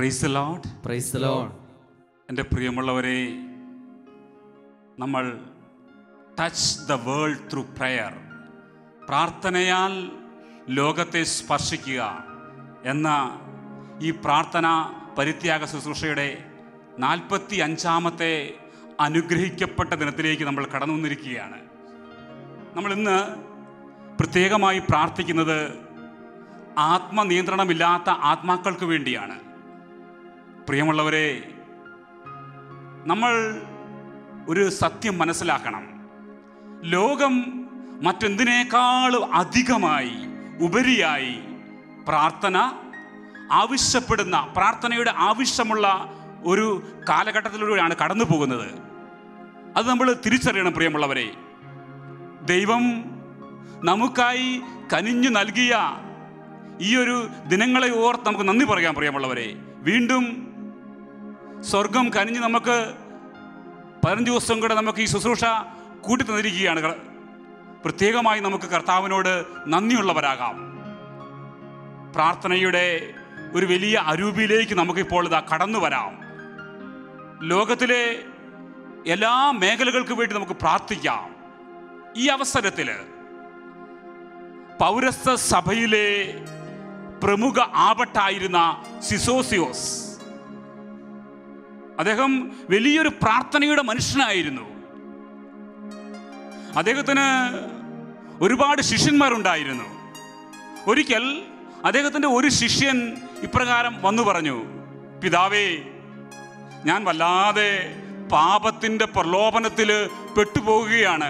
Price Lord praise the Lord എൻ്റെ പ്രിയമുള്ളവരെ നമ്മൾ touch the world through prayer പ്രാർത്ഥനയാൽ ലോകത്തെ സ്പർശിക്കുക എന്ന ഈ പ്രാർത്ഥന പരിത്യാഗ ശുശ്രൂഷയുടെ നാൽപ്പത്തി അഞ്ചാമത്തെ അനുഗ്രഹിക്കപ്പെട്ട ദിനത്തിലേക്ക് നമ്മൾ കടന്നു വന്നിരിക്കുകയാണ് നമ്മൾ ഇന്ന് പ്രത്യേകമായി പ്രാർത്ഥിക്കുന്നത് ആത്മനിയന്ത്രണമില്ലാത്ത ആത്മാക്കൾക്ക് വേണ്ടിയാണ് പ്രിയമുള്ളവരെ നമ്മൾ ഒരു സത്യം മനസ്സിലാക്കണം ലോകം മറ്റെന്തിനേക്കാളും അധികമായി ഉപരിയായി പ്രാർത്ഥന ആവശ്യപ്പെടുന്ന പ്രാർത്ഥനയുടെ ആവശ്യമുള്ള ഒരു കാലഘട്ടത്തിലൂടെയാണ് കടന്നു പോകുന്നത് അത് നമ്മൾ തിരിച്ചറിയണം പ്രിയമുള്ളവരെ ദൈവം നമുക്കായി കനിഞ്ഞു നൽകിയ ഈ ഒരു ദിനങ്ങളെ ഓർത്ത് നമുക്ക് നന്ദി പറയാം പ്രിയമുള്ളവരെ വീണ്ടും സ്വർഗം കനിഞ്ഞ് നമുക്ക് പതിനഞ്ച് ദിവസം കൂടെ നമുക്ക് ഈ ശുശ്രൂഷ കൂട്ടി തന്നിരിക്കുകയാണ് ക- പ്രത്യേകമായി നമുക്ക് കർത്താവിനോട് നന്ദിയുള്ളവരാകാം പ്രാർത്ഥനയുടെ ഒരു വലിയ അരൂപിയിലേക്ക് നമുക്കിപ്പോൾ ഇതാ കടന്നു വരാം ലോകത്തിലെ എല്ലാ മേഖലകൾക്ക് വേണ്ടി നമുക്ക് പ്രാർത്ഥിക്കാം ഈ അവസരത്തിൽ പൗരസ്ത്യ സഭയിലെ പ്രമുഖ ആപട്ടായിരുന്ന സിസോസിയോസ് അദ്ദേഹം വലിയൊരു പ്രാർത്ഥനയുടെ മനുഷ്യനായിരുന്നു അദ്ദേഹത്തിന് ഒരുപാട് ശിഷ്യന്മാരുണ്ടായിരുന്നു ഒരിക്കൽ അദ്ദേഹത്തിൻ്റെ ഒരു ശിഷ്യൻ ഇപ്രകാരം വന്നു പറഞ്ഞു പിതാവേ ഞാൻ വല്ലാതെ പാപത്തിൻ്റെ പ്രലോഭനത്തിൽ പെട്ടുപോകുകയാണ്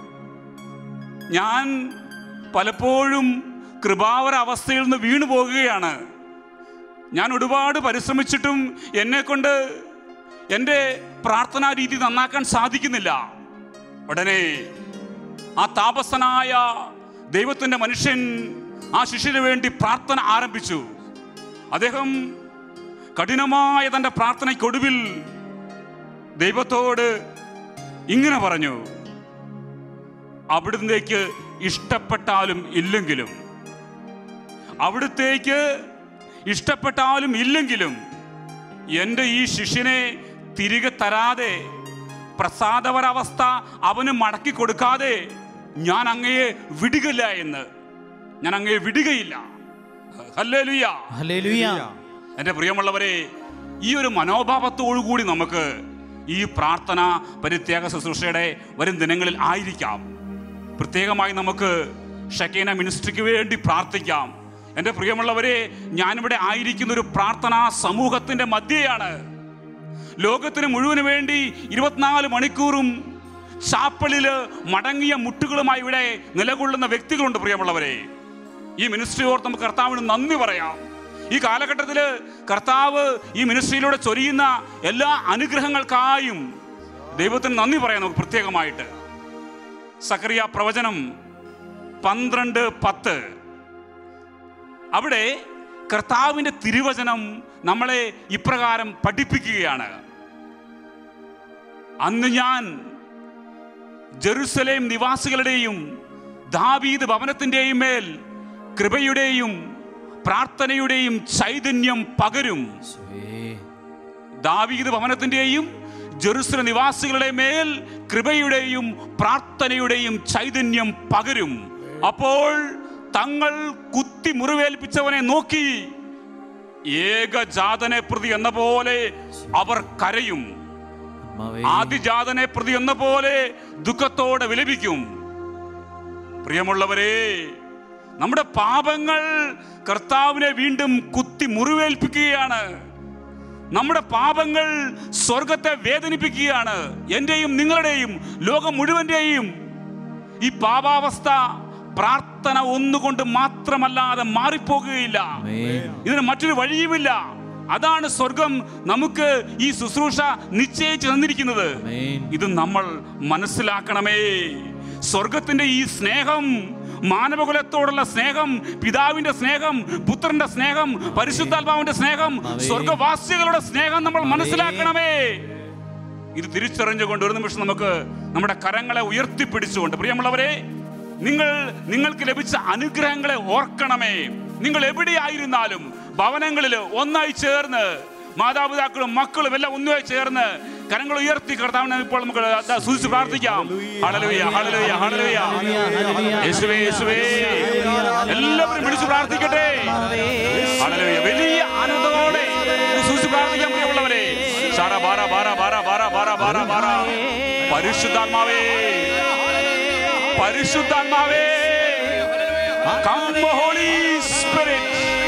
ഞാൻ പലപ്പോഴും കൃപാവര അവസ്ഥയിൽ നിന്ന് വീണു പോകുകയാണ് ഞാൻ ഒരുപാട് പരിശ്രമിച്ചിട്ടും എന്നെ കൊണ്ട് എൻ്റെ പ്രാർത്ഥനാ രീതി നന്നാക്കാൻ സാധിക്കുന്നില്ല ഉടനെ ആ താപസനായ ദൈവത്തിൻ്റെ മനുഷ്യൻ ആ ശിഷ്യന് വേണ്ടി പ്രാർത്ഥന ആരംഭിച്ചു അദ്ദേഹം കഠിനമായ തൻ്റെ പ്രാർത്ഥനയ്ക്കൊടുവിൽ ദൈവത്തോട് ഇങ്ങനെ പറഞ്ഞു അവിടുന്നേക്ക് ഇഷ്ടപ്പെട്ടാലും ഇല്ലെങ്കിലും അവിടുത്തേക്ക് ഇഷ്ടപ്പെട്ടാലും ഇല്ലെങ്കിലും എൻ്റെ ഈ ശിഷ്യനെ തിരികെ തരാതെ പ്രസാദപരാവസ്ഥ അവന് മടക്കി കൊടുക്കാതെ ഞാൻ അങ്ങയെ വിടുകയില്ല എന്ന് ഞാൻ അങ്ങയെ വിടുകയില്ല ഹല്ലേലൂയ ഹല്ലേലൂയ എൻ്റെ പ്രിയമുള്ളവരെ ഈ ഒരു മനോഭാവത്തോടു കൂടി നമുക്ക് ഈ പ്രാർത്ഥന പരിത്യാഗ ശുശ്രൂഷയുടെ വരും ദിനങ്ങളിൽ ആയിരിക്കാം പ്രത്യേകമായി നമുക്ക് ഷക്കീന മിനിസ്ട്രിക്ക് വേണ്ടി പ്രാർത്ഥിക്കാം എൻ്റെ പ്രിയമുള്ളവരെ ഞാനിവിടെ ആയിരിക്കുന്ന ഒരു പ്രാർത്ഥനാ സമൂഹത്തിൻ്റെ മധ്യയാണ് ലോകത്തിന് മുഴുവന് വേണ്ടി ഇരുപത്തിനാല് മണിക്കൂറും ചാപ്പലില് മടങ്ങിയ മുട്ടുകളുമായി ഇവിടെ നിലകൊള്ളുന്ന വ്യക്തികളുണ്ട് പ്രിയമുള്ളവരെ ഈ മിനിസ്ട്രി ഓർത്ത് നമുക്ക് കർത്താവിന് നന്ദി പറയാം ഈ കാലഘട്ടത്തിൽ കർത്താവ് ഈ മിനിസ്ട്രിയിലൂടെ ചൊരിയുന്ന എല്ലാ അനുഗ്രഹങ്ങൾക്കായും ദൈവത്തിന് നന്ദി പറയാം നമുക്ക് പ്രത്യേകമായിട്ട് സക്രിയ പ്രവചനം പന്ത്രണ്ട് പത്ത് അവിടെ കർത്താവിൻ്റെ തിരുവചനം നമ്മളെ ഇപ്രകാരം പഠിപ്പിക്കുകയാണ് അന്ന് ഞാൻ ജെറുസലേം നിവാസികളുടെയും ദാവീദ് ഭവനത്തിൻ്റെയും മേൽ കൃപയുടെയും പ്രാർത്ഥനയുടെയും ചൈതന്യം പകരും യേശുവേ. ദാവീദ് ഭവനത്തിൻ്റെയും ജെറുസലേം നിവാസികളുടെ മേൽ കൃപയുടെയും പ്രാർത്ഥനയുടെയും ചൈതന്യം പകരും അപ്പോൾ തങ്ങൾ കുത്തി മുറിവേൽപ്പിച്ചവനെ നോക്കി ഏകജാതനെ പ്രതി എന്ന പോലെ അവർ കരയും ആത്മാവേ. ആദിജാതനെ പ്രതി എന്ന പോലെ ദുഃഖത്തോടെ വിലപിക്കും പ്രിയമുള്ളവരെ നമ്മുടെ പാപങ്ങൾ കർത്താവിനെ വീണ്ടും കുത്തി മുറിവേൽപ്പിക്കുകയാണ് നമ്മുടെ പാപങ്ങൾ സ്വർഗത്തെ വേദനിപ്പിക്കുകയാണ് എന്റെയും നിങ്ങളുടെയും ലോകം മുഴുവന്റെയും ഈ പാപാവസ്ഥ പ്രാർത്ഥന ഒന്നുകൊണ്ട് മാത്രമല്ലാതെ മാറിപ്പോകുകയില്ല ആമേൻ. ഇതിന് മറ്റൊരു വഴിയുമില്ല അതാണ് സ്വർഗം നമുക്ക് ഈ ശുശ്രൂഷ നിശ്ചയിച്ചു തന്നിരിക്കുന്നത് ആമേൻ. ഇത് നമ്മൾ മനസ്സിലാക്കണമേ സ്വർഗത്തിന്റെ ഈ സ്നേഹം മാനവകുലത്തോടുള്ള സ്നേഹം പിതാവിന്റെ സ്നേഹം പുത്രന്റെ സ്നേഹം പരിശുദ്ധാത്മാവിന്റെ സ്നേഹം ആമേൻ. സ്വർഗവാസികളുടെ സ്നേഹം നമ്മൾ മനസ്സിലാക്കണമേ ഇത് തിരിച്ചറിഞ്ഞുകൊണ്ട് ഒരു നിമിഷം നമുക്ക് നമ്മുടെ കരങ്ങളെ ഉയർത്തിപ്പിടിച്ചുകൊണ്ട് പ്രിയമുള്ളവരെ നിങ്ങൾ നിങ്ങൾക്ക് ലഭിച്ച അനുഗ്രഹങ്ങളെ ഓർക്കണമേ നിങ്ങൾ എവിടെയായിരുന്നാലും ഭവനങ്ങളിൽ ഒന്നായി ചേർന്ന് മാതാപിതാക്കളും മക്കളും എല്ലാം ഒന്നുമായി ചേർന്ന് കരങ്ങൾ ഉയർത്തി കർത്താവിനെ ഇപ്പോൾ നമുക്ക് ദാ സൂചിച്ച് പ്രാർത്ഥിക്കാം ഹല്ലേലൂയ ഹല്ലേലൂയ ഹല്ലേലൂയ യേശുവേ യേശുവേ എല്ലാവരും വിളിച്ചു പ്രാർത്ഥിക്കട്ടെ ഹല്ലേലൂയ വലിയ ആനന്ദത്തോടെ സൂക്ഷിച്ച് പ്രാർത്ഥിക്കാൻ പ്രിയമുള്ളവരെ സാറ ബാറ ബാറ ബാറ ബാറ ബാറ ബാറ ബാറ പരിശുദ്ധാത്മാവേ പരിശുദ്ധാത്മാവേ Come, Holy Spirit.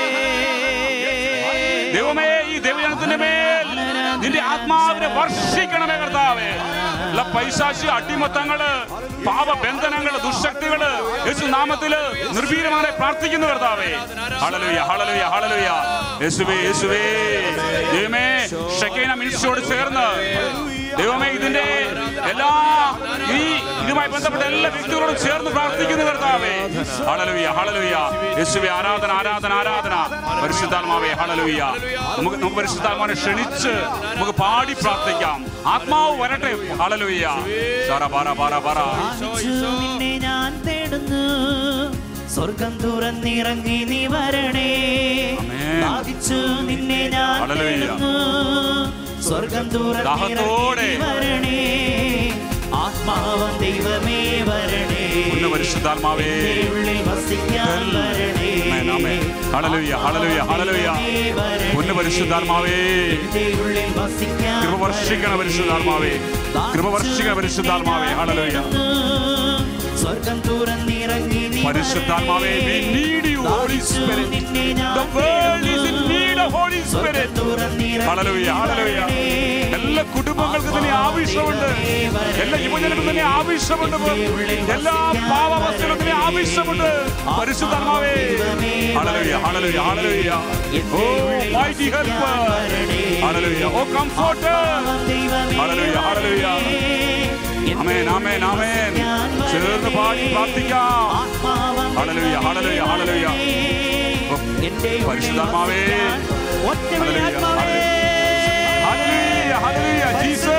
ദൈവമേ ഈ ദൈവജനത്തിന്റെ മേൽ നിന്റെ ആത്മാവിനെ വർഷിക്കണമേ കർത്താവേ എല്ലാ പൈശാചി അടിമത്തങ്ങള് പാപബന്ധനങ്ങള് ദുശക്തികള് യേശു നാമത്തില് നിർഭീരമായി പ്രാർത്ഥിക്കുന്നു കർത്താവേ ഹളലുയ ഹളലുയ ഹളലുയ യേശുവേ യേശുവേ ദൈവമേ ഷെക്കൈന മിനിസ്റ്റോട് ചേർന്ന് ദൈവമേ ഇതിന്റെ എല്ലാ ഈ ഇതുമായി ബന്ധപ്പെട്ട എല്ലാ വ്യക്തികളോടും ചേർന്ന് പ്രാർത്ഥിക്കുന്നു കർത്താവേ ഹളലുയ ഹളലുയ യേശുവേ ആരാധന ആരാധന ആരാധന പരിശുദ്ധാത്മാവേ ഹളലുയ നമുക്ക് നമുക്ക് പരിശുദ്ധാത്മാവിനെ ക്ഷണിച്ച് നമുക്ക് പാടി പ്രാർത്ഥിക്കാം ആത്മാവ് വരട്ടെ ഹളലുയ സാറ പാറ പാറ പാറ ദാഹിച്ചു നിന്നെ ഞാൻ തേടുന്നു സ്വർഗം തുറന്നിറങ്ങി നീ വരണേ ആമേൻ. ദാഹിച്ചു നിന്നെ ഞാൻ ഹല്ലേലൂയ. തേടുന്നു സ്വർഗം തുറന്നിറങ്ങി ദാഹത്തോടെ. നീ വരണേ ആത്മാവം ദൈവമേ വരണേ ഒന്ന് പരിശുദ്ധാത്മാവേ എന്റെ ഉള്ളിൽ വസിക്കാൻ വരണേ ആമേൻ, ആമേൻ. ഹല്ലേലൂയ, ഹല്ലേലൂയ, ഹല്ലേലൂയ. ആത്മാവേ വരണേ. ഒന്ന് പരിശുദ്ധാത്മാവേ എന്റെ ഉള്ളിൽ വസിക്കാൻ കൃപ വർഷിക്കണ പരിശുദ്ധാത്മാവേ കൃപ വർഷിക്കണ പരിശുദ്ധാത്മാവേ ഹളലുയ സ്വർഗം തുറന്നിറങ്ങി നീ പരിശുദ്ധാത്മാവേ we need you holy spirit the world is in need of holy spirit ഹല്ലേലൂയ ഹല്ലേലൂയ എല്ലാ കുടുംബങ്ങൾക്കും തന്നെ ആവശ്യമുണ്ട് എല്ലാ യുവജനങ്ങൾക്കും തന്നെ ആവശ്യമുണ്ട് എല്ലാ പാവാവസ്ഥകളും തന്നെ ആവശ്യമുണ്ട് പരിശുദ്ധാത്മാവേ ഹല്ലേലൂയ ഹല്ലേലൂയ ഹല്ലേലൂയ ഓ mighty helper ഹല്ലേലൂയ ഓ comforter ഹല്ലേലൂയ ഹല്ലേലൂയ ആമേൻ ആമേൻ ആമേൻ ചേർന്ന് പാടി പ്രാർത്ഥിക്കാം ഹല്ലേലൂയ ഹല്ലേലൂയ ഹല്ലേലൂയ പരിശുദ്ധാത്മാവേ ഹല്ലേലൂയ ഹല്ലേലൂയ ഹല്ലേലൂയ Jesus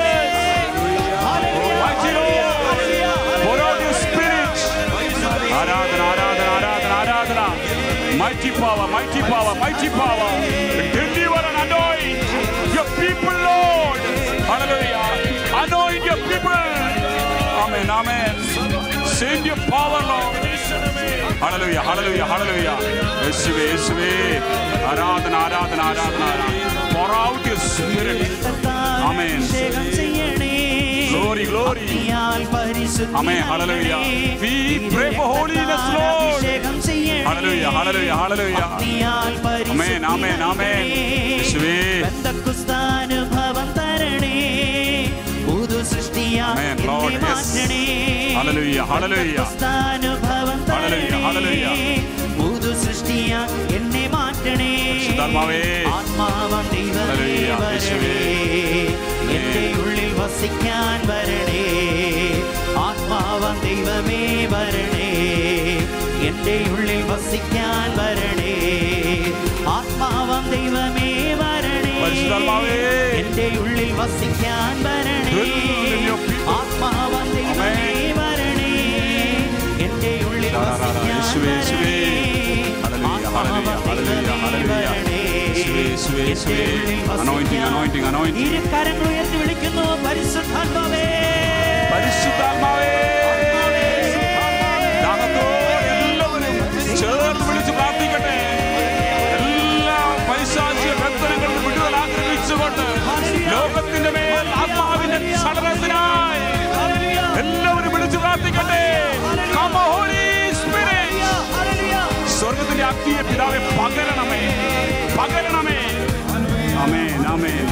Mighty Lord, pour out your spirit. ആരാധന ആരാധന ആരാധന ആരാധന mighty power mighty power mighty power deliver and anoint your people lord hallelujah anoint your people amen amen send your power lord hallelujah hallelujah hallelujah യേശുവേ യേശുവേ ആരാധന ആരാധന ആരാധന ആരാധന pour out your spirit Amen. Glory, glory. Amen. Hallelujah. We pray for holiness, Lord. Hallelujah, hallelujah, hallelujah. Amen, amen, amen. യേശുവേ ബന്ധക്കുസ്താനുഭവം തരണേ പുതു സൃഷ്ടിയാ Amen, Lord, എന്നെ yes. മാറ്റണേ Hallelujah, hallelujah. ബന്ധക്കുസ്താനുഭവം Hallelujah, തരണേ hallelujah. പുതു സൃഷ്ടിയാ എന്നെ മാറ്റണേ പരിശുദ്ധാത്മാവേ. ആത്മാവം ദൈവമേ Hallelujah, വരണേ യേശുവേ. എന്റെ ഉള്ളിൽ വസിക്കാൻ വരണേ ആത്മാവം ദൈവമേ വരണേ എന്റെ ഉള്ളിൽ വസിക്കാൻ വരണേ ആത്മാവം ദൈവമേ വരണേ പരിശുദ്ധാത്മാവേ. എന്റെ ഉള്ളിൽ വസിക്കാൻ വരണേ Dwell in your people. ആത്മാവം ദൈവമേ Amen. വരണേ എന്റെ ഉള്ളിൽ ലാ, ലാ, ലാ, ലാ. വസിക്കാൻ യേശുവേ, യേശുവേ. വരണേ Hallelujah, hallelujah, hallelujah, hallelujah. യേശുവേ, യേശുവേ, യേശുവേ. Anointing, anointing, anointing. ഇരു കരങ്ങൾ ഉയർത്തി വിളിക്കുന്നു പരിശുദ്ധാത്മാവേ പരിശുദ്ധാത്മാവേ ദാഹത്തോടെ എല്ലാവരും ചേർത്ത് വിളിച്ച് പ്രാർത്ഥിക്കട്ടെ എല്ലാ പൈശാചിക ബന്ധനങ്ങളും വിടുതൽ ആഗ്രഹിച്ചുകൊണ്ട് ലോകത്തിന്റെ മേൽ ആത്മാവിന്റെ ചലനത്തിനായി എല്ലാവരും വിളിച്ച് പ്രാർത്ഥിക്കട്ടെ Come, Holy Spirit. സ്വർഗത്തിന്റെ അഗ്നിയെ പിതാവെ പകരണമേ പകരണമേ അമേൻ അമേൻ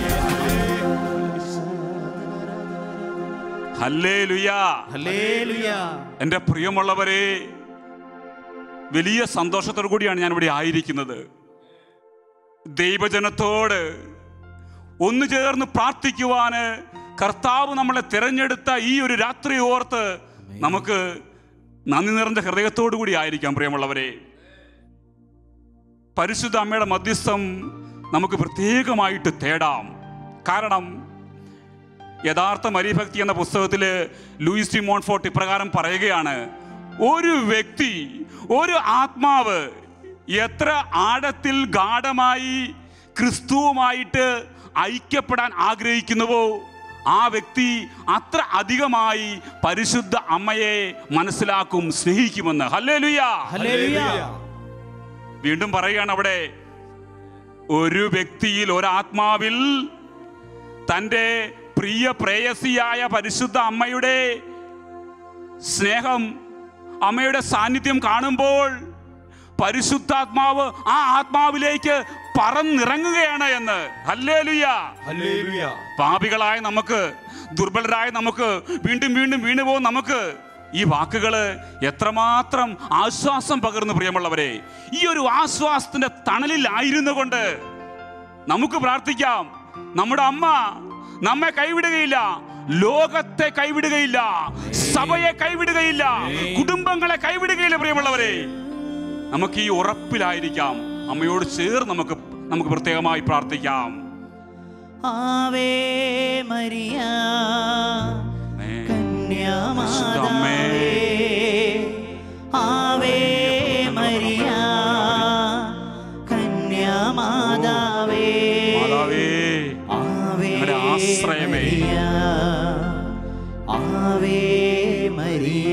ഹല്ലേലൂയാ ഹല്ലേലൂയ എൻ്റെ പ്രിയമുള്ളവരെ വലിയ സന്തോഷത്തോടു കൂടിയാണ് ഞാൻ ഇവിടെ ആയിരിക്കുന്നത് ദൈവജനത്തോട് ഒന്നു ചേർന്ന് പ്രാർത്ഥിക്കുവാന് കർത്താവ് നമ്മളെ തിരഞ്ഞെടുത്ത ഈ ഒരു രാത്രി ഓർത്ത് നമുക്ക് നന്ദി നിറഞ്ഞ ഹൃദയത്തോടു കൂടി ആയിരിക്കാം പ്രിയമുള്ളവരെ പരിശുദ്ധ അമ്മയുടെ മധ്യസ്ഥം നമുക്ക് പ്രത്യേകമായിട്ട് തേടാം കാരണം യഥാർത്ഥ മരീഭക്തി എന്ന പുസ്തകത്തിൽ ലൂയിസ് ടി മോൺഫോർട്ട് ഇപ്രകാരം പറയുകയാണ് ഒരു വ്യക്തി ഒരു ആത്മാവ് എത്ര ആഴത്തിൽ ഗാഠമായി ക്രിസ്തുവുമായിട്ട് ഐക്യപ്പെടാൻ ആഗ്രഹിക്കുന്നുവോ ആ വ്യക്തി അത്ര അധികമായി പരിശുദ്ധ അമ്മയെ മനസ്സിലാക്കും സ്നേഹിക്കുമെന്ന് ഹല്ലേലൂയ ഹല്ലേലൂയ വീണ്ടും പറയുകയാണ് അവിടെ ഒരു വ്യക്തിയിൽ ഒരാത്മാവിൽ തൻ്റെ പ്രിയ പ്രേയസിയായ പരിശുദ്ധ അമ്മയുടെ സ്നേഹം അമ്മയുടെ സാന്നിധ്യം കാണുമ്പോൾ പരിശുദ്ധാത്മാവ് ആ ആത്മാവിലേക്ക് പറന്നിറങ്ങുകയാണ് എന്ന് ഹല്ലേലൂയ ഹല്ലേലൂയ പാപികളായ നമുക്ക് ദുർബലരായ നമുക്ക് വീണ്ടും വീണ്ടും വീണു പോകും നമുക്ക് ഈ വാക്കുകള് എത്രമാത്രം ആശ്വാസം പകർന്നു പ്രിയമുള്ളവരെ ഈ ഒരു ആശ്വാസത്തിന്റെ തണലിലായിരുന്നു കൊണ്ട് നമുക്ക് പ്രാർത്ഥിക്കാം നമ്മുടെ അമ്മ നമ്മെ കൈവിടുകയില്ല ലോകത്തെ കൈവിടുകയില്ല സഭയെ കൈവിടുകയില്ല കുടുംബങ്ങളെ കൈവിടുകയില്ല പ്രിയമുള്ളവരെ നമുക്ക് ഈ ഉറപ്പിലായിരിക്കാം അമ്മയോട് ചേർന്ന് നമുക്ക് നമുക്ക് പ്രത്യേകമായി പ്രാർത്ഥിക്കാം ആവേ മരിയ ആമേൻ. കന്യാമാതാവേ ആവേ മരിയ കന്യാമാതാവേ മാതാവേ ആവേ ഞങ്ങളുടെ ആശ്രയമേ. മരിയ ആവേ മരിയ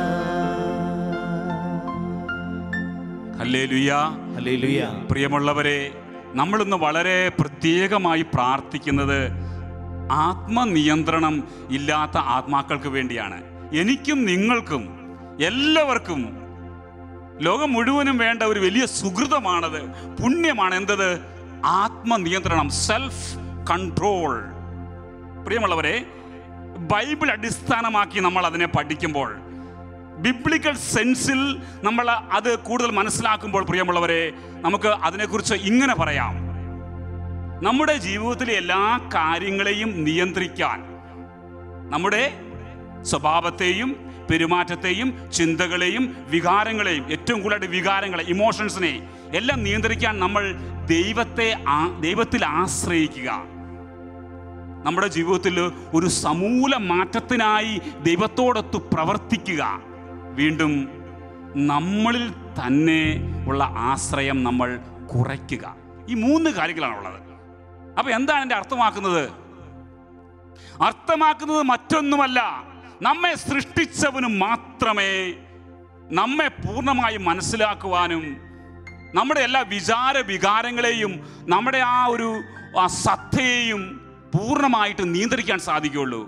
ഹല്ലേലൂയ ഹല്ലേലൂയ പ്രിയമുള്ളവരെ നമ്മളിന്ന് വളരെ പ്രത്യേകമായി പ്രാർത്ഥിക്കുന്നത് ആത്മനിയന്ത്രണം ഇല്ലാത്ത ആത്മാക്കൾക്ക് വേണ്ടിയാണ് എനിക്കും നിങ്ങൾക്കും എല്ലാവർക്കും ലോകം മുഴുവനും വേണ്ട ഒരു വലിയ സുഹൃതമാണത് പുണ്യമാണ് എന്തത് ആത്മനിയന്ത്രണം സെൽഫ് കൺട്രോൾ പ്രിയമുള്ളവരെ ബൈബിൾ അടിസ്ഥാനമാക്കി നമ്മൾ അതിനെ പഠിക്കുമ്പോൾ ബിബ്ലിക്കൽ സെൻസിൽ നമ്മൾ അത് കൂടുതൽ മനസ്സിലാക്കുമ്പോൾ പ്രിയമുള്ളവരെ നമുക്ക് അതിനെക്കുറിച്ച് ഇങ്ങനെ പറയാം നമ്മുടെ ജീവിതത്തിലെ എല്ലാ കാര്യങ്ങളെയും നിയന്ത്രിക്കാൻ നമ്മുടെ സ്വഭാവത്തെയും പെരുമാറ്റത്തെയും ചിന്തകളെയും വികാരങ്ങളെയും ഏറ്റവും കൂടുതലായിട്ട് വികാരങ്ങളെ ഇമോഷൻസിനെ എല്ലാം നിയന്ത്രിക്കാൻ നമ്മൾ ദൈവത്തെ ആ- ദൈവത്തിൽ ആശ്രയിക്കുക നമ്മുടെ ജീവിതത്തിൽ ഒരു സമൂല മാറ്റത്തിനായി ദൈവത്തോടൊത്ത് പ്രവർത്തിക്കുക വീണ്ടും നമ്മളിൽ തന്നെ ഉള്ള ആശ്രയം നമ്മൾ കുറയ്ക്കുക ഈ മൂന്ന് കാര്യങ്ങളാണുള്ളത് അപ്പൊ എന്താണ് എൻ്റെ അർത്ഥമാക്കുന്നത് അർത്ഥമാക്കുന്നത് മറ്റൊന്നുമല്ല നമ്മെ സൃഷ്ടിച്ചവന് മാത്രമേ നമ്മെ പൂർണ്ണമായി മനസ്സിലാക്കുവാനും നമ്മുടെ എല്ലാ വിചാര വികാരങ്ങളെയും നമ്മുടെ ആ ഒരു ആ സത്തയെയും പൂർണ്ണമായിട്ട് നിയന്ത്രിക്കാൻ സാധിക്കുകയുള്ളൂ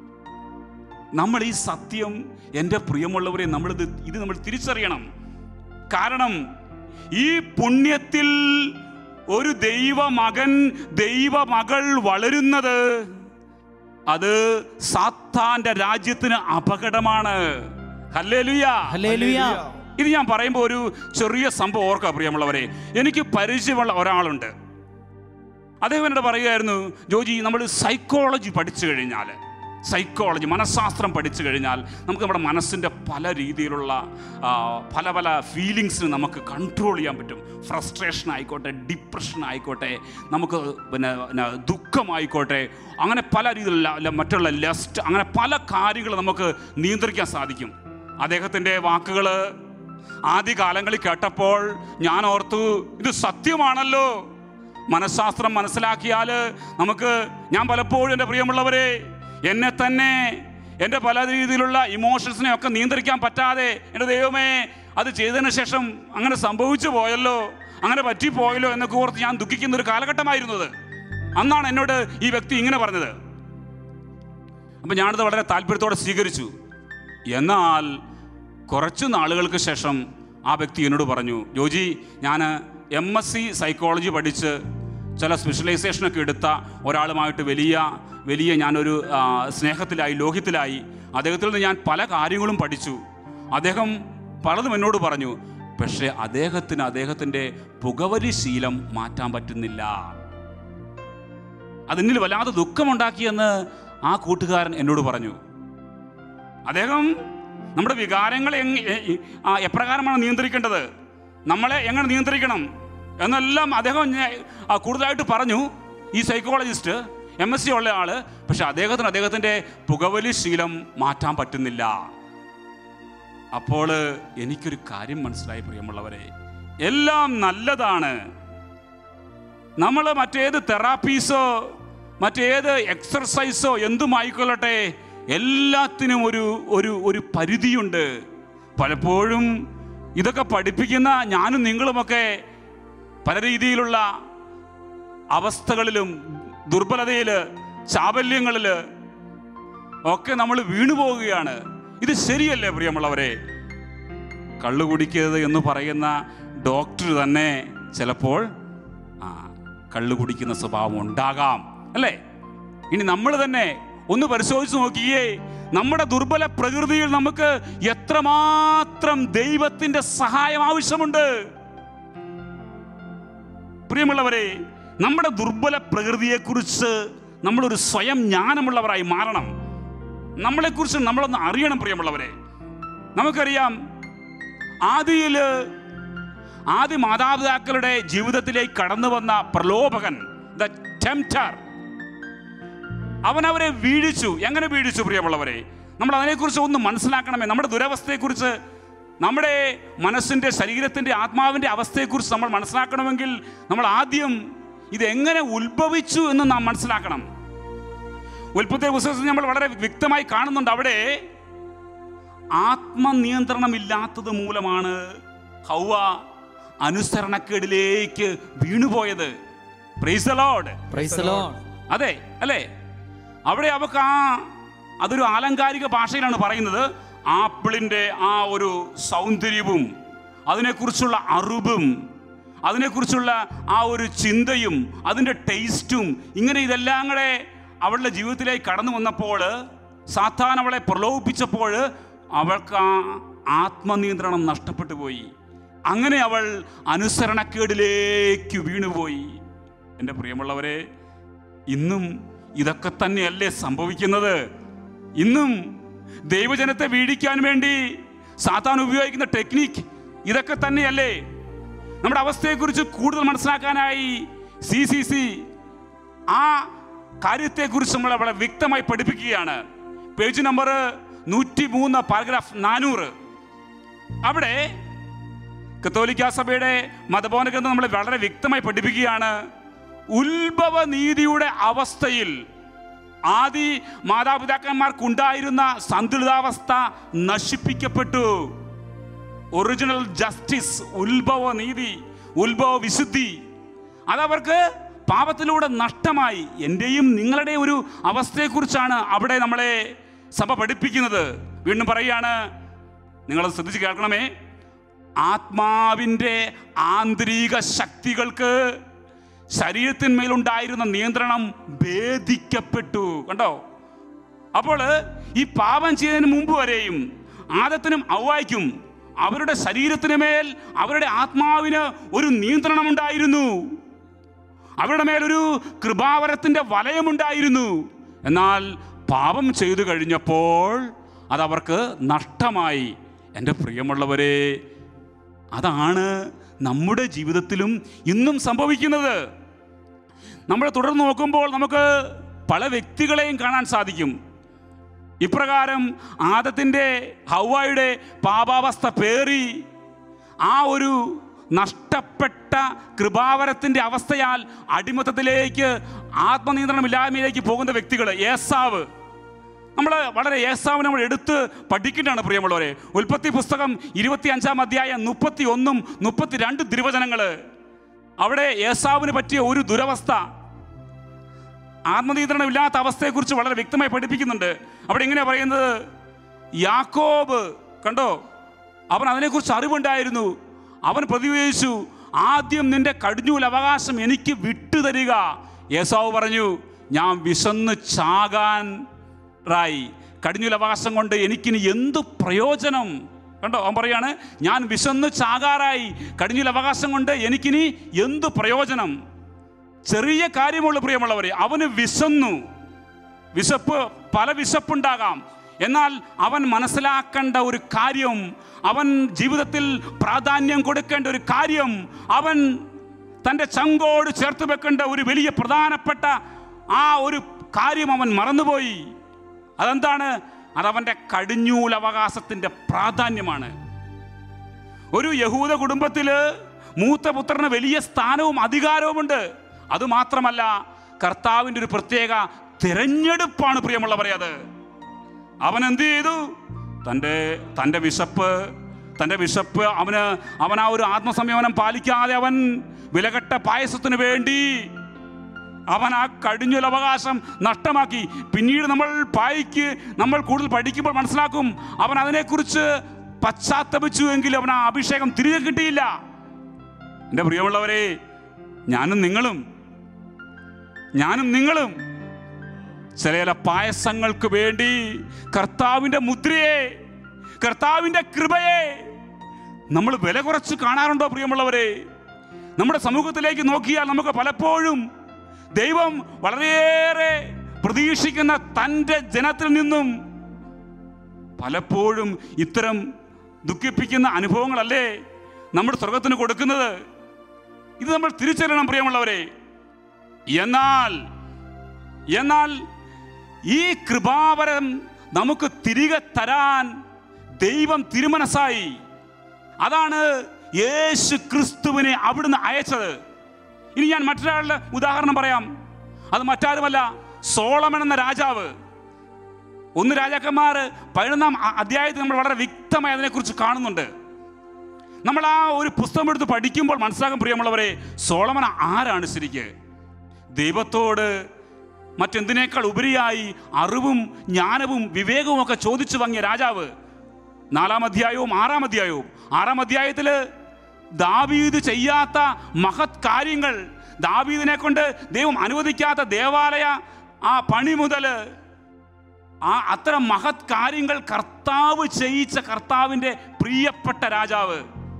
നമ്മൾ ഈ സത്യം എൻ്റെ പ്രിയമുള്ളവരെ നമ്മളിത് ഇത് നമ്മൾ തിരിച്ചറിയണം കാരണം ഈ പുണ്യത്തിൽ ഒരു ദൈവമകൻ ദൈവമകൾ വളരുന്നത് അത് സാത്താന്റെ രാജ്യത്തിന് അപകടമാണ് ഹല്ലേലൂയ ഹല്ലേലൂയ ഇത് ഞാൻ പറയുമ്പോൾ ഒരു ചെറിയ സംഭവം ഓർക്കുക പ്രിയമുള്ളവരെ എനിക്ക് പരിചയമുള്ള ഒരാളുണ്ട് അദ്ദേഹം എന്നോട് പറയുകയായിരുന്നു ജോജി നമ്മൾ സൈക്കോളജി പഠിച്ചു കഴിഞ്ഞാൽ സൈക്കോളജി മനഃശാസ്ത്രം പഠിച്ചു കഴിഞ്ഞാൽ നമുക്ക് നമ്മുടെ മനസ്സിൻ്റെ പല രീതിയിലുള്ള ആ, പല പല ഫീലിങ്സിന് നമുക്ക് കൺട്രോൾ ചെയ്യാൻ പറ്റും ഫ്രസ്ട്രേഷൻ ആയിക്കോട്ടെ ഡിപ്രഷൻ ആയിക്കോട്ടെ നമുക്ക് പിന്നെ പിന്നെ ദുഃഖമായിക്കോട്ടെ അങ്ങനെ പല രീതിയിലുള്ള ല- മറ്റുള്ള ലസ്റ്റ് അങ്ങനെ പല കാര്യങ്ങൾ നമുക്ക് നിയന്ത്രിക്കാൻ സാധിക്കും അദ്ദേഹത്തിൻ്റെ വാക്കുകൾ ആദ്യകാലങ്ങളിൽ കേട്ടപ്പോൾ ഞാൻ ഓർത്തു ഇത് സത്യമാണല്ലോ മനഃശാസ്ത്രം മനസ്സിലാക്കിയാൽ നമുക്ക് ഞാൻ പലപ്പോഴും എൻ്റെ പ്രിയമുള്ളവരെ എന്നെ തന്നെ എൻ്റെ പല രീതിയിലുള്ള ഇമോഷൻസിനെ ഒക്കെ നിയന്ത്രിക്കാൻ പറ്റാതെ എൻ്റെ ദൈവമേ അത് ചെയ്തതിന് ശേഷം അങ്ങനെ സംഭവിച്ചു പോയല്ലോ അങ്ങനെ പറ്റിപ്പോയല്ലോ എന്നൊക്കെ ഓർത്ത് ഞാൻ ദുഃഖിക്കുന്ന ഒരു കാലഘട്ടമായിരുന്നത് അന്നാണ് എന്നോട് ഈ വ്യക്തി ഇങ്ങനെ പറഞ്ഞത് അപ്പം ഞാനത് വളരെ താല്പര്യത്തോടെ സ്വീകരിച്ചു എന്നാൽ കുറച്ച് നാളുകൾക്ക് ശേഷം ആ വ്യക്തി എന്നോട് പറഞ്ഞു ജോജി ഞാൻ എം എസ് സി സൈക്കോളജി പഠിച്ച് ചില സ്പെഷ്യലൈസേഷനൊക്കെ എടുത്ത ഒരാളുമായിട്ട് വലിയ വലിയ ഞാനൊരു ആ, സ്നേഹത്തിലായി ലോഹ്യത്തിലായി അദ്ദേഹത്തിൽ നിന്ന് ഞാൻ പല കാര്യങ്ങളും പഠിച്ചു അദ്ദേഹം പലതും എന്നോട് പറഞ്ഞു പക്ഷേ അദ്ദേഹത്തിന് അദ്ദേഹത്തിൻ്റെ പുകവലി ശീലം മാറ്റാൻ പറ്റുന്നില്ല അതിനിൽ വല്ലാതെ ദുഃഖമുണ്ടാക്കിയെന്ന് ആ കൂട്ടുകാരൻ എന്നോട് പറഞ്ഞു അദ്ദേഹം നമ്മുടെ വികാരങ്ങളെ എങ് എ- എ- ആ, എപ്രകാരമാണ് നിയന്ത്രിക്കേണ്ടത് നമ്മളെ എങ്ങനെ നിയന്ത്രിക്കണം എന്നെല്ലാം അദ്ദേഹം ഞ- ആ, കൂടുതലായിട്ട് പറഞ്ഞു ഈ സൈക്കോളജിസ്റ്റ് എം എസ് സി ഉള്ള ആള് പക്ഷെ അദ്ദേഹത്തിന് അദ്ദേഹത്തിൻ്റെ പുകവലി ശീലം മാറ്റാൻ പറ്റുന്നില്ല അപ്പോൾ എനിക്കൊരു കാര്യം മനസ്സിലായി പ്രിയമുള്ളവരെ എല്ലാം നല്ലതാണ് നമ്മൾ മറ്റേത് തെറാപ്പീസോ മറ്റേത് എക്സർസൈസോ എന്തുമായിക്കൊള്ളട്ടെ എല്ലാത്തിനും ഒരു ഒരു ഒരു പരിധിയുണ്ട് പലപ്പോഴും ഇതൊക്കെ പഠിപ്പിക്കുന്ന ഞാനും നിങ്ങളുമൊക്കെ പല രീതിയിലുള്ള അവസ്ഥകളിലും ദുർബലതയിൽ ചാബല്യങ്ങളിൽ ഒക്കെ നമ്മൾ വീണു പോവുകയാണ് ഇത് ശരിയല്ലേ പ്രിയമുള്ളവരെ കള്ളു കുടിക്കരുത് എന്ന് പറയുന്ന ഡോക്ടർ തന്നെ ചിലപ്പോൾ ആ കള്ളു കുടിക്കുന്ന സ്വഭാവം ഉണ്ടാകാം അല്ലേ ഇനി നമ്മൾ തന്നെ ഒന്ന് പരിശോധിച്ച് നോക്കിയേ നമ്മുടെ ദുർബല പ്രകൃതിയിൽ നമുക്ക് എത്രമാത്രം ദൈവത്തിന്റെ സഹായം ആവശ്യമുണ്ട് പ്രിയമുള്ളവരെ നമ്മുടെ ദുർബല പ്രകൃതിയെക്കുറിച്ച് നമ്മളൊരു സ്വയം ജ്ഞാനമുള്ളവരായി മാറണം നമ്മളെക്കുറിച്ച് നമ്മളൊന്ന് അറിയണം പ്രിയമുള്ളവരെ നമുക്കറിയാം ആദിയിൽ ആദ്യ മാതാപിതാക്കളുടെ ജീവിതത്തിലേക്ക് കടന്നു വന്ന പ്രലോഭകൻ ദ ടെംപ്റ്റർ അവൻ അവരെ വീഴിച്ചു എങ്ങനെ വീഴിച്ചു പ്രിയമുള്ളവരെ നമ്മൾ അതിനെക്കുറിച്ച് ഒന്ന് മനസ്സിലാക്കണമേ നമ്മുടെ ദുരവസ്ഥയെക്കുറിച്ച് നമ്മുടെ മനസ്സിൻ്റെ ശരീരത്തിൻ്റെ ആത്മാവിൻ്റെ അവസ്ഥയെക്കുറിച്ച് നമ്മൾ മനസ്സിലാക്കണമെങ്കിൽ നമ്മൾ ആദ്യം ഇത് എങ്ങനെ ഉത്ഭവിച്ചു എന്ന് നാം മനസ്സിലാക്കണം ഉൽപ്പത്തി പുസ്തകത്തിൽ നമ്മൾ വളരെ വ്യക്തമായി കാണുന്നുണ്ട് അവിടെ ആത്മനിയന്ത്രണമില്ലാത്തത് മൂലമാണ് ഹൗവ അനുസരണക്കേടിലേക്ക് വീണുപോയത് പ്രൈസ് ലോഡ് പ്രൈസ് ലോൺ അതെ അല്ലേ അവിടെ അവർക്ക് ആ അതൊരു ആലങ്കാരിക ഭാഷയിലാണ് പറയുന്നത് ആപ്പിളിൻ്റെ ആ ഒരു സൗന്ദര്യവും അതിനെക്കുറിച്ചുള്ള അറിവും അതിനെക്കുറിച്ചുള്ള ആ ഒരു ചിന്തയും അതിൻ്റെ ടേസ്റ്റും ഇങ്ങനെ ഇതെല്ലാം കൂടെ അവളുടെ ജീവിതത്തിലേക്ക് കടന്നു വന്നപ്പോൾ സാത്താൻ അവളെ പ്രലോഭിപ്പിച്ചപ്പോൾ അവൾക്ക് ആ ആത്മനിയന്ത്രണം നഷ്ടപ്പെട്ടു പോയി അങ്ങനെ അവൾ അനുസരണക്കേടിലേക്ക് വീണുപോയി എൻ്റെ പ്രിയമുള്ളവരെ ഇന്നും ഇതൊക്കെ തന്നെയല്ലേ സംഭവിക്കുന്നത് ഇന്നും ദൈവജനത്തെ വീഴിക്കാൻ വേണ്ടി സാത്താൻ ഉപയോഗിക്കുന്ന ടെക്നിക്ക് ഇതൊക്കെ തന്നെയല്ലേ നമ്മുടെ അവസ്ഥയെക്കുറിച്ച് കൂടുതൽ മനസ്സിലാക്കാനായി സി സി സി ആ കാര്യത്തെക്കുറിച്ച് നമ്മൾ അവിടെ വ്യക്തമായി പഠിപ്പിക്കുകയാണ് പേജ് നമ്പർ നൂറ്റി മൂന്ന് പാരഗ്രാഫ് നാനൂറ് അവിടെ കത്തോലിക്ക സഭയുടെ മതബോധന ഗ്രന്ഥം നമ്മളെ വളരെ വ്യക്തമായി പഠിപ്പിക്കുകയാണ് ഉത്ഭവ നീതിയുടെ അവസ്ഥയിൽ ആദി മാതാപിതാക്കന്മാർക്കുണ്ടായിരുന്ന സന്തുലിതാവസ്ഥ നശിപ്പിക്കപ്പെട്ടു ഒറിജിനൽ ജസ്റ്റിസ് ഉത്ഭവ നീതി ഉത്ഭവ വിശുദ്ധി അതവർക്ക് പാപത്തിലൂടെ നഷ്ടമായി എൻ്റെയും നിങ്ങളുടെയും ഒരു അവസ്ഥയെക്കുറിച്ചാണ് അവിടെ നമ്മളെ സഭ പഠിപ്പിക്കുന്നത് വീണ്ടും പറയുകയാണ് നിങ്ങളത് ശ്രദ്ധിച്ച് കേൾക്കണമേ ആത്മാവിൻ്റെ ആന്തരിക ശക്തികൾക്ക് ശരീരത്തിന്മേലുണ്ടായിരുന്ന നിയന്ത്രണം ഭേദിക്കപ്പെട്ടു കണ്ടോ അപ്പോൾ ഈ പാപം ചെയ്തതിന് മുമ്പ് വരെയും ആദത്തിനും ഔവായ്ക്കും അവരുടെ ശരീരത്തിന് മേൽ അവരുടെ ആത്മാവിന് ഒരു നിയന്ത്രണമുണ്ടായിരുന്നു അവരുടെ മേലൊരു കൃപാവരത്തിൻ്റെ വലയമുണ്ടായിരുന്നു എന്നാൽ പാപം ചെയ്തു കഴിഞ്ഞപ്പോൾ അതവർക്ക് നഷ്ടമായി എൻ്റെ പ്രിയമുള്ളവരെ അതാണ് നമ്മുടെ ജീവിതത്തിലും ഇന്നും സംഭവിക്കുന്നത് നമ്മൾ തുടർന്ന് നോക്കുമ്പോൾ നമുക്ക് പല വ്യക്തികളെയും കാണാൻ സാധിക്കും ഇപ്രകാരം ആദത്തിൻ്റെ ഹൗവായുടെ പാപാവസ്ഥ പേറി ആ ഒരു നഷ്ടപ്പെട്ട കൃപാവരത്തിൻ്റെ അവസ്ഥയാൽ അടിമത്തത്തിലേക്ക് ആത്മനിയന്ത്രണമില്ലായ്മയിലേക്ക് പോകുന്ന വ്യക്തികൾ ഏസാവ് നമ്മൾ വളരെ ഏസാവ് നമ്മൾ എടുത്ത് പഠിക്കേണ്ടതാണ് പ്രിയമുള്ളവരെ ഉൽപ്പത്തി പുസ്തകം ഇരുപത്തി അഞ്ചാം അധ്യായം മുപ്പത്തി ഒന്നും മുപ്പത്തി രണ്ട് തിരുവചനങ്ങൾ അവിടെ ഏസാവിന് പറ്റിയ ഒരു ദുരവസ്ഥ ആത്മനിയന്ത്രണമില്ലാത്ത അവസ്ഥയെക്കുറിച്ച് വളരെ വ്യക്തമായി പഠിപ്പിക്കുന്നുണ്ട് അവിടെ ഇങ്ങനെ പറയുന്നത് യാക്കോബ് കണ്ടോ അവൻ അതിനെക്കുറിച്ച് അറിവുണ്ടായിരുന്നു അവൻ പ്രതിവേദിച്ചു ആദ്യം നിന്റെ കടിഞ്ഞൂൽ അവകാശം എനിക്ക് വിട്ടുതരിക യേസാവ് പറഞ്ഞു ഞാൻ വിശന്ന് ചാകാൻ റായി കടിഞ്ഞൂൽ അവകാശം കൊണ്ട് എനിക്കിനി എന്തു പ്രയോജനം കണ്ടോ അവൻ പറയാണ് ഞാൻ വിശന്ന് ചാകാറായി കടിഞ്ഞൂൽ അവകാശം കൊണ്ട് എനിക്കിനി എന്തു പ്രയോജനം ചെറിയ കാര്യമുള്ള പ്രിയമുള്ളവരെ അവന് വിശന്നു വിശപ്പ് പല വിശപ്പുണ്ടാകാം എന്നാൽ അവൻ മനസ്സിലാക്കേണ്ട ഒരു കാര്യം അവൻ ജീവിതത്തിൽ പ്രാധാന്യം കൊടുക്കേണ്ട ഒരു കാര്യം അവൻ തൻ്റെ ചങ്കോട് ചേർത്ത് വെക്കേണ്ട ഒരു വലിയ പ്രധാനപ്പെട്ട ആ ഒരു കാര്യം അവൻ മറന്നുപോയി അതെന്താണ് അതവൻ്റെ കടിഞ്ഞൂൽ അവകാശത്തിൻ്റെ പ്രാധാന്യമാണ് ഒരു യഹൂദ കുടുംബത്തിൽ മൂത്ത പുത്രന് വലിയ സ്ഥാനവും അധികാരവുമുണ്ട് അത് മാത്രമല്ല കർത്താവിൻ്റെ ഒരു പ്രത്യേക തിരഞ്ഞെടുപ്പാണ് പ്രിയമുള്ളവരെ അത് അവൻ എന്ത് ചെയ്തു തൻ്റെ തൻ്റെ വിശപ്പ് തൻ്റെ വിശപ്പ് അവന് അവൻ ആ ഒരു ആത്മസംയമനം പാലിക്കാതെ അവൻ വിലകെട്ട പായസത്തിന് വേണ്ടി അവൻ ആ കഴിഞ്ഞൊരു അവകാശം നഷ്ടമാക്കി പിന്നീട് നമ്മൾ പായിക്ക് നമ്മൾ കൂടുതൽ പഠിക്കുമ്പോൾ മനസ്സിലാക്കും അവൻ അതിനെക്കുറിച്ച് പശ്ചാത്തപിച്ചു എങ്കിലും അവൻ ആ അഭിഷേകം തിരികെ കിട്ടിയില്ല എൻ്റെ പ്രിയമുള്ളവരെ ഞാനും നിങ്ങളും ഞാനും നിങ്ങളും ചില ചില പായസങ്ങൾക്ക് വേണ്ടി കർത്താവിൻ്റെ മുദ്രയെ കർത്താവിൻ്റെ കൃപയെ നമ്മൾ വില കുറച്ച് കാണാറുണ്ടോ പ്രിയമുള്ളവരെ നമ്മുടെ സമൂഹത്തിലേക്ക് നോക്കിയാൽ നമുക്ക് പലപ്പോഴും ദൈവം വളരെയേറെ പ്രതീക്ഷിക്കുന്ന തൻ്റെ ജനത്തിൽ നിന്നും പലപ്പോഴും ഇത്തരം ദുഃഖിപ്പിക്കുന്ന അനുഭവങ്ങളല്ലേ നമ്മുടെ സ്വർഗത്തിന് കൊടുക്കുന്നത് ഇത് നമ്മൾ തിരിച്ചറിയണം പ്രിയമുള്ളവരെ എന്നാൽ എന്നാൽ ഈ കൃപാവരം നമുക്ക് തിരികെ തരാൻ ദൈവം തിരുമനസ്സായി അതാണ് യേശു ക്രിസ്തുവിനെ അവിടുന്ന് അയച്ചത് ഇനി ഞാൻ മറ്റൊരാളുടെ ഉദാഹരണം പറയാം അത് മറ്റാരുമല്ല സോളമൻ എന്ന രാജാവ് ഒന്ന് രാജാക്കന്മാർ പതിനൊന്നാം അ- അധ്യായത്തിൽ നമ്മൾ വളരെ വ്യക്തമായി അതിനെക്കുറിച്ച് കാണുന്നുണ്ട് നമ്മൾ ആ ഒരു പുസ്തകം എടുത്ത് പഠിക്കുമ്പോൾ മനസ്സിലാക്കും പ്രിയമുള്ളവരെ സോളമൻ ആരാണ് ശരിക്ക് ദൈവത്തോട് മറ്റെന്തിനേക്കാൾ ഉപരിയായി അറിവും ജ്ഞാനവും വിവേകവും ഒക്കെ ചോദിച്ചു വാങ്ങിയ രാജാവ് നാലാം അധ്യായവും ആറാം അധ്യായവും ആറാം അധ്യായത്തിൽ ദാവീദ് ചെയ്യാത്ത മഹത് കാര്യങ്ങൾ ദാവീദിനെ കൊണ്ട് ദൈവം അനുവദിക്കാത്ത ദേവാലയ ആ പണി മുതൽ ആ അത്തരം മഹത് കാര്യങ്ങൾ കർത്താവ് ചെയ്യിച്ച കർത്താവിൻ്റെ പ്രിയപ്പെട്ട രാജാവ്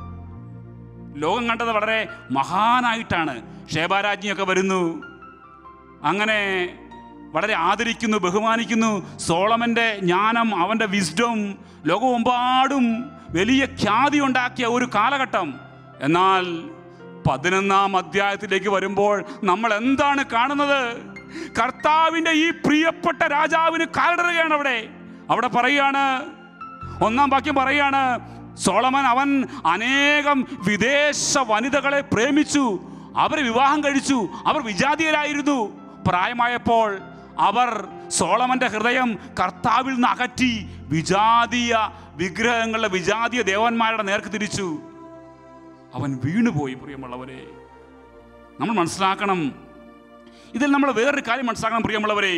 ലോകം കണ്ടത് വളരെ മഹാനായിട്ടാണ് ഷേബാരാജ്ഞിയൊക്കെ വരുന്നു അങ്ങനെ വളരെ ആദരിക്കുന്നു ബഹുമാനിക്കുന്നു സോളമൻ്റെ ജ്ഞാനം അവൻ്റെ വിസ്ഡം ലോകമെമ്പാടും വലിയ ഖ്യാതി ഉണ്ടാക്കിയ ഒരു കാലഘട്ടം എന്നാൽ പതിനൊന്നാം അധ്യായത്തിലേക്ക് വരുമ്പോൾ നമ്മൾ എന്താണ് കാണുന്നത് കർത്താവിൻ്റെ ഈ പ്രിയപ്പെട്ട രാജാവിന് കാലിടറുകയാണ് അവിടെ അവിടെ പറയുകയാണ് ഒന്നാം വാക്യം പറയാണ് സോളമൻ അവൻ അനേകം വിദേശ വനിതകളെ പ്രേമിച്ചു അവരെ വിവാഹം കഴിച്ചു അവർ വിജാതീയരായിരുന്നു പ്രായമായപ്പോൾ അവർ സോളമന്റെ ഹൃദയം കർത്താവിൽ നിന്ന് അകറ്റി വിജാതീയ വിഗ്രഹങ്ങളുടെ വിജാതീയ ദേവന്മാരുടെ നേർക്ക് തിരിച്ചു അവൻ വീണുപോയി പ്രിയമുള്ളവരെ നമ്മൾ മനസ്സിലാക്കണം ഇതിൽ നമ്മൾ വേറൊരു കാര്യം മനസ്സിലാക്കണം പ്രിയമുള്ളവരെ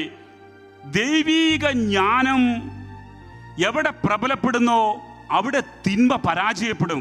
ദൈവീക ജ്ഞാനം എവിടെ പ്രബലപ്പെടുന്നോ അവിടെ തിന്മ പരാജയപ്പെടും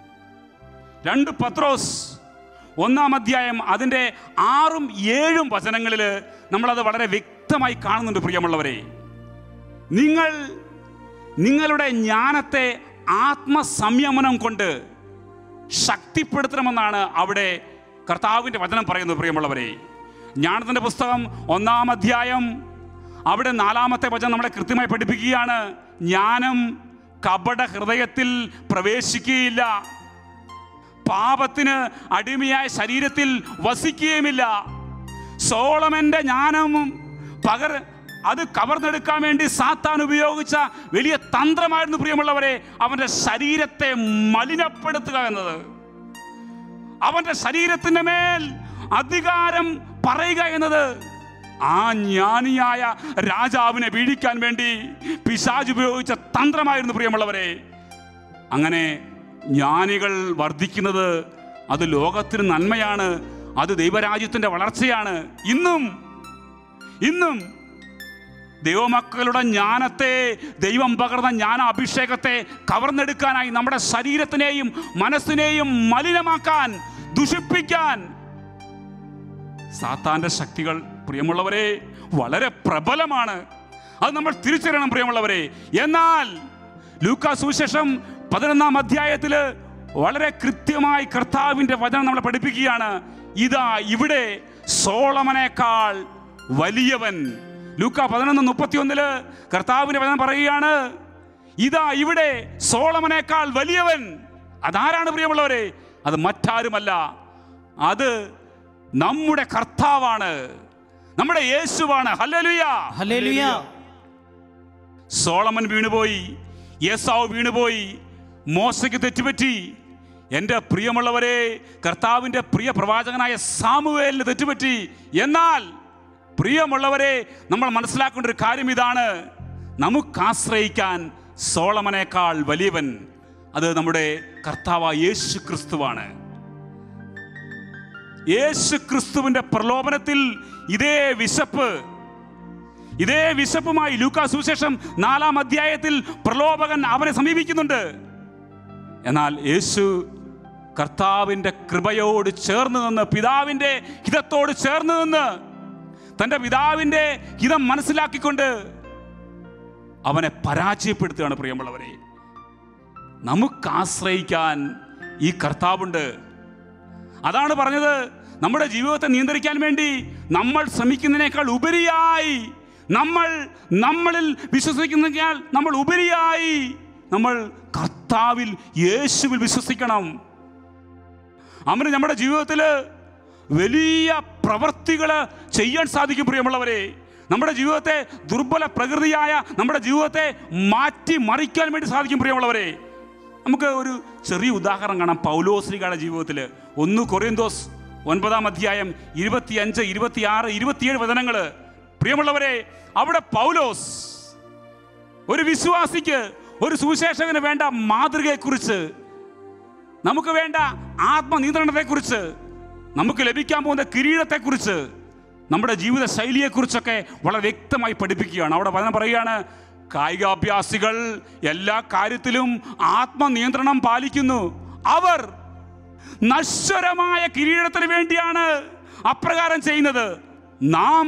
രണ്ട് പത്രോസ് ഒന്നാം അധ്യായം അതിൻ്റെ ആറും ഏഴും വചനങ്ങളിൽ നമ്മളത് വളരെ വ്യക്തമായി കാണുന്നുണ്ട് പ്രിയമുള്ളവരെ നിങ്ങൾ നിങ്ങളുടെ ജ്ഞാനത്തെ ആത്മസംയമനം കൊണ്ട് ശക്തിപ്പെടുത്തണമെന്നാണ് അവിടെ കർത്താവിൻ്റെ വചനം പറയുന്നത് പ്രിയമുള്ളവരെ ജ്ഞാനത്തിൻ്റെ പുസ്തകം ഒന്നാം അധ്യായം അവിടെ നാലാമത്തെ വചനം നമ്മളെ കൃത്യമായി പഠിപ്പിക്കുകയാണ് ജ്ഞാനം കപട ഹൃദയത്തിൽ പ്രവേശിക്കുകയില്ല പാപത്തിന് അടിമയായ ശരീരത്തിൽ വസിക്കുകയുമില്ല സോളമന്റെ ജ്ഞാനവും പകർ അത് കവർന്നെടുക്കാൻ വേണ്ടി സാത്താൻ ഉപയോഗിച്ച വലിയ തന്ത്രമായിരുന്നു പ്രിയമുള്ളവരെ അവന്റെ ശരീരത്തെ മലിനപ്പെടുത്തുക എന്നത് അവന്റെ ശരീരത്തിന്റെ മേൽ അധികാരം പറയുക എന്നത് ആ ജ്ഞാനിയായ രാജാവിനെ വീഴിക്കാൻ വേണ്ടി പിശാജ് ഉപയോഗിച്ച തന്ത്രമായിരുന്നു പ്രിയമുള്ളവരെ അങ്ങനെ ജ്ഞാനികൾ വർദ്ധിക്കുന്നത് അത് ലോകത്തിന് നന്മയാണ് അത് ദൈവരാജ്യത്തിൻ്റെ വളർച്ചയാണ് ഇന്നും ഇന്നും ദൈവമക്കളുടെ ജ്ഞാനത്തെ ദൈവം പകർന്ന ജ്ഞാന അഭിഷേകത്തെ കവർന്നെടുക്കാനായി നമ്മുടെ ശരീരത്തിനെയും മനസ്സിനെയും മലിനമാക്കാൻ ദുഷിപ്പിക്കാൻ സാത്താന്റെ ശക്തികൾ പ്രിയമുള്ളവരെ വളരെ പ്രബലമാണ് അത് നമ്മൾ തിരിച്ചറിയണം പ്രിയമുള്ളവരെ എന്നാൽ ലൂക്കാ സുവിശേഷം പതിനൊന്നാം അധ്യായത്തിൽ വളരെ കൃത്യമായി കർത്താവിൻ്റെ വചനം നമ്മളെ പഠിപ്പിക്കുകയാണ് ഇതാ ഇവിടെ സോളമനേക്കാൾ വലിയവൻ ലൂക്ക പതിനൊന്ന് മുപ്പത്തിയൊന്നില് കർത്താവിൻ്റെ വചനം പറയുകയാണ് ഇതാ ഇവിടെ സോളമനേക്കാൾ വലിയവൻ അതാരാണ് പ്രിയമുള്ളവരെ അത് മറ്റാരുമല്ല അത് നമ്മുടെ കർത്താവാണ് നമ്മുടെ യേശുവാണ് ഹല്ലേലൂയ ഹല്ലേലൂയ സോളമൻ വീണുപോയി യേസാവ് വീണുപോയി മോശയ്ക്ക് തെറ്റുപറ്റി എൻ്റെ പ്രിയമുള്ളവരെ കർത്താവിൻ്റെ പ്രിയ പ്രവാചകനായ സാമുവേലിന് തെറ്റുപറ്റി എന്നാൽ പ്രിയമുള്ളവരെ നമ്മൾ മനസ്സിലാക്കേണ്ട ഒരു കാര്യം ഇതാണ് നമുക്ക് ആശ്രയിക്കാൻ സോളമനേക്കാൾ വലിയവൻ അത് നമ്മുടെ കർത്താവായ യേശു ക്രിസ്തുവാണ് യേശു ക്രിസ്തുവിന്റെ പ്രലോഭനത്തിൽ ഇതേ വിശപ്പ് ഇതേ വിശപ്പുമായി ലൂക്കാ സുവിശേഷം നാലാം അധ്യായത്തിൽ പ്രലോഭകൻ അവനെ സമീപിക്കുന്നുണ്ട് എന്നാൽ യേശു കർത്താവിൻ്റെ കൃപയോട് ചേർന്ന് നിന്ന് പിതാവിൻ്റെ ഹിതത്തോട് ചേർന്ന് നിന്ന് തൻ്റെ പിതാവിൻ്റെ ഹിതം മനസ്സിലാക്കിക്കൊണ്ട് അവനെ പരാജയപ്പെടുത്തുകയാണ് പ്രിയമുള്ളവരെ നമുക്ക് ആശ്രയിക്കാൻ ഈ കർത്താവുണ്ട് അതാണ് പറഞ്ഞത് നമ്മുടെ ജീവിതത്തെ നിയന്ത്രിക്കാൻ വേണ്ടി നമ്മൾ ശ്രമിക്കുന്നതിനേക്കാൾ ഉപരിയായി നമ്മൾ നമ്മളിൽ വിശ്വസിക്കുന്നതിനേക്കാൾ നമ്മൾ ഉപരിയായി നമ്മൾ കർത്താവിൽ യേശുവിൽ വിശ്വസിക്കണം അവന് നമ്മുടെ ജീവിതത്തിൽ വലിയ പ്രവർത്തികൾ ചെയ്യാൻ സാധിക്കും പ്രിയമുള്ളവരെ നമ്മുടെ ജീവിതത്തെ ദുർബല പ്രകൃതിയായ നമ്മുടെ ജീവിതത്തെ മാറ്റി മറിക്കാൻ വേണ്ടി സാധിക്കും പ്രിയമുള്ളവരെ നമുക്ക് ഒരു ചെറിയ ഉദാഹരണം കാണാം പൗലോശ്രീകളുടെ ജീവിതത്തിൽ ഒന്ന് കൊറിയന്തോസ് ഒൻപതാം അധ്യായം ഇരുപത്തിയഞ്ച് ഇരുപത്തിയാറ് ഇരുപത്തിയേഴ് വചനങ്ങൾ പ്രിയമുള്ളവരെ അവിടെ പൗലോസ് ഒരു വിശ്വാസിക്ക് ഒരു സുവിശേഷകന് വേണ്ട മാതൃകയെക്കുറിച്ച് നമുക്ക് വേണ്ട ആത്മനിയന്ത്രണത്തെക്കുറിച്ച് നമുക്ക് ലഭിക്കാൻ പോകുന്ന കിരീടത്തെക്കുറിച്ച് നമ്മുടെ ജീവിത ശൈലിയെക്കുറിച്ചൊക്കെ വളരെ വ്യക്തമായി പഠിപ്പിക്കുകയാണ് അവിടെ വചനം പറയുകയാണ് കായികാഭ്യാസികൾ എല്ലാ കാര്യത്തിലും ആത്മനിയന്ത്രണം പാലിക്കുന്നു അവർ നശ്വരമായ കിരീടത്തിന് വേണ്ടിയാണ് അപ്രകാരം ചെയ്യുന്നത് നാം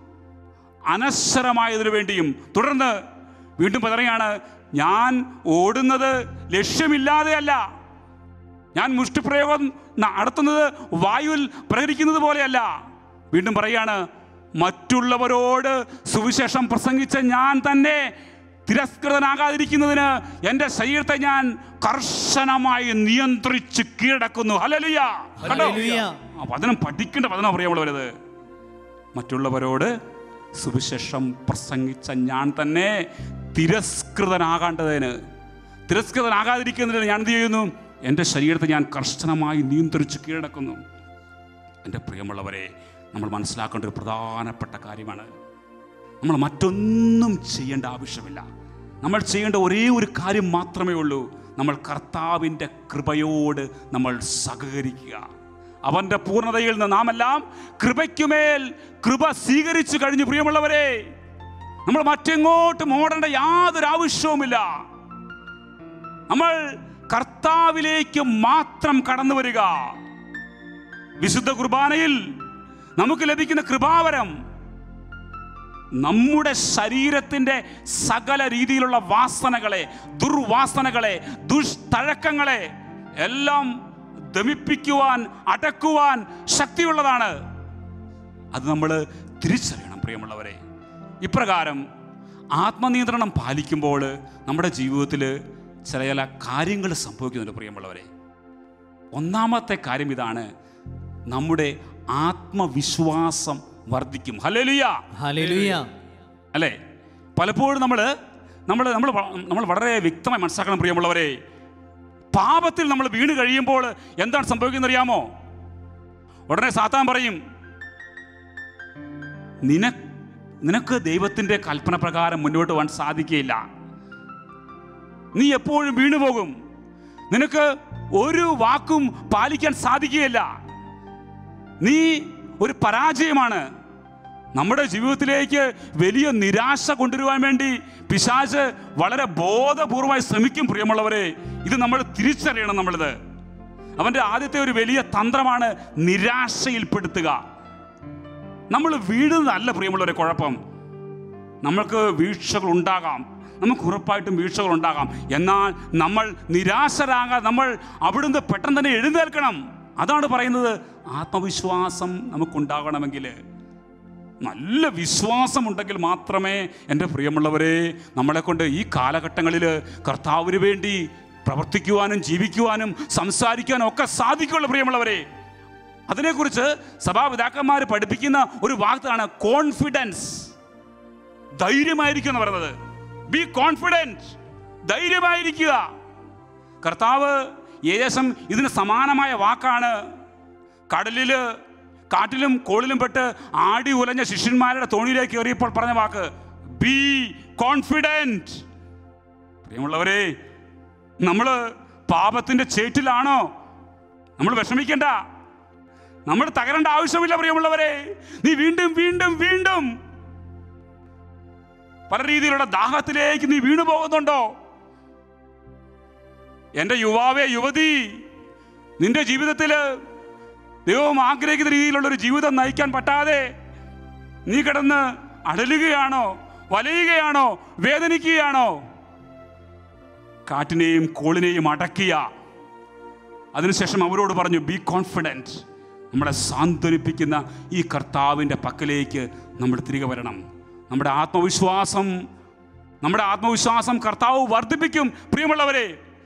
അനശ്വരമായതിനു വേണ്ടിയും തുടർന്ന് വീണ്ടും പറയുകയാണ് ഞാൻ ഓടുന്നത് ലക്ഷ്യമില്ലാതെയല്ല ഞാൻ മുഷ്ടിപ്രയോഗം നടത്തുന്നത് വായുവിൽ പ്രഹരിക്കുന്നത് പോലെയല്ല വീണ്ടും പറയാണ് മറ്റുള്ളവരോട് സുവിശേഷം പ്രസംഗിച്ച ഞാൻ തന്നെ തിരസ്കൃതനാകാതിരിക്കുന്നതിന് എൻ്റെ ശരീരത്തെ ഞാൻ കർശനമായി നിയന്ത്രിച്ച് കീഴടക്കുന്നു ഹലലിയ ഹല്ലേലൂയ. വചനം പഠിക്കേണ്ട വചനം പറയാനുള്ളവരത് മറ്റുള്ളവരോട് സുവിശേഷം പ്രസംഗിച്ച ഞാൻ തന്നെ തിരസ്കൃതനാകേണ്ടതിന് തിരസ്കൃതനാകാതിരിക്കുന്നതിന് ഞാൻ എന്ത് ചെയ്യുന്നു എൻ്റെ ശരീരത്തെ ഞാൻ കർശനമായി നിയന്ത്രിച്ച് കീഴടക്കുന്നു എൻ്റെ പ്രിയമുള്ളവരെ നമ്മൾ മനസ്സിലാക്കേണ്ട ഒരു പ്രധാനപ്പെട്ട കാര്യമാണ് നമ്മൾ മറ്റൊന്നും ചെയ്യേണ്ട ആവശ്യമില്ല നമ്മൾ ചെയ്യേണ്ട ഒരേ ഒരു കാര്യം മാത്രമേ ഉള്ളൂ നമ്മൾ കർത്താവിൻ്റെ കൃപയോട് നമ്മൾ സഹകരിക്കുക അവൻ്റെ പൂർണ്ണതയിൽ നിന്ന് നാം എല്ലാം കൃപയ്ക്കുമേൽ കൃപ സ്വീകരിച്ചു കഴിഞ്ഞു പ്രിയമുള്ളവരെ നമ്മൾ മറ്റെങ്ങോട്ടും ഓടേണ്ട യാതൊരു ആവശ്യവുമില്ല നമ്മൾ കർത്താവിലേക്ക് മാത്രം കടന്നു വരിക വിശുദ്ധ കുർബാനയിൽ നമുക്ക് ലഭിക്കുന്ന കൃപാവരം നമ്മുടെ ശരീരത്തിൻ്റെ സകല രീതിയിലുള്ള വാസനകളെ ദുർവാസനകളെ ദുഷ്തഴക്കങ്ങളെ എല്ലാം ദമിപ്പിക്കുവാൻ അടക്കുവാൻ ശക്തിയുള്ളതാണ് അത് നമ്മൾ തിരിച്ചറിയണം പ്രിയമുള്ളവരെ ഇപ്രകാരം ആത്മനിയന്ത്രണം പാലിക്കുമ്പോൾ നമ്മുടെ ജീവിതത്തിൽ ചില ചില കാര്യങ്ങൾ സംഭവിക്കുന്നുണ്ട് പ്രിയമുള്ളവരെ ഒന്നാമത്തെ കാര്യം ഇതാണ് നമ്മുടെ ആത്മവിശ്വാസം വർദ്ധിക്കും ഹല്ലേലൂയ ഹല്ലേലൂയ അല്ലേ പലപ്പോഴും നമ്മൾ നമ്മൾ നമ്മൾ നമ്മൾ വളരെ വ്യക്തമായി മനസ്സിലാക്കണം പ്രിയമുള്ളവരെ പാപത്തിൽ നമ്മൾ വീണ് കഴിയുമ്പോൾ എന്താണ് സംഭവിക്കുന്നത് അറിയാമോ ഉടനെ സാത്താൻ പറയും നിന നിനക്ക് ദൈവത്തിൻ്റെ കൽപ്പന പ്രകാരം മുന്നോട്ട് പോകാൻ സാധിക്കുകയില്ല നീ എപ്പോഴും വീണുപോകും നിനക്ക് ഒരു വാക്കും പാലിക്കാൻ സാധിക്കുകയില്ല നീ ഒരു പരാജയമാണ് നമ്മുടെ ജീവിതത്തിലേക്ക് വലിയ നിരാശ കൊണ്ടുവരുവാൻ വേണ്ടി പിശാച് വളരെ ബോധപൂർവമായി ശ്രമിക്കും പ്രിയമുള്ളവരെ ഇത് നമ്മൾ തിരിച്ചറിയണം നമ്മളിത് അവൻ്റെ ആദ്യത്തെ ഒരു വലിയ തന്ത്രമാണ് നിരാശയിൽപ്പെടുത്തുക നമ്മൾ വീഴുന്നതല്ല പ്രിയമുള്ളവരെ കുഴപ്പം നമ്മൾക്ക് വീഴ്ചകൾ ഉണ്ടാകാം നമുക്ക് ഉറപ്പായിട്ടും വീഴ്ചകൾ ഉണ്ടാകാം എന്നാൽ നമ്മൾ നിരാശരാകാൻ നമ്മൾ അവിടുന്ന് പെട്ടെന്ന് തന്നെ എഴുന്നേൽക്കണം അതാണ് പറയുന്നത് ആത്മവിശ്വാസം നമുക്കുണ്ടാകണമെങ്കിൽ നല്ല വിശ്വാസമുണ്ടെങ്കിൽ മാത്രമേ എൻ്റെ പ്രിയമുള്ളവരെ നമ്മളെ കൊണ്ട് ഈ കാലഘട്ടങ്ങളിൽ കർത്താവിന് വേണ്ടി പ്രവർത്തിക്കുവാനും ജീവിക്കുവാനും സംസാരിക്കാനും ഒക്കെ സാധിക്കുള്ളൂ പ്രിയമുള്ളവരെ അതിനെക്കുറിച്ച് സഭാപിതാക്കന്മാർ പഠിപ്പിക്കുന്ന ഒരു വാക്കാണ് കോൺഫിഡൻസ് ധൈര്യമായിരിക്കും എന്ന് പറയുന്നത് ബി കോൺഫിഡൻറ്റ് ധൈര്യമായിരിക്കുക കർത്താവ് ഏകദേശം ഇതിന് സമാനമായ വാക്കാണ് കടലിൽ കാട്ടിലും കോളിലും പെട്ട് ആടി ഉലഞ്ഞ ശിഷ്യന്മാരുടെ തോണിയിലേക്ക് കയറിയപ്പോൾ പറഞ്ഞ വാക്ക് ബി കോൺഫിഡൻറ്റ് പ്രിയമുള്ളവരെ നമ്മൾ പാപത്തിൻ്റെ ചേറ്റിലാണോ നമ്മൾ വിഷമിക്കണ്ട നമ്മൾ തകരേണ്ട ആവശ്യമില്ല പ്രിയമുള്ളവരെ നീ വീണ്ടും വീണ്ടും വീണ്ടും പല രീതിയിലുള്ള ദാഹത്തിലേക്ക് നീ വീണു പോകുന്നുണ്ടോ എൻ്റെ യുവാവേ യുവതി നിന്റെ ജീവിതത്തിൽ ദൈവം ആഗ്രഹിക്കുന്ന രീതിയിലുള്ള ഒരു ജീവിതം നയിക്കാൻ പറ്റാതെ നീ കിടന്ന് അടലുകയാണോ വലയുകയാണോ വേദനിക്കുകയാണോ കാറ്റിനെയും കോളിനെയും അടക്കിയ അതിനുശേഷം അവരോട് പറഞ്ഞു ബി കോൺഫിഡൻറ്റ് നമ്മളെ സാന്ത്വനിപ്പിക്കുന്ന ഈ കർത്താവിൻ്റെ പക്കലേക്ക് നമ്മൾ തിരികെ വരണം നമ്മുടെ ആത്മവിശ്വാസം നമ്മുടെ ആത്മവിശ്വാസം കർത്താവ് വർദ്ധിപ്പിക്കും പ്രിയമുള്ളവരെ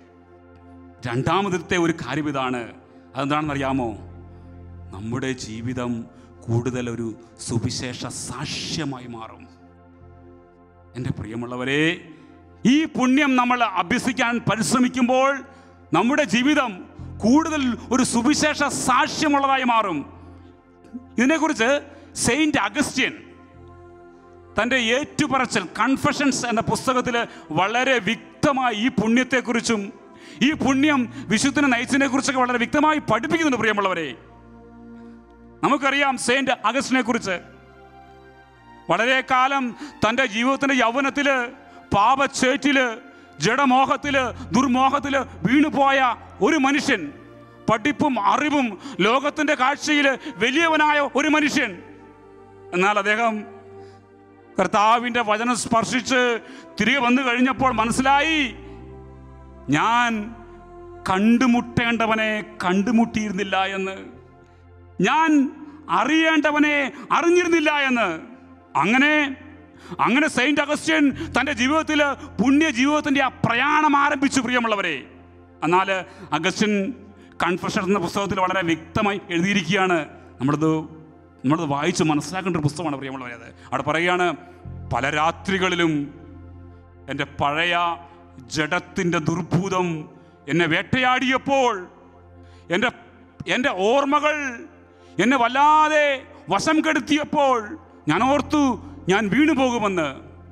രണ്ടാമത്തെ ഒരു കാര്യം ഇതാണ് അതെന്താണെന്ന് അറിയാമോ നമ്മുടെ ജീവിതം കൂടുതൽ ഒരു സുവിശേഷ സാക്ഷ്യമായി മാറും എൻ്റെ പ്രിയമുള്ളവരെ ഈ പുണ്യം നമ്മൾ അഭ്യസിക്കാൻ പരിശ്രമിക്കുമ്പോൾ നമ്മുടെ ജീവിതം കൂടുതൽ ഒരു സുവിശേഷ സാക്ഷ്യമുള്ളതായി മാറും ഇതിനെക്കുറിച്ച് സെയിൻറ്റ് അഗസ്റ്റ്യൻ തൻ്റെ ഏറ്റുപറച്ചൽ കൺഫഷൻസ് എന്ന പുസ്തകത്തിൽ വളരെ വ്യക്തമായി ഈ പുണ്യത്തെക്കുറിച്ചും ഈ പുണ്യം വിശുദ്ധനെ നയിച്ചതിനെ കുറിച്ചൊക്കെ വളരെ വ്യക്തമായി പഠിപ്പിക്കുന്നുണ്ട് പ്രിയമുള്ളവരെ നമുക്കറിയാം സെയിന്റ് അഗസ്റ്റിനെ കുറിച്ച് വളരെ കാലം തൻ്റെ ജീവിതത്തിൻ്റെ യൗവനത്തില് പാപച്ചേറ്റില് ജഡമോഹത്തില് ദുർമോഹത്തില് വീണുപോയ ഒരു മനുഷ്യൻ പഠിപ്പും അറിവും ലോകത്തിൻ്റെ കാഴ്ചയിൽ വലിയവനായ ഒരു മനുഷ്യൻ എന്നാൽ അദ്ദേഹം കർത്താവിൻ്റെ വചനം സ്പർശിച്ച് തിരികെ വന്നു കഴിഞ്ഞപ്പോൾ മനസ്സിലായി ഞാൻ കണ്ടുമുട്ടേണ്ടവനെ കണ്ടുമുട്ടിയിരുന്നില്ല എന്ന് ഞാൻ അറിയേണ്ടവനെ അറിഞ്ഞിരുന്നില്ല എന്ന് അങ്ങനെ അങ്ങനെ സെയിന്റ് അഗസ്റ്റ്യൻ തൻ്റെ ജീവിതത്തിൽ പുണ്യ ജീവിതത്തിൻ്റെ ആ പ്രയാണം ആരംഭിച്ചു പ്രിയമുള്ളവരെ എന്നാൽ അഗസ്റ്റ്യൻ കൺഫഷൻ എന്ന പുസ്തകത്തിൽ വളരെ വ്യക്തമായി എഴുതിയിരിക്കുകയാണ് നമ്മളത് നമ്മളത് വായിച്ച് മനസ്സിലാക്കേണ്ട ഒരു പുസ്തകമാണ് പ്രിയമുള്ളവരെ അത് അവിടെ പറയുകയാണ് പല രാത്രികളിലും എൻ്റെ പഴയ ജഡത്തിൻ്റെ ദുർഭൂതം എന്നെ വേട്ടയാടിയപ്പോൾ എൻ്റെ എൻ്റെ ഓർമ്മകൾ എന്നെ വല്ലാതെ വശം കെടുത്തിയപ്പോൾ ഞാൻ ഓർത്തു ഞാൻ വീണു പോകുമെന്ന്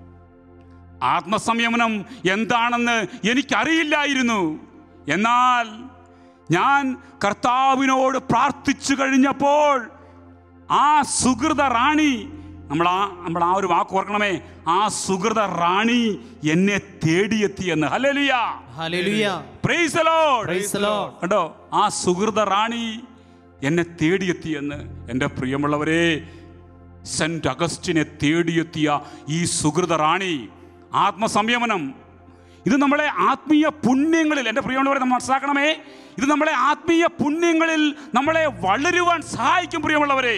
ആത്മസംയമനം എന്താണെന്ന് എനിക്കറിയില്ലായിരുന്നു എന്നാൽ ഞാൻ കർത്താവിനോട് പ്രാർത്ഥിച്ചു കഴിഞ്ഞപ്പോൾ ആ സുഹൃത റാണി നമ്മൾ ആ നമ്മൾ ആ ഒരു വാക്ക് ഓർക്കണമേ ആ സുഹൃത റാണി എന്നെ തേടിയെത്തിയെന്ന് ഹല്ലേലൂയ ഹല്ലേലൂയ praise the Lord Praise the Lord. കണ്ടോ ആ സുഹൃത റാണി എന്നെ തേടിയെത്തിയെന്ന് എൻ്റെ പ്രിയമുള്ളവരെ സെന്റ് അഗസ്റ്റിനെ തേടിയെത്തിയ ഈ സുഹൃത റാണി ആത്മസംയമനം ഇത് നമ്മളെ ആത്മീയ പുണ്യങ്ങളിൽ എൻ്റെ പ്രിയമുള്ളവരെ നമ്മൾ മനസ്സിലാക്കണമേ ഇത് നമ്മളെ ആത്മീയ പുണ്യങ്ങളിൽ നമ്മളെ വളരുവാൻ സഹായിക്കും പ്രിയമുള്ളവരെ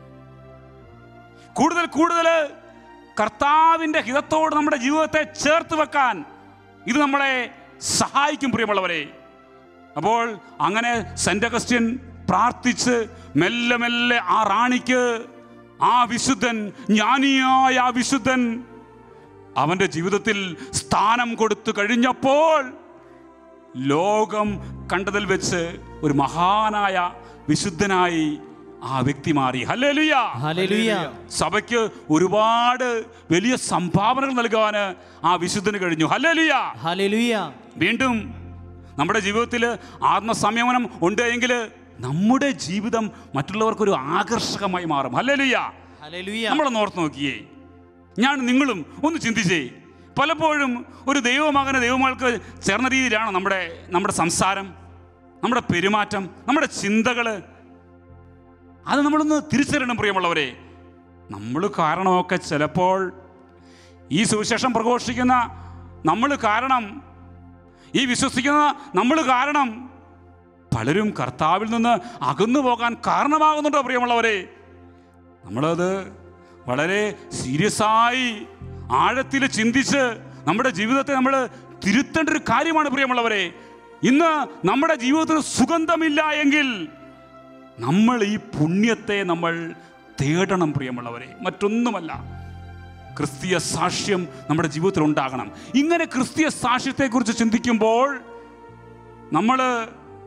കൂടുതൽ കൂടുതൽ കർത്താവിൻ്റെ ഹിതത്തോട് നമ്മുടെ ജീവിതത്തെ ചേർത്ത് വെക്കാൻ ഇത് നമ്മളെ സഹായിക്കും പ്രിയമുള്ളവരെ അപ്പോൾ അങ്ങനെ സെന്റ് അഗസ്റ്റിൻ പ്രാർത്ഥിച്ച് മെല്ലെ മെല്ലെ ആ റാണിക്ക് ആ വിശുദ്ധൻ ജ്ഞാനിയായ ആ വിശുദ്ധൻ അവന്റെ ജീവിതത്തിൽ സ്ഥാനം കൊടുത്തു കഴിഞ്ഞപ്പോൾ ലോകം കണ്ടതിൽ വെച്ച് ഒരു മഹാനായ വിശുദ്ധനായി ആ വ്യക്തി മാറി ഹല്ലേലൂയ ഹല്ലേലൂയ സഭയ്ക്ക് ഒരുപാട് വലിയ സംഭാവനകൾ നൽകാൻ ആ വിശുദ്ധന് കഴിഞ്ഞു ഹല്ലേലൂയ ഹല്ലേലൂയ വീണ്ടും നമ്മുടെ ജീവിതത്തിൽ ആത്മസംയമനം ഉണ്ട് എങ്കിൽ നമ്മുടെ ജീവിതം മറ്റുള്ളവർക്കൊരു ആകർഷകമായി മാറും ഹല്ലേലൂയ ഹല്ലേലൂയ നമ്മളൊന്ന് ഓർത്ത് നോക്കിയേ ഞാൻ നിങ്ങളും ഒന്ന് ചിന്തിച്ചേ പലപ്പോഴും ഒരു ദൈവമകന് ദൈവമകൾക്ക് ചേർന്ന രീതിയിലാണ് നമ്മുടെ നമ്മുടെ സംസാരം നമ്മുടെ പെരുമാറ്റം നമ്മുടെ ചിന്തകൾ അത് നമ്മളൊന്ന് തിരിച്ചറിയണം പ്രിയമുള്ളവരെ നമ്മൾ കാരണമൊക്കെ ചിലപ്പോൾ ഈ സുവിശേഷം പ്രഘോഷിക്കുന്ന നമ്മൾ കാരണം ഈ വിശ്വസിക്കുന്ന നമ്മൾ കാരണം പലരും കർത്താവിൽ നിന്ന് അകന്നു പോകാൻ കാരണമാകുന്നുണ്ടോ പ്രിയമുള്ളവരെ നമ്മളത് വളരെ സീരിയസ് ആയി ആഴത്തിൽ ചിന്തിച്ച് നമ്മുടെ ജീവിതത്തെ നമ്മൾ തിരുത്തേണ്ട ഒരു കാര്യമാണ് പ്രിയമുള്ളവരെ ഇന്ന് നമ്മുടെ ജീവിതത്തിന് സുഗന്ധമില്ല എങ്കിൽ നമ്മൾ ഈ പുണ്യത്തെ നമ്മൾ തേടണം പ്രിയമുള്ളവരെ മറ്റൊന്നുമല്ല ക്രിസ്തീയ സാക്ഷ്യം നമ്മുടെ ജീവിതത്തിൽ ഉണ്ടാകണം ഇങ്ങനെ ക്രിസ്തീയ സാക്ഷ്യത്തെക്കുറിച്ച് ചിന്തിക്കുമ്പോൾ നമ്മൾ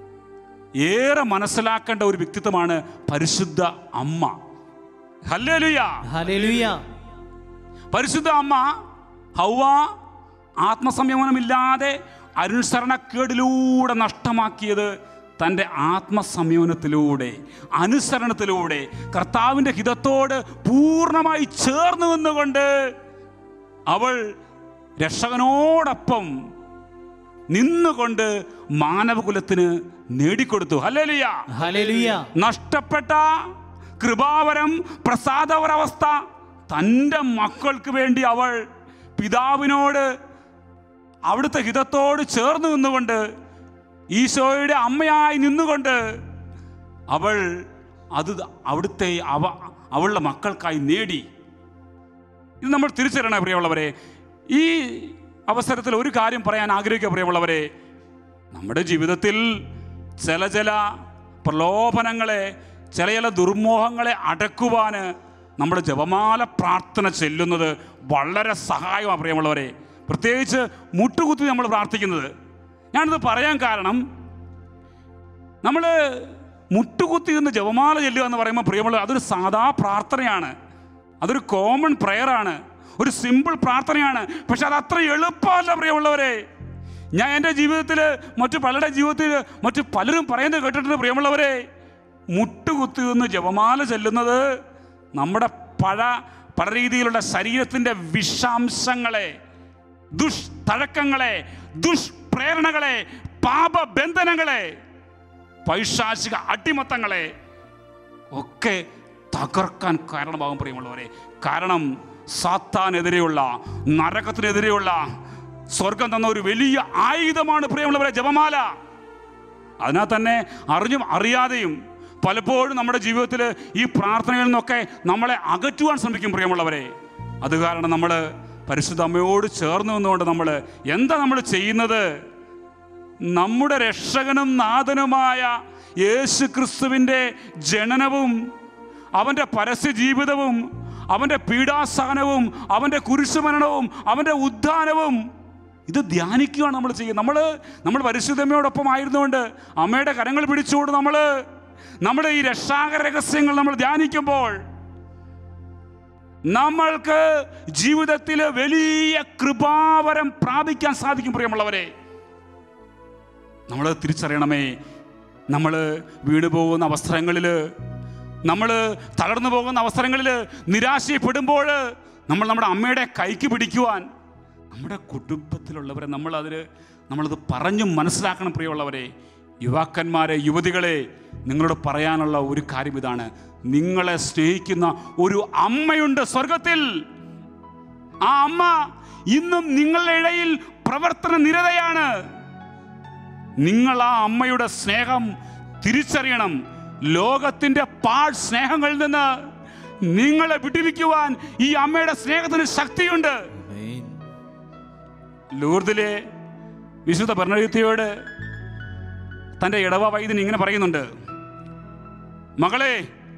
ഏറെ മനസ്സിലാക്കേണ്ട ഒരു വ്യക്തിത്വമാണ് പരിശുദ്ധ അമ്മ ഹല്ലേലൂയ ഹല്ലേലൂയ പരിശുദ്ധ അമ്മ ഹൗവ ആത്മസംയമനമില്ലാതെ അനുസരണക്കേടിലൂടെ നഷ്ടമാക്കിയത് തൻ്റെ ആത്മസംയമനത്തിലൂടെ അനുസരണത്തിലൂടെ കർത്താവിൻ്റെ ഹിതത്തോട് പൂർണ്ണമായി ചേർന്ന് നിന്നുകൊണ്ട് അവൾ രക്ഷകനോടൊപ്പം നിന്നുകൊണ്ട് മാനവകുലത്തിന് നേടിക്കൊടുത്തു ഹല്ലേലൂയ ഹല്ലേലൂയ നഷ്ടപ്പെട്ട കൃപാവരം പ്രസാദപരാവസ്ഥ തൻ്റെ മക്കൾക്ക് വേണ്ടി അവൾ പിതാവിനോട് അവിടുത്തെ ഹിതത്തോട് ചേർന്ന് നിന്നുകൊണ്ട് ഈശോയുടെ അമ്മയായി നിന്നുകൊണ്ട് അവൾ അത് അവിടുത്തെ അവ അവളുടെ മക്കൾക്കായി നേടി ഇത് നമ്മൾ തിരിച്ചറിയണേ പ്രിയമുള്ളവരെ ഈ അവസരത്തിൽ ഒരു കാര്യം പറയാൻ ആഗ്രഹിക്കുക പ്രിയമുള്ളവരെ നമ്മുടെ ജീവിതത്തിൽ ചില ചില പ്രലോഭനങ്ങളെ ചില ചില ദുർമോഹങ്ങളെ അടക്കുവാന് നമ്മുടെ ജപമാല പ്രാർത്ഥന ചെല്ലുന്നത് വളരെ സഹായമാണ് പ്രിയമുള്ളവരെ പ്രത്യേകിച്ച് മുട്ടുകുത്തി നമ്മൾ പ്രാർത്ഥിക്കുന്നത് ഞാനിത് പറയാൻ കാരണം നമ്മൾ മുട്ടുകുത്തി നിന്ന് ജപമാല ചെല്ലുക എന്ന് പറയുമ്പോൾ പ്രിയമുള്ള അതൊരു സാധാ പ്രാർത്ഥനയാണ് അതൊരു കോമൺ ആണ് ഒരു സിമ്പിൾ പ്രാർത്ഥനയാണ് പക്ഷെ അത് അത്ര എളുപ്പമല്ല പ്രിയമുള്ളവരെ ഞാൻ എൻ്റെ ജീവിതത്തിൽ മറ്റു പലരുടെ ജീവിതത്തിൽ മറ്റു പലരും പറയുന്നത് കേട്ടിട്ടുണ്ട് പ്രിയമുള്ളവരെ മുട്ടുകുത്തി നിന്ന് ജപമാല ചെല്ലുന്നത് നമ്മുടെ പഴ പല രീതിയിലുള്ള ശരീരത്തിൻ്റെ വിഷാംശങ്ങളെ ദുഷ്തഴക്കങ്ങളെ ദുഷ്പ്രേരണകളെ പാപബന്ധനങ്ങളെ പൈശാചിക അടിമത്തങ്ങളെ ഒക്കെ തകർക്കാൻ കാരണമാകും പ്രിയമുള്ളവരെ കാരണം സാത്താനെതിരെയുള്ള നരകത്തിനെതിരെയുള്ള സ്വർഗം തന്ന ഒരു വലിയ ആയുധമാണ് പ്രിയമുള്ളവരെ ജപമാല അതിനാൽ തന്നെ അറിഞ്ഞും അറിയാതെയും പലപ്പോഴും നമ്മുടെ ജീവിതത്തിൽ ഈ പ്രാർത്ഥനകളിൽ നിന്നൊക്കെ നമ്മളെ അകറ്റുവാൻ ശ്രമിക്കും പ്രിയമുള്ളവരെ അത് കാരണം നമ്മൾ പരിശുദ്ധ അമ്മയോട് ചേർന്ന് നിന്നുകൊണ്ട് നമ്മൾ എന്താ നമ്മൾ ചെയ്യുന്നത് നമ്മുടെ രക്ഷകനും നാഥനുമായ യേശു ക്രിസ്തുവിൻ്റെ ജനനവും അവൻ്റെ പരസ്യ ജീവിതവും അവൻ്റെ പീഡാസഹനവും അവൻ്റെ കുരിശുമരണവും അവൻ്റെ ഉദ്ധാനവും ഇത് ധ്യാനിക്കുകയാണ് നമ്മൾ ചെയ്യുന്നത് നമ്മൾ നമ്മൾ പരിശുദ്ധമ്മയോടൊപ്പം ആയിരുന്നുകൊണ്ട് അമ്മയുടെ കരങ്ങൾ പിടിച്ചുകൊണ്ട് നമ്മൾ നമ്മുടെ ഈ രക്ഷാകര രഹസ്യങ്ങൾ നമ്മൾ ധ്യാനിക്കുമ്പോൾ നമ്മൾക്ക് ജീവിതത്തിൽ വലിയ കൃപാവരം പ്രാപിക്കാൻ സാധിക്കും പ്രിയമുള്ളവരെ നമ്മൾ തിരിച്ചറിയണമേ നമ്മൾ വീണു പോകുന്ന അവസരങ്ങളിൽ നമ്മൾ തളർന്നു പോകുന്ന അവസരങ്ങളിൽ നിരാശയപ്പെടുമ്പോൾ നമ്മൾ നമ്മുടെ അമ്മയുടെ കൈക്ക് പിടിക്കുവാൻ നമ്മുടെ കുടുംബത്തിലുള്ളവരെ നമ്മൾ അതിന് നമ്മളത് പറഞ്ഞു മനസ്സിലാക്കണം പ്രിയമുള്ളവരെ യുവാക്കന്മാരെ യുവതികളെ നിങ്ങളോട് പറയാനുള്ള ഒരു കാര്യം ഇതാണ് നിങ്ങളെ സ്നേഹിക്കുന്ന ഒരു അമ്മയുണ്ട് സ്വർഗത്തിൽ ആ അമ്മ ഇന്നും നിങ്ങളുടെ ഇടയിൽ പ്രവർത്തന നിരതയാണ് നിങ്ങൾ ആ അമ്മയുടെ സ്നേഹം തിരിച്ചറിയണം ലോകത്തിന്റെ പാഴ് സ്നേഹങ്ങളിൽ നിന്ന് നിങ്ങളെ വിടുവിക്കുവാൻ ഈ അമ്മയുടെ സ്നേഹത്തിന് ശക്തിയുണ്ട് ആമേൻ ലൂർദിലെ വിശുദ്ധ ഭരണയുക്തിയോട് തൻ്റെ ഇടവ വൈദ്യൻ ഇങ്ങനെ പറയുന്നുണ്ട് മകളെ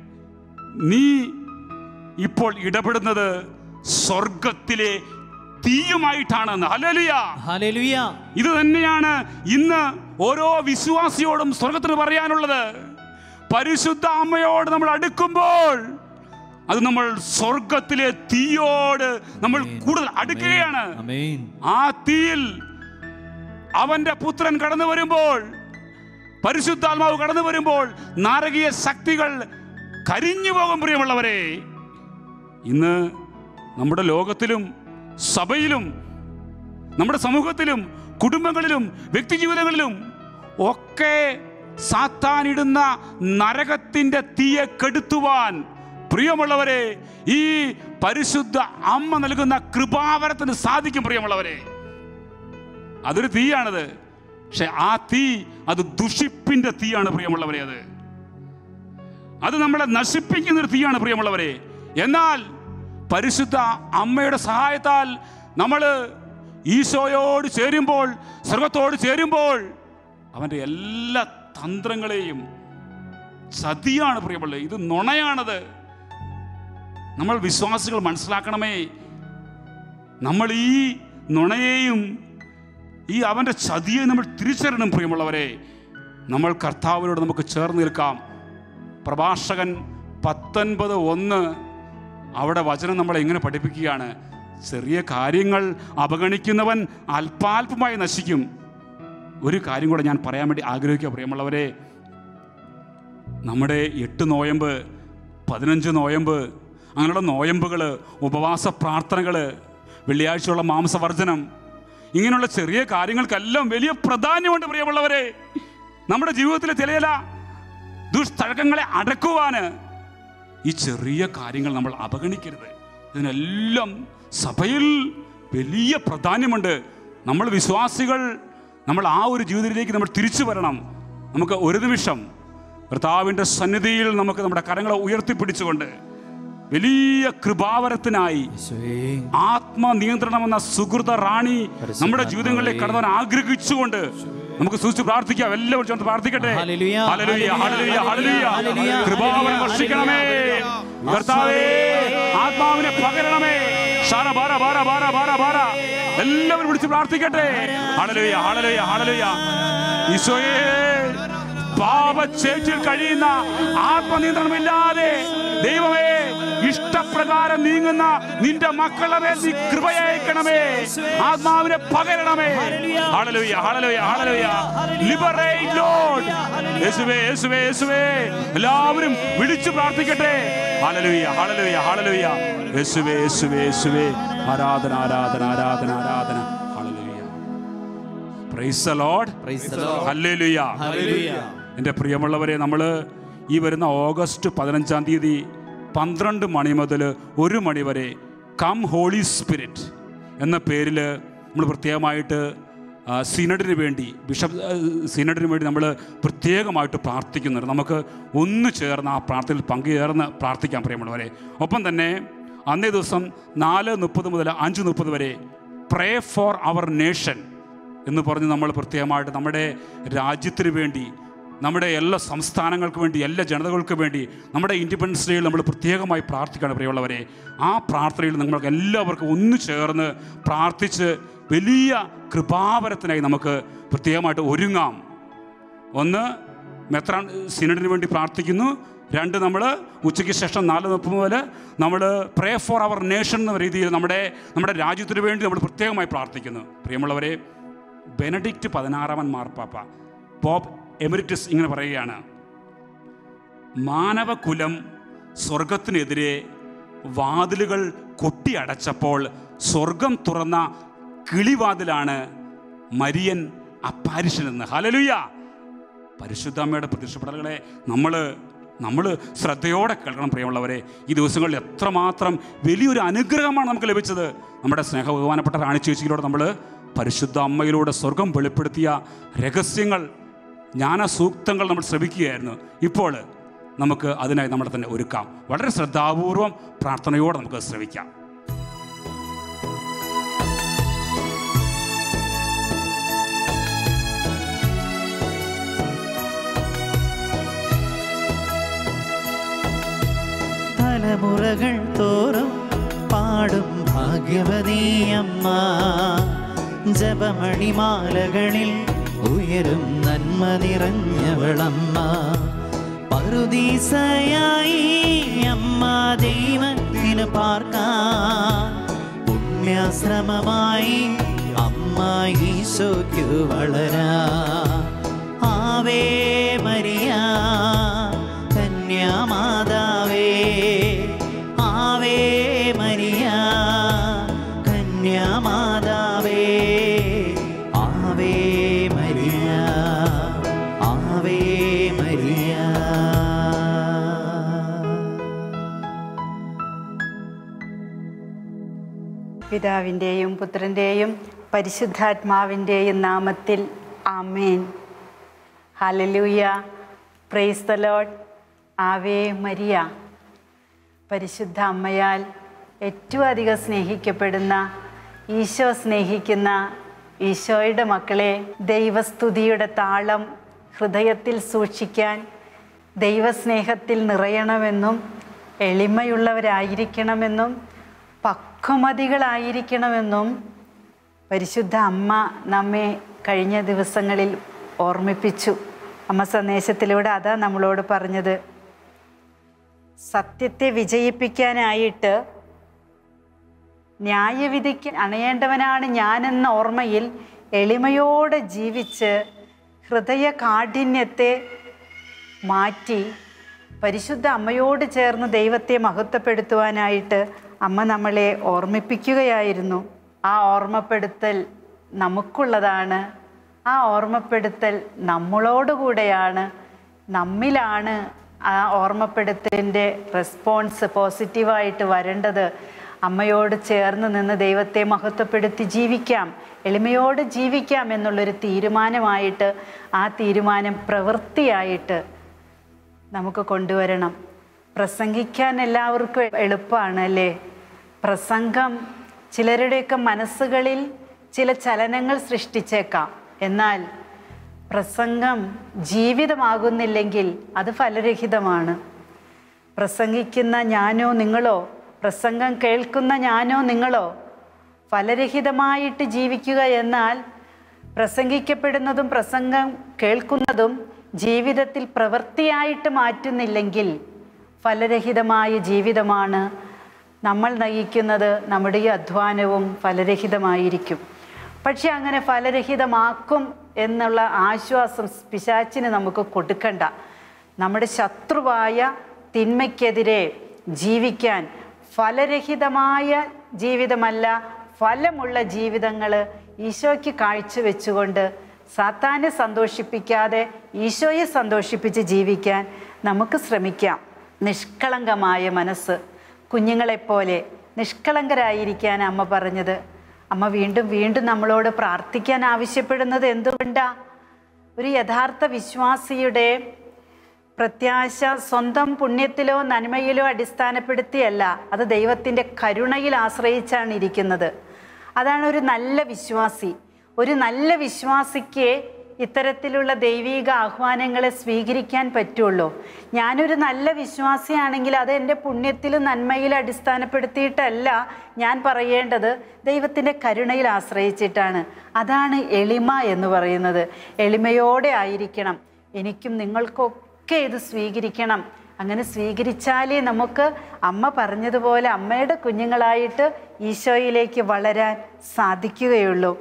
നീ ഇപ്പോൾ ഇടപെടുന്നത് സ്വർഗത്തിലെ തീയുമായിട്ടാണെന്ന് ഹല്ലേലൂയ ഹല്ലേലൂയ ഇത് തന്നെയാണ് ഇന്ന് ഓരോ വിശ്വാസിയോടും സ്വർഗത്തിന് പറയാനുള്ളത് പരിശുദ്ധ അമ്മയോട് നമ്മൾ അടുക്കുമ്പോൾ അത് നമ്മൾ സ്വർഗത്തിലെ തീയോട് നമ്മൾ കൂടുതൽ അടുക്കുകയാണ് ആമേൻ ആ തീയിൽ അവന്റെ പുത്രൻ കടന്നു വരുമ്പോൾ പരിശുദ്ധാത്മാവ് കടന്നു വരുമ്പോൾ നാരകീയ ശക്തികൾ കരിഞ്ഞു പോകും പ്രിയമുള്ളവരെ ഇന്ന് നമ്മുടെ ലോകത്തിലും സഭയിലും നമ്മുടെ സമൂഹത്തിലും കുടുംബങ്ങളിലും വ്യക്തിജീവിതങ്ങളിലും ഒക്കെ സാത്താനിടുന്ന നരകത്തിന്റെ തീയെ കെടുത്തുവാൻ പ്രിയമുള്ളവരെ ഈ പരിശുദ്ധ അമ്മ നൽകുന്ന കൃപാവരത്തിന് സാധിക്കും പ്രിയമുള്ളവരെ അതൊരു തീയാണത് പക്ഷെ ആ തീ അത് ദുഷിപ്പിന്റെ തീയാണ് പ്രിയമുള്ളവരെ അത് അത് നമ്മളെ നശിപ്പിക്കുന്ന ഒരു തീയാണ് പ്രിയമുള്ളവരെ എന്നാൽ പരിശുദ്ധ അമ്മയുടെ സഹായത്താൽ നമ്മൾ ഈശോയോട് ചേരുമ്പോൾ സ്വർഗത്തോട് ചേരുമ്പോൾ അവൻ്റെ എല്ലാ തന്ത്രങ്ങളെയും ചതിയാണ് പ്രിയമുള്ളത് ഇത് നുണയാണത് നമ്മൾ വിശ്വാസികൾ മനസ്സിലാക്കണമേ നമ്മൾ ഈ നുണയെയും ഈ അവൻ്റെ ചതിയെ നമ്മൾ തിരിച്ചറിയണം പ്രിയമുള്ളവരെ നമ്മൾ കർത്താവിനോട് നമുക്ക് ചേർന്ന് നിൽക്കാം പ്രഭാഷകൻ പത്തൊൻപത് ഒന്ന് അവിടെ വചനം നമ്മളെ എങ്ങനെ പഠിപ്പിക്കുകയാണ് ചെറിയ കാര്യങ്ങൾ അവഗണിക്കുന്നവൻ അല്പാൽപമായി നശിക്കും ഒരു കാര്യം കൂടെ ഞാൻ പറയാൻ വേണ്ടി ആഗ്രഹിക്കുക പ്രിയമുള്ളവരെ നമ്മുടെ എട്ട് നോയമ്പ് പതിനഞ്ച് നോയമ്പ് അങ്ങനെയുള്ള നോയമ്പുകൾ ഉപവാസ പ്രാർത്ഥനകൾ വെള്ളിയാഴ്ചയുള്ള മാംസവർജനം ഇങ്ങനെയുള്ള ചെറിയ കാര്യങ്ങൾക്കെല്ലാം വലിയ പ്രാധാന്യമുണ്ട് പ്രിയമുള്ളവരെ നമ്മുടെ ജീവിതത്തിലെ ചില ചില ദുഷ്തഴക്കങ്ങളെ അടക്കുവാന് ഈ ചെറിയ കാര്യങ്ങൾ നമ്മൾ അവഗണിക്കരുത് ഇതിനെല്ലാം സഭയിൽ വലിയ പ്രാധാന്യമുണ്ട് നമ്മൾ വിശ്വാസികൾ നമ്മൾ ആ ഒരു ജീവിതത്തിലേക്ക് നമ്മൾ തിരിച്ചു വരണം നമുക്ക് ഒരു നിമിഷം കർത്താവിൻ്റെ സന്നിധിയിൽ നമുക്ക് നമ്മുടെ കരങ്ങളെ ഉയർത്തിപ്പിടിച്ചുകൊണ്ട് വലിയ കൃപാവരത്തിനായി ആത്മനിയന്ത്രണം എന്ന സുഹൃത റാണി നമ്മുടെ ജീവിതങ്ങളിലേക്ക് കടന്നാൻ ആഗ്രഹിച്ചുകൊണ്ട് നമുക്ക് സൂക്ഷിച്ച് പ്രാർത്ഥിക്കാം എല്ലാവരും ചേർന്ന് പ്രാർത്ഥിക്കട്ടെ ഹല്ലേലൂയ, ഹല്ലേലൂയ, ഹല്ലേലൂയ, ഹല്ലേലൂയ. ഹല്ലേലൂയ. കൃപാവരം വർഷിക്കണമേ കർത്താവേ ആത്മാവിനെ പകരണമേ ഷാര ബാര ബാര ബാര ബാര ബാര എല്ലാവരും വിളിച്ച് പ്രാർത്ഥിക്കട്ടെ ഹല്ലേലൂയ ഹല്ലേലൂയ ഹല്ലേലൂയ ഈശോയേ പാപച്ചേറ്റിൽ കഴിയുന്ന ആത്മനിയന്ത്രണമില്ലാതെ ദൈവമേ ഇഷ്ടപ്രകാരം നീങ്ങുന്ന നിന്റെ മക്കളുടെ മേൽ നീ കൃപയയക്കണമേ ആത്മാവിനെ പകരണമേ ഹല്ലേലൂയ ഹല്ലേലൂയ ഹല്ലേലൂയ ലിബറേറ്റ് ലോർഡ് യേശുവേ യേശുവേ യേശുവേ എല്ലാവരും വിളിച്ചു പ്രാർത്ഥിക്കട്ടെ ഹല്ലേലൂയ ഹല്ലേലൂയ ഹല്ലേലൂയ യേശുവേ യേശുവേ യേശുവേ ആരാധന ആരാധന ആരാധന ആരാധന ഹല്ലേലൂയ praise the Lord Praise the Lord. ഹല്ലേലൂയ Hallelujah. എൻ്റെ പ്രിയമുള്ളവരെ നമ്മൾ ഈ വരുന്ന ഓഗസ്റ്റ് പതിനഞ്ചാം തീയതി പന്ത്രണ്ട് മണി മുതൽ ഒരു മണി വരെ കം ഹോളി സ്പിരിറ്റ് എന്ന പേരിൽ നമ്മൾ പ്രത്യേകമായിട്ട് ആ, സിനഡിന് വേണ്ടി ബിഷപ്പ് ആ, സിനഡിന് വേണ്ടി നമ്മൾ പ്രത്യേകമായിട്ട് പ്രാർത്ഥിക്കുന്നുണ്ട് നമുക്ക് ഒന്ന് ചേർന്ന് ആ പ്രാർത്ഥനയിൽ പങ്കുചേർന്ന് പ്രാർത്ഥിക്കാം പ്രിയമുള്ളവരെ ഒപ്പം തന്നെ അന്നേ ദിവസം നാല് മുപ്പത് മുതൽ അഞ്ച് മുപ്പത് വരെ പ്രേ ഫോർ അവർ നേഷൻ എന്ന് പറഞ്ഞ് നമ്മൾ പ്രത്യേകമായിട്ട് നമ്മുടെ രാജ്യത്തിന് വേണ്ടി നമ്മുടെ എല്ലാ സംസ്ഥാനങ്ങൾക്ക് വേണ്ടി എല്ലാ ജനതകൾക്ക് വേണ്ടി നമ്മുടെ ഇൻഡിപെൻഡൻസ് ഡേയിൽ നമ്മൾ പ്രത്യേകമായി പ്രാർത്ഥിക്കുകയാണ് പ്രിയമുള്ളവരെ ആ പ്രാർത്ഥനയിൽ നിങ്ങൾക്ക് എല്ലാവർക്കും ഒന്ന് ചേർന്ന് പ്രാർത്ഥിച്ച് വലിയ കൃപാവരത്തിനായി നമുക്ക് പ്രത്യേകമായിട്ട് ഒരുങ്ങാം ഒന്ന് മെത്രാൻ സിനഡിന് വേണ്ടി പ്രാർത്ഥിക്കുന്നു രണ്ട് നമ്മൾ ഉച്ചയ്ക്ക് ശേഷം നാല് മുപ്പത് മുതൽ നമ്മൾ പ്രേ ഫോർ അവർ നേഷൻ എന്ന രീതിയിൽ നമ്മുടെ നമ്മുടെ രാജ്യത്തിന് വേണ്ടി നമ്മൾ പ്രത്യേകമായി പ്രാർത്ഥിക്കുന്നു പ്രിയമുള്ളവരെ ബെനഡിക്റ്റ് പതിനാറാമൻ മാർപ്പാപ്പ പോപ്പ് എമിരിറ്റസ് ഇങ്ങനെ പറയുകയാണ് മാനവകുലം സ്വർഗത്തിനെതിരെ വാതിലുകൾ കൊട്ടിയടച്ചപ്പോൾ സ്വർഗം തുറന്ന കിളിവാതിലാണ് മരിയൻ അപ്പാരിഷൻ എന്ന് ഹലലുയ്യ പരിശുദ്ധമ്മയുടെ പ്രത്യക്ഷപ്പെടലുകളെ നമ്മൾ നമ്മൾ ശ്രദ്ധയോടെ കേൾക്കണം പ്രിയമുള്ളവരെ ഈ ദിവസങ്ങളിൽ എത്രമാത്രം വലിയൊരു അനുഗ്രഹമാണ് നമുക്ക് ലഭിച്ചത് നമ്മുടെ സ്നേഹ ബഹുമാനപ്പെട്ട റാണി ചേച്ചിയിലൂടെ നമ്മൾ പരിശുദ്ധ അമ്മയിലൂടെ സ്വർഗം വെളിപ്പെടുത്തിയ രഹസ്യങ്ങൾ ജ്ഞാനസൂക്തങ്ങൾ നമ്മൾ ശ്രമിക്കുകയായിരുന്നു ഇപ്പോൾ നമുക്ക് അതിനായി നമ്മളെ തന്നെ ഒരുക്കാം വളരെ ശ്രദ്ധാപൂർവം പ്രാർത്ഥനയോടെ നമുക്ക് ശ്രമിക്കാം തലമുറകൾ തോറും പാടും ഭാഗ്യവതിയമ്മ ജപമണിമാലകളിൽ ഉയരും നന്മ നിറഞ്ഞവളമ്മ പറുദീസയായി അമ്മ ദൈവത്തിന് പാർക്കാൻ പുണ്യാശ്രമമായി അമ്മ ഈശോയ്ക്കു വളരാ ആവേ മരിയ കന്യാമാതാവേ ആവേ മരിയ കന്യാമാതാവേ ആവേ മരിയ ആവേ മരിയ പിതാവിൻ്റെയും പുത്രൻ്റെയും പരിശുദ്ധാത്മാവിൻ്റെയും നാമത്തിൽ ആമേൻ ഹലലൂയ പ്രൈസ് ദ ലോഡ് ആവേ മരിയ പരിശുദ്ധ അമ്മയാൽ ഏറ്റവും അധികം സ്നേഹിക്കപ്പെടുന്ന ഈശോ സ്നേഹിക്കുന്ന ഈശോയുടെ മക്കളെ ദൈവസ്തുതിയുടെ താളം ഹൃദയത്തിൽ സൂക്ഷിക്കാൻ ദൈവസ്നേഹത്തിൽ നിറയണമെന്നും എളിമയുള്ളവരായിരിക്കണമെന്നും പക്വമതികളായിരിക്കണമെന്നും പരിശുദ്ധ അമ്മ നമ്മെ കഴിഞ്ഞ ദിവസങ്ങളിൽ ഓർമ്മിപ്പിച്ചു അമ്മ സന്ദേശത്തിലൂടെ അതാ നമ്മളോട് പറഞ്ഞത് സത്യത്തെ വിജയിപ്പിക്കാനായിട്ട് ന്യായവിധിക്ക് അണയേണ്ടവനാണ് ഞാനെന്ന ഓർമ്മയിൽ എളിമയോടെ ജീവിച്ച് ഹൃദയ കാഠിന്യത്തെ മാറ്റി പരിശുദ്ധ അമ്മയോട് ചേർന്ന് ദൈവത്തെ മഹത്വപ്പെടുത്തുവാനായിട്ട് അമ്മ നമ്മളെ ഓർമ്മിപ്പിക്കുകയായിരുന്നു ആ ഓർമ്മപ്പെടുത്തൽ നമുക്കുള്ളതാണ് ആ ഓർമ്മപ്പെടുത്തൽ നമ്മളോടുകൂടെയാണ് നമ്മിലാണ് ആ ഓർമ്മപ്പെടുത്തലിൻ്റെ റെസ്പോൺസ് പോസിറ്റീവായിട്ട് വരേണ്ടത് അമ്മയോട് ചേർന്ന് നിന്ന് ദൈവത്തെ മഹത്വപ്പെടുത്തി ജീവിക്കാം എളിമയോട് ജീവിക്കാം എന്നുള്ളൊരു തീരുമാനമായിട്ട് ആ തീരുമാനം പ്രവൃത്തിയായിട്ട് നമുക്ക് കൊണ്ടുവരണം പ്രസംഗിക്കാൻ എല്ലാവർക്കും എളുപ്പമാണ് അല്ലേ പ്രസംഗം ചിലരുടെയൊക്കെ മനസ്സുകളിൽ ചില ചലനങ്ങൾ സൃഷ്ടിച്ചേക്കാം എന്നാൽ പ്രസംഗം ജീവിതമാകുന്നില്ലെങ്കിൽ അത് ഫലരഹിതമാണ് പ്രസംഗിക്കുന്ന ഞാനോ നിങ്ങളോ പ്രസംഗം കേൾക്കുന്ന ഞാനോ നിങ്ങളോ ഫലരഹിതമായിട്ട് ജീവിക്കുക എന്നാൽ പ്രസംഗിക്കപ്പെടുന്നതും പ്രസംഗം കേൾക്കുന്നതും ജീവിതത്തിൽ പ്രവൃത്തിയായിട്ട് മാറ്റുന്നില്ലെങ്കിൽ ഫലരഹിതമായ ജീവിതമാണ് നമ്മൾ നയിക്കുന്നത് നമ്മുടെ ഈ അധ്വാനവും ഫലരഹിതമായിരിക്കും പക്ഷെ അങ്ങനെ ഫലരഹിതമാക്കും എന്നുള്ള ആശ്വാസം പിശാച്ചിന് നമുക്ക് കൊടുക്കണ്ട നമ്മുടെ ശത്രുവായ തിന്മയ്ക്കെതിരെ ജീവിക്കാൻ ഫലരഹിതമായ ജീവിതമല്ല ഫലമുള്ള ജീവിതങ്ങൾ ഈശോയ്ക്ക് കാഴ്ചവെച്ചുകൊണ്ട് സാത്താനെ സന്തോഷിപ്പിക്കാതെ ഈശോയെ സന്തോഷിപ്പിച്ച് ജീവിക്കാൻ നമുക്ക് ശ്രമിക്കാം നിഷ്കളങ്കമായ മനസ്സ് കുഞ്ഞുങ്ങളെപ്പോലെ നിഷ്കളങ്കരായിരിക്കാൻ അമ്മ പറഞ്ഞത് അമ്മ വീണ്ടും വീണ്ടും നമ്മളോട് പ്രാർത്ഥിക്കാൻ ആവശ്യപ്പെടുന്നത് എന്തുകൊണ്ടാ ഒരു യഥാർത്ഥ വിശ്വാസിയുടെ പ്രത്യാശ സ്വന്തം പുണ്യത്തിലോ നന്മയിലോ അടിസ്ഥാനപ്പെടുത്തിയല്ല അത് ദൈവത്തിൻ്റെ കരുണയിൽ ആശ്രയിച്ചാണ് ഇരിക്കുന്നത് അതാണ് ഒരു നല്ല വിശ്വാസി ഒരു നല്ല വിശ്വാസിക്ക് ഇത്തരത്തിലുള്ള ദൈവീക ആഹ്വാനങ്ങളെ സ്വീകരിക്കാൻ പറ്റുള്ളൂ ഞാനൊരു നല്ല വിശ്വാസിയാണെങ്കിൽ അത് എൻ്റെ പുണ്യത്തിലും നന്മയിലും അടിസ്ഥാനപ്പെടുത്തിയിട്ടല്ല ഞാൻ പറയേണ്ടത് ദൈവത്തിൻ്റെ കരുണയിൽ ആശ്രയിച്ചിട്ടാണ് അതാണ് എളിമ എന്ന് പറയുന്നത് എളിമയോടെ ആയിരിക്കണം എനിക്കും നിങ്ങൾക്കൊക്കെ ഇത് സ്വീകരിക്കണം അങ്ങനെ സ്വീകരിച്ചാലേ നമുക്ക് അമ്മ പറഞ്ഞതുപോലെ അമ്മയുടെ കുഞ്ഞുങ്ങളായിട്ട് ഈശോയിലേക്ക് വളരാൻ സാധിക്കുകയുള്ളൂ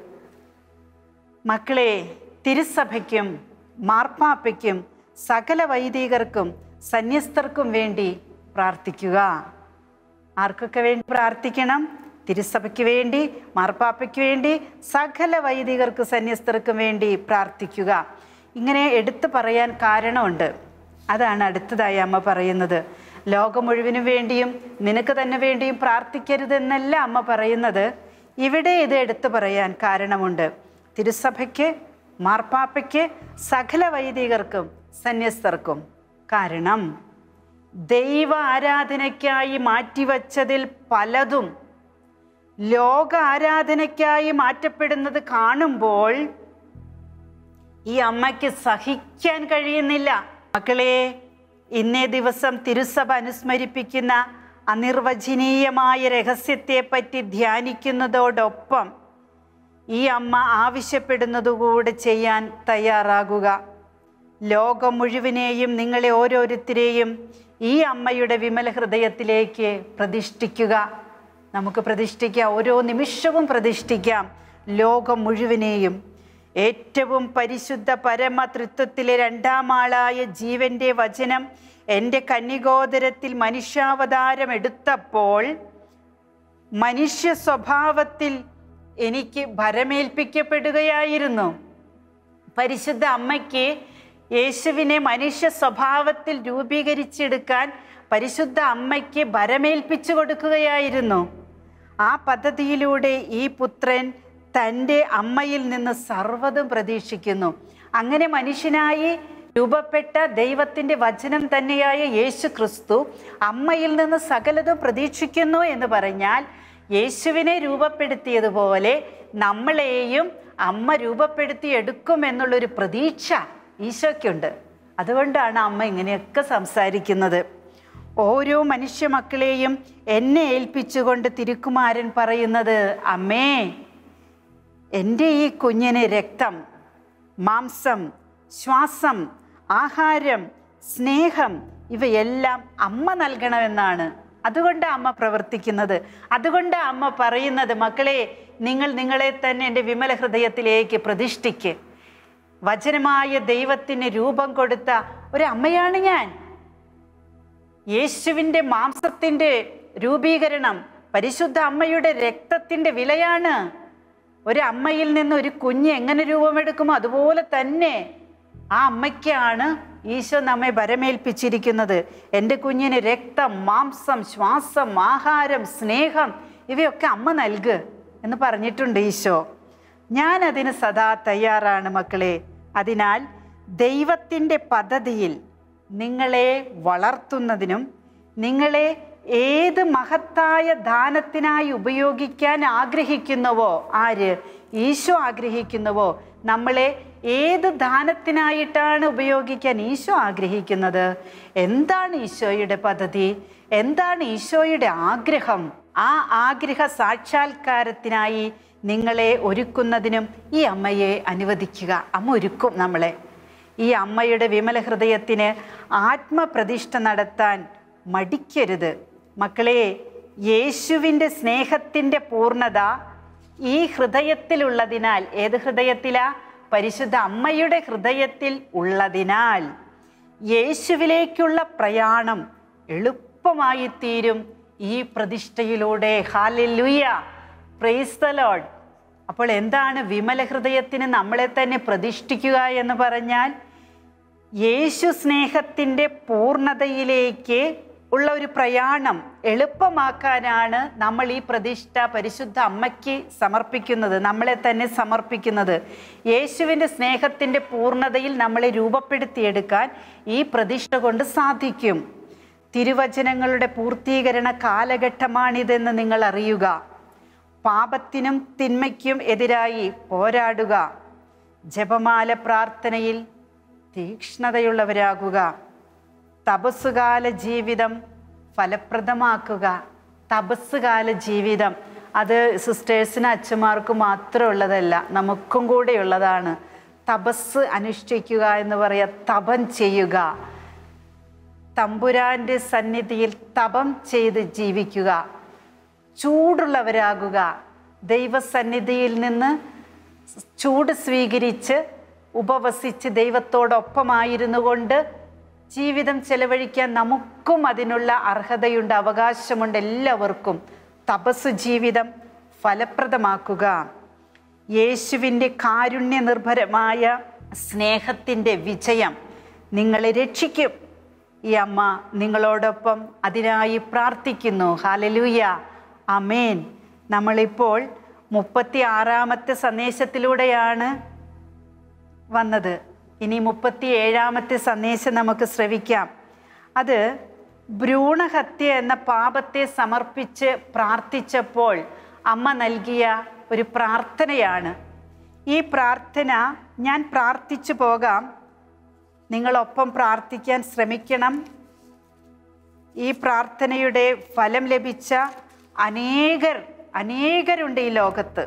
മക്കളെ തിരുസഭയ്ക്കും മാർപ്പാപ്പയ്ക്കും സകല വൈദികർക്കും സന്യസ്തർക്കും വേണ്ടി പ്രാർത്ഥിക്കുക ആർക്കൊക്കെ വേണ്ടി പ്രാർത്ഥിക്കണം തിരുസഭയ്ക്ക് വേണ്ടി മാർപ്പാപ്പയ്ക്ക് വേണ്ടി സകല വൈദികർക്ക് സന്യസ്തർക്കും വേണ്ടി പ്രാർത്ഥിക്കുക ഇങ്ങനെ എടുത്തു പറയാൻ കാരണമുണ്ട് അതാണ് അടുത്തതായി അമ്മ പറയുന്നത് ലോകം മുഴുവനും വേണ്ടിയും നിനക്ക് തന്നെ വേണ്ടിയും പ്രാർത്ഥിക്കരുതെന്നല്ല അമ്മ പറയുന്നത് ഇവിടെ ഇത് എടുത്തു പറയാൻ കാരണമുണ്ട് തിരുസഭയ്ക്ക് മാർപ്പാപ്പയ്ക്ക് സകല വൈദികർക്കും സന്യസ്തർക്കും കാരണം ദൈവ ആരാധനയ്ക്കായി മാറ്റിവച്ചതിൽ പലതും ലോക ആരാധനയ്ക്കായി മാറ്റപ്പെടുന്നത് കാണുമ്പോൾ ഈ അമ്മയ്ക്ക് സഹിക്കാൻ കഴിയുന്നില്ല മക്കളെ ഇന്നേ ദിവസം തിരുസഭ അനുസ്മരിപ്പിക്കുന്ന അനിർവചനീയമായ രഹസ്യത്തെപ്പറ്റി ധ്യാനിക്കുന്നതോടൊപ്പം ഈ അമ്മ ആവശ്യപ്പെടുന്നതുകൂടെ ചെയ്യാൻ തയ്യാറാകുക ലോകം മുഴുവനെയും നിങ്ങളെ ഓരോരുത്തരെയും ഈ അമ്മയുടെ വിമല ഹൃദയത്തിലേക്ക് പ്രതിഷ്ഠിക്കുക നമുക്ക് പ്രതിഷ്ഠിക്കാം ഓരോ നിമിഷവും പ്രതിഷ്ഠിക്കാം ലോകം മുഴുവനെയും ഏറ്റവും പരിശുദ്ധ പരമ തൃത്വത്തിലെ രണ്ടാം ആളായ ജീവന്റെ വചനം എൻ്റെ കന്യകോദരത്തിൽ മനുഷ്യാവതാരം എടുത്തപ്പോൾ മനുഷ്യ സ്വഭാവത്തിൽ എനിക്ക് ഭരമേൽപ്പിക്കപ്പെടുകയായിരുന്നു പരിശുദ്ധ അമ്മയ്ക്ക് യേശുവിനെ മനുഷ്യ സ്വഭാവത്തിൽ രൂപീകരിച്ചെടുക്കാൻ പരിശുദ്ധ അമ്മയ്ക്ക് ഭരമേൽപ്പിച്ചു കൊടുക്കുകയായിരുന്നു ആ പദ്ധതിയിലൂടെ ഈ പുത്രൻ തൻ്റെ അമ്മയിൽ നിന്ന് സർവ്വതും പ്രതീക്ഷിക്കുന്നു അങ്ങനെ മനുഷ്യനായി രൂപപ്പെട്ട ദൈവത്തിൻ്റെ വചനം തന്നെയായ യേശു ക്രിസ്തു അമ്മയിൽ നിന്ന് സകലതും പ്രതീക്ഷിക്കുന്നു എന്ന് പറഞ്ഞാൽ യേശുവിനെ രൂപപ്പെടുത്തിയതുപോലെ നമ്മളെയും അമ്മ രൂപപ്പെടുത്തി എടുക്കും എന്നുള്ളൊരു പ്രതീക്ഷ ഈശോയ്ക്കുണ്ട് അതുകൊണ്ടാണ് അമ്മ ഇങ്ങനെയൊക്കെ സംസാരിക്കുന്നത് ഓരോ മനുഷ്യ മക്കളെയും എന്നെ ഏൽപ്പിച്ചുകൊണ്ട് തിരുക്കുമാരൻ പറയുന്നത് അമ്മേ എൻ്റെ ഈ കുഞ്ഞിന് രക്തം മാംസം ശ്വാസം ആഹാരം സ്നേഹം ഇവയെല്ലാം അമ്മ നൽകണമെന്നാണ് അതുകൊണ്ട് അമ്മ പ്രവർത്തിക്കുന്നത് അതുകൊണ്ട് അമ്മ പറയുന്നത് മക്കളെ നിങ്ങൾ നിങ്ങളെ തന്നെ എൻ്റെ വിമല ഹൃദയത്തിലേക്ക് പ്രതിഷ്ഠിക്ക് വചനമായ ദൈവത്തിന് രൂപം കൊടുത്ത ഒരു അമ്മയാണ് ഞാൻ യേശുവിൻ്റെ മാംസത്തിൻ്റെ രൂപീകരണം പരിശുദ്ധ അമ്മയുടെ രക്തത്തിൻ്റെ വിലയാണ് ഒരു അമ്മയിൽ നിന്ന് ഒരു കുഞ്ഞ് എങ്ങനെ രൂപമെടുക്കുമോ അതുപോലെ തന്നെ ആ അമ്മയ്ക്കാണ് ഈശോ നമ്മെ വരമേൽപ്പിച്ചിരിക്കുന്നത് എൻ്റെ കുഞ്ഞിന് രക്തം മാംസം ശ്വാസം ആഹാരം സ്നേഹം ഇവയൊക്കെ അമ്മ നൽകുക എന്ന് പറഞ്ഞിട്ടുണ്ട് ഈശോ ഞാൻ അതിന് സദാ തയ്യാറാണ് മക്കളെ അതിനാൽ ദൈവത്തിൻ്റെ പദ്ധതിയിൽ നിങ്ങളെ വളർത്തുന്നതിനും നിങ്ങളെ ഏത് മഹത്തായ ദാനത്തിനായി ഉപയോഗിക്കാൻ ആഗ്രഹിക്കുന്നുവോ ആര് ഈശോ ആഗ്രഹിക്കുന്നുവോ നമ്മളെ ഏത് ദാനത്തിനായിട്ടാണ് ഉപയോഗിക്കാൻ ഈശോ ആഗ്രഹിക്കുന്നത് എന്താണ് ഈശോയുടെ പദ്ധതി എന്താണ് ഈശോയുടെ ആഗ്രഹം ആ ആഗ്രഹ സാക്ഷാത്കാരത്തിനായി നിങ്ങളെ ഒരുക്കുന്നതിനും ഈ അമ്മയെ അനുവദിക്കുക അമ്മ ഒരുക്കും നമ്മളെ ഈ അമ്മയുടെ വിമല ഹൃദയത്തിന് ആത്മപ്രതിഷ്ഠ നടത്താൻ മടിക്കരുത് മക്കളെ യേശുവിൻ്റെ സ്നേഹത്തിൻ്റെ പൂർണ്ണത ഈ ഹൃദയത്തിലുള്ളതിനാൽ ഏത് ഹൃദയത്തിലാ പരിശുദ്ധ അമ്മയുടെ ഹൃദയത്തിൽ ഉള്ളതിനാൽ യേശുവിലേക്കുള്ള പ്രയാണം എളുപ്പമായി തീരും ഈ പ്രതിഷ്ഠയിലൂടെ ഹാലിലുയ പ്രൈസ് ദ ലോഡ് അപ്പോൾ എന്താണ് വിമല ഹൃദയത്തിന് നമ്മളെ തന്നെ പ്രതിഷ്ഠിക്കുക എന്ന് പറഞ്ഞാൽ യേശു സ്നേഹത്തിൻ്റെ പൂർണ്ണതയിലേക്ക് ഉള്ള ഒരു പ്രയാണം എളുപ്പമാക്കാനാണ് നമ്മൾ ഈ പ്രതിഷ്ഠ പരിശുദ്ധ അമ്മയ്ക്ക് സമർപ്പിക്കുന്നത് നമ്മളെ തന്നെ സമർപ്പിക്കുന്നത് യേശുവിൻ്റെ സ്നേഹത്തിൻ്റെ പൂർണ്ണതയിൽ നമ്മളെ രൂപപ്പെടുത്തിയെടുക്കാൻ ഈ പ്രതിഷ്ഠ കൊണ്ട് സാധിക്കും തിരുവചനങ്ങളുടെ പൂർത്തീകരണ കാലഘട്ടമാണിതെന്ന് നിങ്ങൾ അറിയുക പാപത്തിനും തിന്മയ്ക്കും എതിരായി പോരാടുക ജപമാല പ്രാർത്ഥനയിൽ തീക്ഷ്ണതയുള്ളവരാകുക തപസ്സുകാല ജീവിതം ഫലപ്രദമാക്കുക തപസ്സുകാല ജീവിതം അത് സിസ്റ്റേഴ്സിന് അച്ഛന്മാർക്ക് മാത്രമുള്ളതല്ല നമുക്കും കൂടെയുള്ളതാണ് തപസ് അനുഷ്ഠിക്കുക എന്ന് പറയുക തപം ചെയ്യുക തമ്പുരാൻ്റെ സന്നിധിയിൽ തപം ചെയ്ത് ജീവിക്കുക ചൂടുള്ളവരാകുക ദൈവസന്നിധിയിൽ നിന്ന് ചൂട് സ്വീകരിച്ച് ഉപവസിച്ച് ദൈവത്തോടൊപ്പമായിരുന്നു കൊണ്ട് ജീവിതം ചെലവഴിക്കാൻ നമുക്കും അതിനുള്ള അർഹതയുണ്ട് അവകാശമുണ്ട് എല്ലാവർക്കും തപസ് ജീവിതം ഫലപ്രദമാക്കുക യേശുവിൻ്റെ കാരുണ്യ നിർഭരമായ സ്നേഹത്തിൻ്റെ വിജയം നിങ്ങളെ രക്ഷിക്കും ഈ അമ്മ നിങ്ങളോടൊപ്പം അതിനായി പ്രാർത്ഥിക്കുന്നു ഹാലലൂയ അമേൻ നമ്മളിപ്പോൾ മുപ്പത്തി ആറാമത്തെ സന്ദേശത്തിലൂടെയാണ് വന്നത് ഇനി മുപ്പത്തി ഏഴാമത്തെ സന്ദേശം നമുക്ക് ശ്രവിക്കാം അത് ഭ്രൂണഹത്യ എന്ന പാപത്തെ സമർപ്പിച്ച് പ്രാർത്ഥിച്ചപ്പോൾ അമ്മ നൽകിയ ഒരു പ്രാർത്ഥനയാണ് ഈ പ്രാർത്ഥന ഞാൻ പ്രാർത്ഥിച്ചു പോകാം നിങ്ങളൊപ്പം പ്രാർത്ഥിക്കാൻ ശ്രമിക്കണം ഈ പ്രാർത്ഥനയുടെ ഫലം ലഭിച്ച അനേകർ അനേകരുണ്ട് ഈ ലോകത്ത്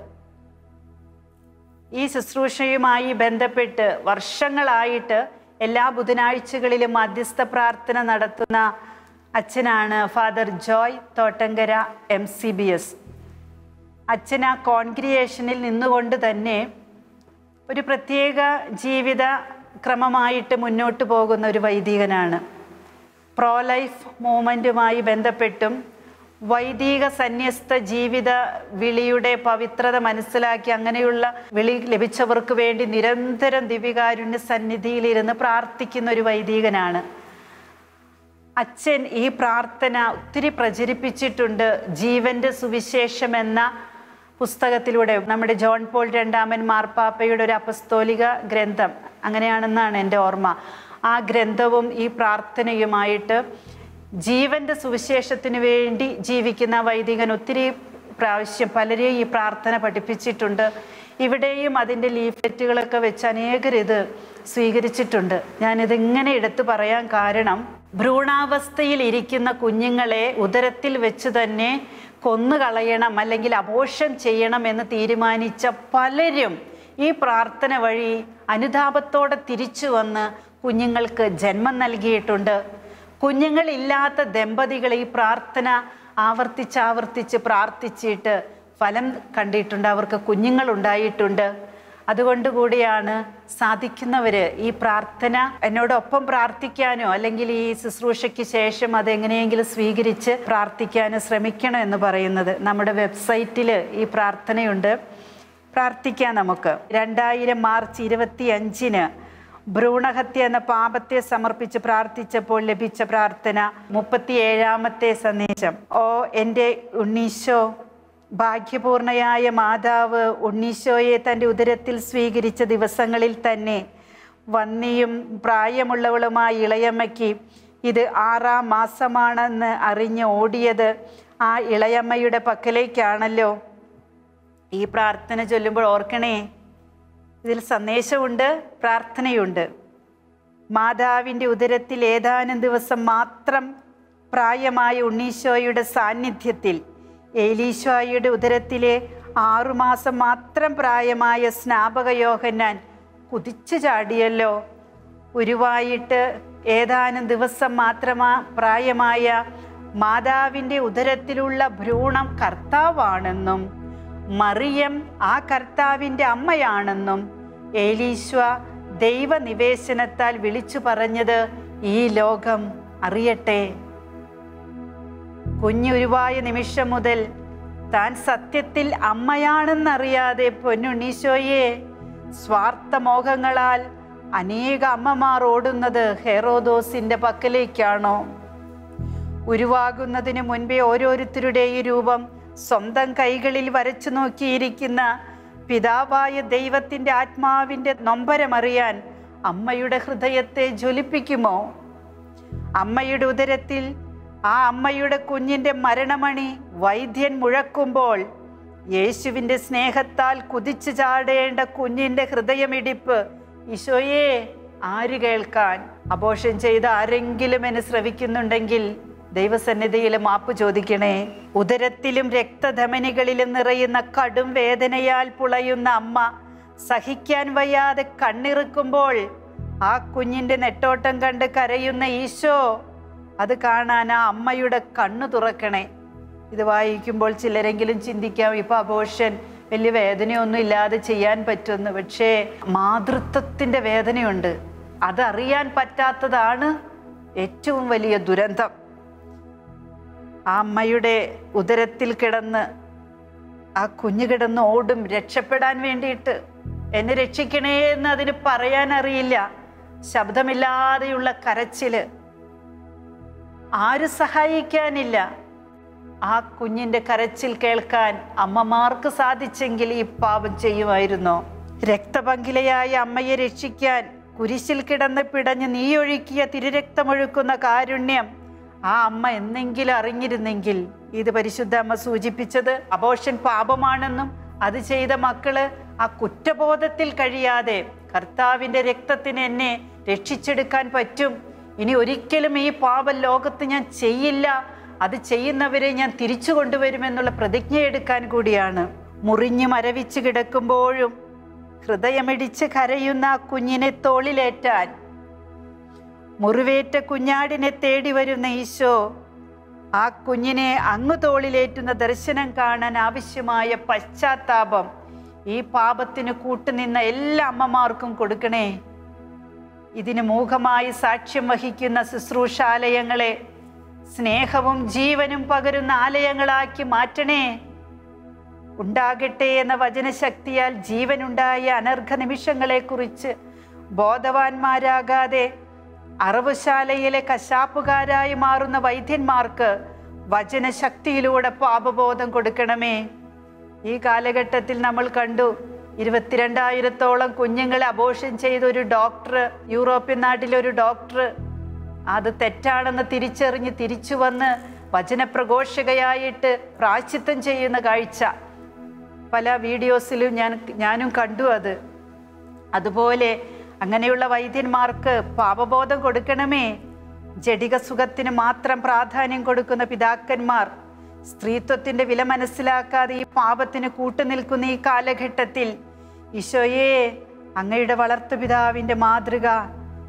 ഈ ശുശ്രൂഷയുമായി ബന്ധപ്പെട്ട് വർഷങ്ങളായിട്ട് എല്ലാ ബുധനാഴ്ചകളിലും മധ്യസ്ഥ പ്രാർത്ഥന നടത്തുന്ന അച്ഛനാണ് father Joy Thottankara M C B S അച്ഛൻ ആ കോൺഗ്രിയേഷനിൽ നിന്നുകൊണ്ട് തന്നെ ഒരു പ്രത്യേക ജീവിത ക്രമമായിട്ട് മുന്നോട്ട് പോകുന്ന ഒരു വൈദികനാണ് പ്രോ ലൈഫ് മൂവ്മെൻറ്റുമായി ബന്ധപ്പെട്ടും വൈദിക സന്യസ്ത ജീവിത വിളിയുടെ പവിത്രത മനസ്സിലാക്കി അങ്ങനെയുള്ള വിളി ലഭിച്ചവർക്ക് വേണ്ടി നിരന്തരം ദിവികാരുണ്യ സന്നിധിയിലിരുന്ന് പ്രാർത്ഥിക്കുന്ന ഒരു വൈദികനാണ് അച്ഛൻ ഈ പ്രാർത്ഥന ഒത്തിരി പ്രചരിപ്പിച്ചിട്ടുണ്ട് ജീവന്റെ സുവിശേഷം എന്ന പുസ്തകത്തിലൂടെ നമ്മുടെ ജോൺ പോൾ രണ്ടാമൻ മാർപ്പാപ്പയുടെ ഒരു അപസ്തോലിക ഗ്രന്ഥം അങ്ങനെയാണെന്നാണ് എൻ്റെ ഓർമ്മ ആ ഗ്രന്ഥവും ഈ പ്രാർത്ഥനയുമായിട്ട് ജീവന്റെ സുവിശേഷത്തിന് വേണ്ടി ജീവിക്കുന്ന വൈദികൻ ഒത്തിരി പ്രാവശ്യം പലരെയും ഈ പ്രാർത്ഥന പഠിപ്പിച്ചിട്ടുണ്ട് ഇവിടെയും അതിൻ്റെ ലീഫ്ലെറ്റുകളൊക്കെ വെച്ച് അനേകർ ഇത് സ്വീകരിച്ചിട്ടുണ്ട് ഞാനിതിങ്ങനെ എടുത്തു പറയാൻ കാരണം ഭ്രൂണാവസ്ഥയിൽ ഇരിക്കുന്ന കുഞ്ഞുങ്ങളെ ഉദരത്തിൽ വെച്ച് തന്നെ കൊന്നുകളയണം അല്ലെങ്കിൽ അപോഷം ചെയ്യണം എന്ന് തീരുമാനിച്ച പലരും ഈ പ്രാർത്ഥന വഴി അനുതാപത്തോടെ തിരിച്ചു വന്ന് കുഞ്ഞുങ്ങൾക്ക് ജന്മം നൽകിയിട്ടുണ്ട് കുഞ്ഞുങ്ങളില്ലാത്ത ദമ്പതികൾ ഈ പ്രാർത്ഥന ആവർത്തിച്ച് ആവർത്തിച്ച് പ്രാർത്ഥിച്ചിട്ട് ഫലം കണ്ടിട്ടുണ്ട് അവർക്ക് കുഞ്ഞുങ്ങൾ ഉണ്ടായിട്ടുണ്ട് അതുകൊണ്ട് കൂടിയാണ് സാധിക്കുന്നവർ ഈ പ്രാർത്ഥന എന്നോടൊപ്പം പ്രാർത്ഥിക്കാനോ അല്ലെങ്കിൽ ഈ ശുശ്രൂഷയ്ക്ക് ശേഷം അത് എങ്ങനെയെങ്കിലും സ്വീകരിച്ച് പ്രാർത്ഥിക്കാനോ ശ്രമിക്കണം എന്ന് പറയുന്നത് നമ്മുടെ വെബ്സൈറ്റിൽ ഈ പ്രാർത്ഥനയുണ്ട് പ്രാർത്ഥിക്കാം നമുക്ക് രണ്ടായിരം മാർച്ച് ഇരുപത്തി അഞ്ചിന് ഭ്രൂണഹത്യ എന്ന പാപത്തെ സമർപ്പിച്ച് പ്രാർത്ഥിച്ചപ്പോൾ ലഭിച്ച പ്രാർത്ഥന മുപ്പത്തിയേഴാമത്തെ സന്ദേശം ഓ എൻ്റെ ഉണ്ണീശോ ഭാഗ്യപൂർണയായ മാതാവ് ഉണ്ണീശോയെ തൻ്റെ ഉദരത്തിൽ സ്വീകരിച്ച ദിവസങ്ങളിൽ തന്നെ വന്നിയും പ്രായമുള്ളവളുമായ ഇളയമ്മയ്ക്ക് ഇത് ആറാം മാസമാണെന്ന് അറിഞ്ഞ് ഓടിയത് ആ ഇളയമ്മയുടെ പക്കലേക്കാണല്ലോ ഈ പ്രാർത്ഥന ചൊല്ലുമ്പോൾ ഓർക്കണേ ഇതിൽ സന്ദേശമുണ്ട് പ്രാർത്ഥനയുണ്ട് മാതാവിൻ്റെ ഉദരത്തിൽ ഏതാനും ദിവസം മാത്രം പ്രായമായ ഉണ്ണീശോയുടെ സാന്നിധ്യത്തിൽ ഏലീശോയുടെ ഉദരത്തിലെ ആറുമാസം മാത്രം പ്രായമായ സ്നാപക യോഹന്നാൻ കുതിച്ചു ചാടിയല്ലോ ഉരുവായിട്ട് ഏതാനും ദിവസം മാത്രമാ പ്രായമായ മാതാവിൻ്റെ ഉദരത്തിലുള്ള ഭ്രൂണം കർത്താവാണെന്നും മറിയം ആ കർത്താവിൻ്റെ അമ്മയാണെന്നും ഏലീശ്വ ദൈവനിവേശനത്താൽ വിളിച്ചു പറഞ്ഞത് ഈ ലോകം അറിയട്ടെ കുഞ്ഞുരുവായ നിമിഷം മുതൽ താൻ സത്യത്തിൽ അമ്മയാണെന്നറിയാതെ പൊന്നുണ്ണീശോയെ സ്വാർത്ഥ മോഹങ്ങളാൽ അനേക അമ്മമാർ ഓടുന്നത് ഹെറോദോസിന്റെ പക്കലേക്കാണോ ഉരുവാകുന്നതിന് മുൻപേ ഓരോരുത്തരുടെയും രൂപം സ്വന്തം കൈകളിൽ വരച്ചു നോക്കിയിരിക്കുന്ന പിതാവായ ദൈവത്തിൻ്റെ ആത്മാവിൻ്റെ നൊമ്പരമറിയാൻ അമ്മയുടെ ഹൃദയത്തെ ജ്വലിപ്പിക്കുമോ അമ്മയുടെ ഉദരത്തിൽ ആ അമ്മയുടെ കുഞ്ഞിൻ്റെ മരണമണി വൈദ്യൻ മുഴക്കുമ്പോൾ യേശുവിൻ്റെ സ്നേഹത്താൽ കുതിച്ചു ചാടേണ്ട കുഞ്ഞിൻ്റെ ഹൃദയമിടിപ്പ് ഈശോയെ ആര് കേൾക്കാൻ അബോഷം ചെയ്ത് ആരെങ്കിലും എന്നെ ശ്രവിക്കുന്നുണ്ടെങ്കിൽ ദൈവസന്നിധിയിൽ മാപ്പ് ചോദിക്കണേ ഉദരത്തിലും രക്തധമനികളിലും നിറയുന്ന കടും വേദനയാൽ പുളയുന്ന അമ്മ സഹിക്കാൻ വയ്യാതെ കണ്ണിറുക്കുമ്പോൾ ആ കുഞ്ഞിൻ്റെ നെട്ടോട്ടം കണ്ട് കരയുന്ന ഈശോ അത് കാണാൻ ആ അമ്മയുടെ കണ്ണു തുറക്കണേ ഇത് വായിക്കുമ്പോൾ ചിലരെങ്കിലും ചിന്തിക്കാം ഇപ്പൊ അബോഷൻ വലിയ വേദനയൊന്നും ഇല്ലാതെ ചെയ്യാൻ പറ്റുമെന്ന് പക്ഷേ മാതൃത്വത്തിൻ്റെ വേദനയുണ്ട് അതറിയാൻ പറ്റാത്തതാണ് ഏറ്റവും വലിയ ദുരന്തം ആ അമ്മയുടെ ഉദരത്തിൽ കിടന്ന് ആ കുഞ്ഞു കിടന്ന് ഓടും രക്ഷപ്പെടാൻ വേണ്ടിയിട്ട് എന്നെ രക്ഷിക്കണേ എന്ന് അതിന് പറയാൻ അറിയില്ല ശബ്ദമില്ലാതെയുള്ള കരച്ചില് ആര് സഹായിക്കാനില്ല ആ കുഞ്ഞിന്റെ കരച്ചിൽ കേൾക്കാൻ അമ്മമാർക്ക് സാധിച്ചെങ്കിൽ ഈ പാപം ചെയ്യുമായിരുന്നോ രക്തപങ്കിലയായ അമ്മയെ രക്ഷിക്കാൻ കുരിശിൽ കിടന്ന് പിടഞ്ഞ് നീയൊഴുക്കിയ തിരുരക്തമൊഴുക്കുന്ന കാരുണ്യം ആ അമ്മ എന്നെങ്കിലും അറിഞ്ഞിരുന്നെങ്കിൽ ഇത് പരിശുദ്ധ അമ്മ സൂചിപ്പിച്ചത് അബോഷൻ പാപമാണെന്നും അത് ചെയ്ത മക്കള് ആ കുറ്റബോധത്തിൽ കഴിയാതെ കർത്താവിൻ്റെ രക്തത്തിന് എന്നെ രക്ഷിച്ചെടുക്കാൻ പറ്റും ഇനി ഒരിക്കലും ഈ പാപം ലോകത്ത് ഞാൻ ചെയ്യില്ല അത് ചെയ്യുന്നവരെ ഞാൻ തിരിച്ചു കൊണ്ടുവരുമെന്നുള്ള പ്രതിജ്ഞയെടുക്കാൻ കൂടിയാണ് മുറിഞ്ഞു മരവിച്ച് കിടക്കുമ്പോഴും ഹൃദയമിടിച്ച് കരയുന്ന ആ കുഞ്ഞിനെ തോളിലേറ്റാൻ മുറിവേറ്റ കുഞ്ഞാടിനെ തേടി വരുന്ന ഈശോ ആ കുഞ്ഞിനെ അങ്ങു തോളിലേറ്റുന്ന ദർശനം കാണാൻ ആവശ്യമായ പശ്ചാത്താപം ഈ പാപത്തിന് കൂട്ടുനിന്ന എല്ലാ അമ്മമാർക്കും കൊടുക്കണേ ഇതിന് മൂഖമായി സാക്ഷ്യം വഹിക്കുന്ന ശുശ്രൂഷാലയങ്ങളെ സ്നേഹവും ജീവനും പകരുന്ന ആലയങ്ങളാക്കി മാറ്റണേ ഉണ്ടാകട്ടെ എന്ന വചനശക്തിയാൽ ജീവനുണ്ടായ അനർഘ നിമിഷങ്ങളെക്കുറിച്ച് ബോധവാന്മാരാകാതെ അറവുശാലയിലെ കശാപ്പുകാരായി മാറുന്ന വൈദ്യന്മാർക്ക് വചനശക്തിയിലൂടെ പാപബോധം കൊടുക്കണമേ ഈ കാലഘട്ടത്തിൽ നമ്മൾ കണ്ടു ഇരുപത്തിരണ്ടായിരത്തോളം കുഞ്ഞുങ്ങളെ അബോഷൻ ചെയ്ത ഒരു ഡോക്ടർ യൂറോപ്യൻ നാട്ടിലെ ഒരു ഡോക്ടർ അത് തെറ്റാണെന്ന് തിരിച്ചറിഞ്ഞ് തിരിച്ചു വന്ന് വചനപ്രഘോഷകയായിട്ട് പ്രാച്ചിത്വം ചെയ്യുന്ന കാഴ്ച പല വീഡിയോസിലും ഞാൻ ഞാനും കണ്ടു അത് അതുപോലെ അങ്ങനെയുള്ള വൈദ്യന്മാർക്ക് പാപബോധം കൊടുക്കണമേ ജഡിക സുഖത്തിന് മാത്രം പ്രാധാന്യം കൊടുക്കുന്ന പിതാക്കന്മാർ സ്ത്രീത്വത്തിന്റെ വില മനസ്സിലാക്കാതെ ഈ പാപത്തിന് കൂട്ടുനിൽക്കുന്ന ഈ കാലഘട്ടത്തിൽ ഈശോയെ അങ്ങയുടെ വളർത്തുപിതാവിൻ്റെ മാതൃക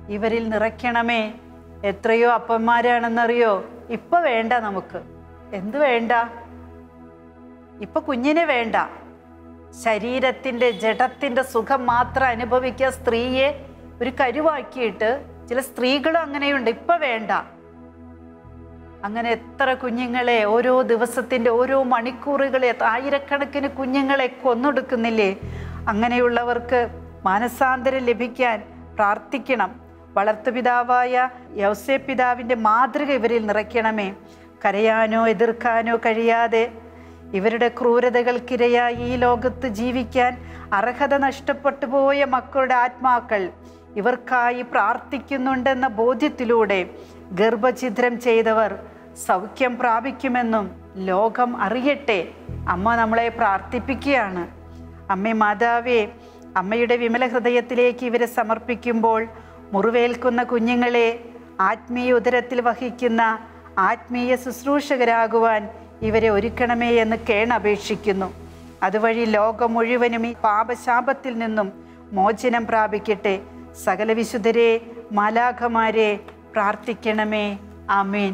ഇവരിൽ നിറയ്ക്കണമേ എത്രയോ അപ്പന്മാരാണെന്നറിയോ ഇപ്പൊ വേണ്ട നമുക്ക് എന്ത് വേണ്ട ഇപ്പൊ കുഞ്ഞിനെ വേണ്ട ശരീരത്തിന്റെ ജഡത്തിന്റെ സുഖം മാത്രം അനുഭവിക്കുക സ്ത്രീയെ ഒരു കരുവാക്കിയിട്ട് ചില സ്ത്രീകളും അങ്ങനെയുണ്ട് ഇപ്പൊ വേണ്ട അങ്ങനെ എത്ര കുഞ്ഞുങ്ങളെ ഓരോ ദിവസത്തിന്റെ ഓരോ മണിക്കൂറുകളെ ആയിരക്കണക്കിന് കുഞ്ഞുങ്ങളെ കൊന്നൊടുക്കുന്നില്ലേ അങ്ങനെയുള്ളവർക്ക് മാനസാന്തരം ലഭിക്കാൻ പ്രാർത്ഥിക്കണം വളർത്തുപിതാവായ യൗസേ പിതാവിൻ്റെ മാതൃക ഇവരിൽ നിറയ്ക്കണമേ കരയാനോ എതിർക്കാനോ കഴിയാതെ ഇവരുടെ ക്രൂരതകൾക്കിരയായി ഈ ലോകത്ത് ജീവിക്കാൻ അർഹത നഷ്ടപ്പെട്ടു പോയ മക്കളുടെ ആത്മാക്കൾ ഇവർക്കായി പ്രാർത്ഥിക്കുന്നുണ്ടെന്ന ബോധ്യത്തിലൂടെ ഗർഭഛിദ്രം ചെയ്തവർ സൗഖ്യം പ്രാപിക്കുമെന്നും ലോകം അറിയട്ടെ അമ്മ നമ്മളെ പ്രാർത്ഥിപ്പിക്കുകയാണ് അമ്മേ മാതാവേ അമ്മയുടെ വിമല ഹൃദയത്തിലേക്ക് ഇവരെ സമർപ്പിക്കുമ്പോൾ മുറിവേൽക്കുന്ന കുഞ്ഞുങ്ങളെ ആത്മീയ ഉദരത്തിൽ വഹിക്കുന്ന ആത്മീയ ശുശ്രൂഷകരാകുവാൻ ഇവരെ ഒരുക്കണമേ എന്ന് കേണപേക്ഷിക്കുന്നു അതുവഴി ലോകം മുഴുവനും ഈ പാപശാപത്തിൽ നിന്നും മോചനം പ്രാപിക്കട്ടെ സകല വിശുദ്ധരെ മാലാഖമാരെ പ്രാർത്ഥിക്കണമേ ആമേൻ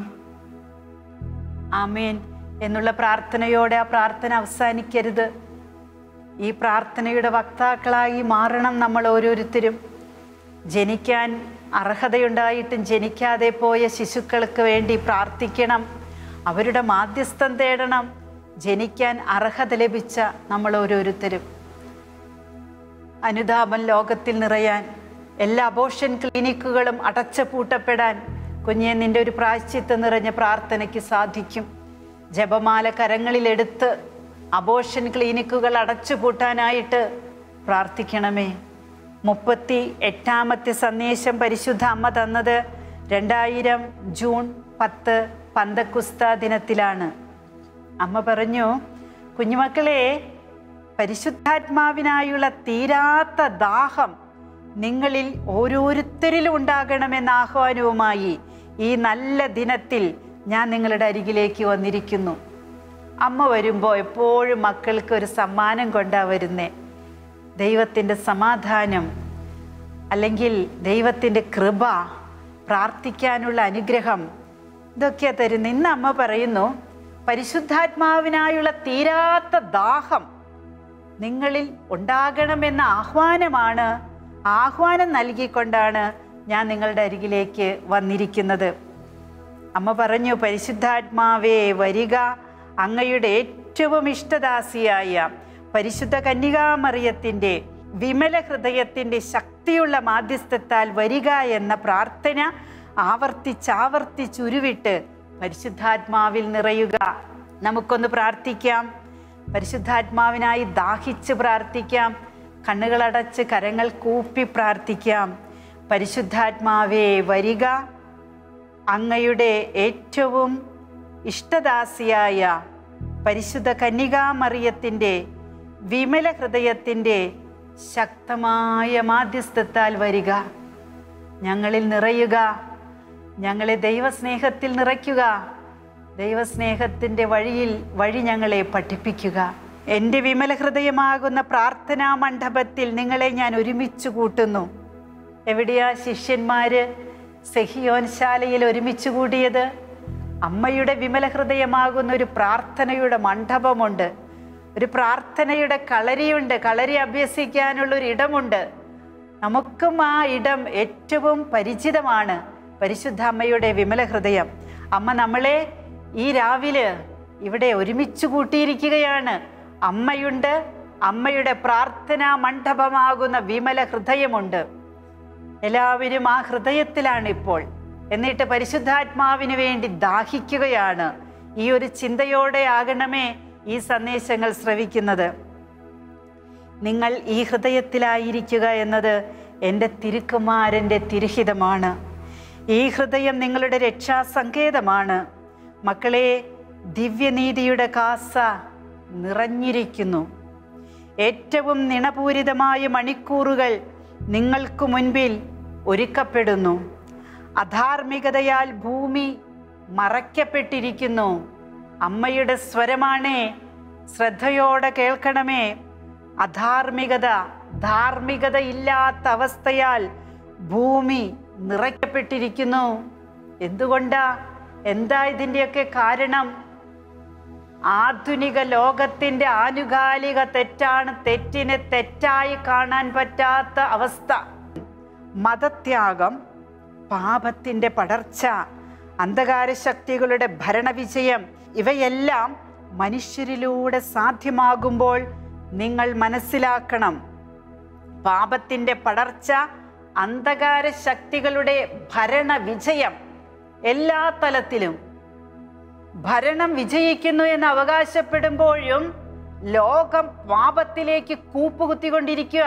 ആമേൻ എന്നുള്ള പ്രാർത്ഥനയോടെ ആ പ്രാർത്ഥന അവസാനിക്കരുത് ഈ പ്രാർത്ഥനയുടെ വക്താക്കളായി മാറണം നമ്മൾ ഓരോരുത്തരും ജനിക്കാൻ അർഹതയുണ്ടായിട്ടും ജനിക്കാതെ പോയ ശിശുക്കൾക്ക് വേണ്ടി പ്രാർത്ഥിക്കണം അവരുടെ മാധ്യസ്ഥം തേടണം ജനിക്കാൻ അർഹത ലഭിച്ച നമ്മൾ ഓരോരുത്തരും അനുതാപം ലോകത്തിൽ നിറയാൻ എല്ലാ അബോഷൻ ക്ലിനിക്കുകളും അടച്ചുപൂട്ടപ്പെടാൻ കുഞ്ഞെ നിന്റെ ഒരു പ്രായശ്ചിത്തം നിറഞ്ഞ പ്രാർത്ഥനയ്ക്ക് സാധിക്കും ജപമാല കരങ്ങളിലെടുത്ത് അബോഷൻ ക്ലിനിക്കുകൾ അടച്ചുപൂട്ടാനായിട്ട് പ്രാർത്ഥിക്കണമേ മുപ്പത്തി എട്ടാമത്തെ സന്ദേശം പരിശുദ്ധ അമ്മ തന്നത് രണ്ടായിരം ജൂൺ പത്ത് പന്തക്കുസ്ത ദിനത്തിലാണ് അമ്മ പറഞ്ഞു കുഞ്ഞുമക്കളെ പരിശുദ്ധാത്മാവിനായുള്ള തീരാത്ത ദാഹം നിങ്ങളിൽ ഓരോരുത്തരിലും ഉണ്ടാകണമെന്ന ആഹ്വാനവുമായി ഈ നല്ല ദിനത്തിൽ ഞാൻ നിങ്ങളുടെ അരികിലേക്ക് വന്നിരിക്കുന്നു അമ്മ വരുമ്പോൾ എപ്പോഴും മക്കൾക്ക് ഒരു സമ്മാനം കൊണ്ടാ വരുന്നേ ദൈവത്തിൻ്റെ സമാധാനം അല്ലെങ്കിൽ ദൈവത്തിൻ്റെ കൃപ പ്രാർത്ഥിക്കാനുള്ള അനുഗ്രഹം ഇതൊക്കെയാ തരുന്നത് ഇന്ന് അമ്മ പറയുന്നു പരിശുദ്ധാത്മാവിനായുള്ള തീരാത്ത ദാഹം നിങ്ങളിൽ ഉണ്ടാകണമെന്ന ആഹ്വാനമാണ് ആഹ്വാനം നൽകിക്കൊണ്ടാണ് ഞാൻ നിങ്ങളുടെ അരികിലേക്ക് വന്നിരിക്കുന്നത് അമ്മ പറഞ്ഞു പരിശുദ്ധാത്മാവേ വരിക അങ്ങയുടെ ഏറ്റവും ഇഷ്ടദാസിയായ പരിശുദ്ധ കന്യകാമറിയത്തിൻ്റെ വിമല ഹൃദയത്തിൻ്റെ ശക്തിയുള്ള മാധ്യസ്ഥത്താൽ വരിക എന്ന പ്രാർത്ഥന ആവർത്തിച്ചാവർത്തിച്ചുരുവിട്ട് പരിശുദ്ധാത്മാവിൽ നിറയുക നമുക്കൊന്ന് പ്രാർത്ഥിക്കാം പരിശുദ്ധാത്മാവിനായി ദാഹിച്ച് പ്രാർത്ഥിക്കാം കണ്ണുകളടച്ച് കരങ്ങൾ കൂപ്പി പ്രാർത്ഥിക്കാം പരിശുദ്ധാത്മാവേ വരിക അങ്ങയുടെ ഏറ്റവും ഇഷ്ടദാസിയായ പരിശുദ്ധ കന്യകാമറിയത്തിൻ്റെ വിമല ഹൃദയത്തിൻ്റെ ശക്തമായ മാധ്യസ്ഥത്താൽ വരിക ഞങ്ങളിൽ നിറയുക ഞങ്ങളെ ദൈവസ്നേഹത്തിൽ നിറയ്ക്കുക ദൈവസ്നേഹത്തിൻ്റെ വഴിയിൽ വഴി ഞങ്ങളെ പഠിപ്പിക്കുക എൻ്റെ വിമല ഹൃദയമാകുന്ന പ്രാർത്ഥനാ മണ്ഡപത്തിൽ നിങ്ങളെ ഞാൻ ഒരുമിച്ച് കൂട്ടുന്നു എവിടെയാ ശിഷ്യന്മാര് സെഹിയോൻ ശാലയിൽ ഒരുമിച്ച് കൂടിയത് അമ്മയുടെ വിമല ഹൃദയമാകുന്ന ഒരു പ്രാർത്ഥനയുടെ മണ്ഡപമുണ്ട് ഒരു പ്രാർത്ഥനയുടെ കളരിയുണ്ട് കളരി അഭ്യസിക്കാനുള്ള ഒരു ഇടമുണ്ട് നമുക്കും ആ ഇടം ഏറ്റവും പരിചിതമാണ് പരിശുദ്ധ അമ്മയുടെ വിമല ഹൃദയം അമ്മ നമ്മളെ ഈ രാവിലെ ഇവിടെ ഒരുമിച്ച് കൂട്ടിയിരിക്കുകയാണ് അമ്മയുണ്ട് അമ്മയുടെ പ്രാർത്ഥനാ മണ്ഡപമാകുന്ന വിമല ഹൃദയമുണ്ട് എല്ലാവരും ആ ഹൃദയത്തിലാണ് ഇപ്പോൾ എന്നിട്ട് പരിശുദ്ധാത്മാവിന് വേണ്ടി ദാഹിക്കുകയാണ് ഈ ഒരു ചിന്തയോടെ ആകണമേ ഈ സന്ദേശങ്ങൾ ശ്രവിക്കുന്നത് നിങ്ങൾ ഈ ഹൃദയത്തിലായിരിക്കുക എന്നത് എൻ്റെ തിരുക്കുമാരൻ്റെ തിരുഹിതമാണ് ഈ ഹൃദയം നിങ്ങളുടെ രക്ഷാസങ്കേതമാണ് മക്കളെ ദിവ്യനീതിയുടെ കാസ നിറഞ്ഞിരിക്കുന്നു ഏറ്റവും നിണപൂരിതമായ മണിക്കൂറുകൾ നിങ്ങൾക്ക് മുൻപിൽ ഒരുക്കപ്പെടുന്നു അധാർമികതയാൽ ഭൂമി മറയ്ക്കപ്പെട്ടിരിക്കുന്നു അമ്മയുടെ സ്വരമാണേ ശ്രദ്ധയോടെ കേൾക്കണമേ അധാർമികത ധാർമ്മികത ഇല്ലാത്ത അവസ്ഥയാൽ ഭൂമി നിറയ്ക്കപ്പെട്ടിരിക്കുന്നു എന്തുകൊണ്ടാ എന്താ ഇതിൻ്റെയൊക്കെ കാരണം ആധുനിക ലോകത്തിന്റെ ആനുകാലിക തെറ്റാണ് തെറ്റിനെ തെറ്റായി കാണാൻ പറ്റാത്ത അവസ്ഥ മതത്യാഗം പാപത്തിന്റെ പടർച്ച അന്ധകാര ശക്തികളുടെ ഭരണവിജയം ഇവയെല്ലാം മനുഷ്യരിലൂടെ സാധ്യമാകുമ്പോൾ നിങ്ങൾ മനസ്സിലാക്കണം പാപത്തിന്റെ പടർച്ച അന്ധകാര ശക്തികളുടെ ഭരണവിജയം എല്ലാ തലത്തിലും ഭരണം വിജയിക്കുന്നു എന്ന് അവകാശപ്പെടുമ്പോഴും ലോകം പാപത്തിലേക്ക് കൂപ്പുകുത്തിക്കൊണ്ടിരിക്കുക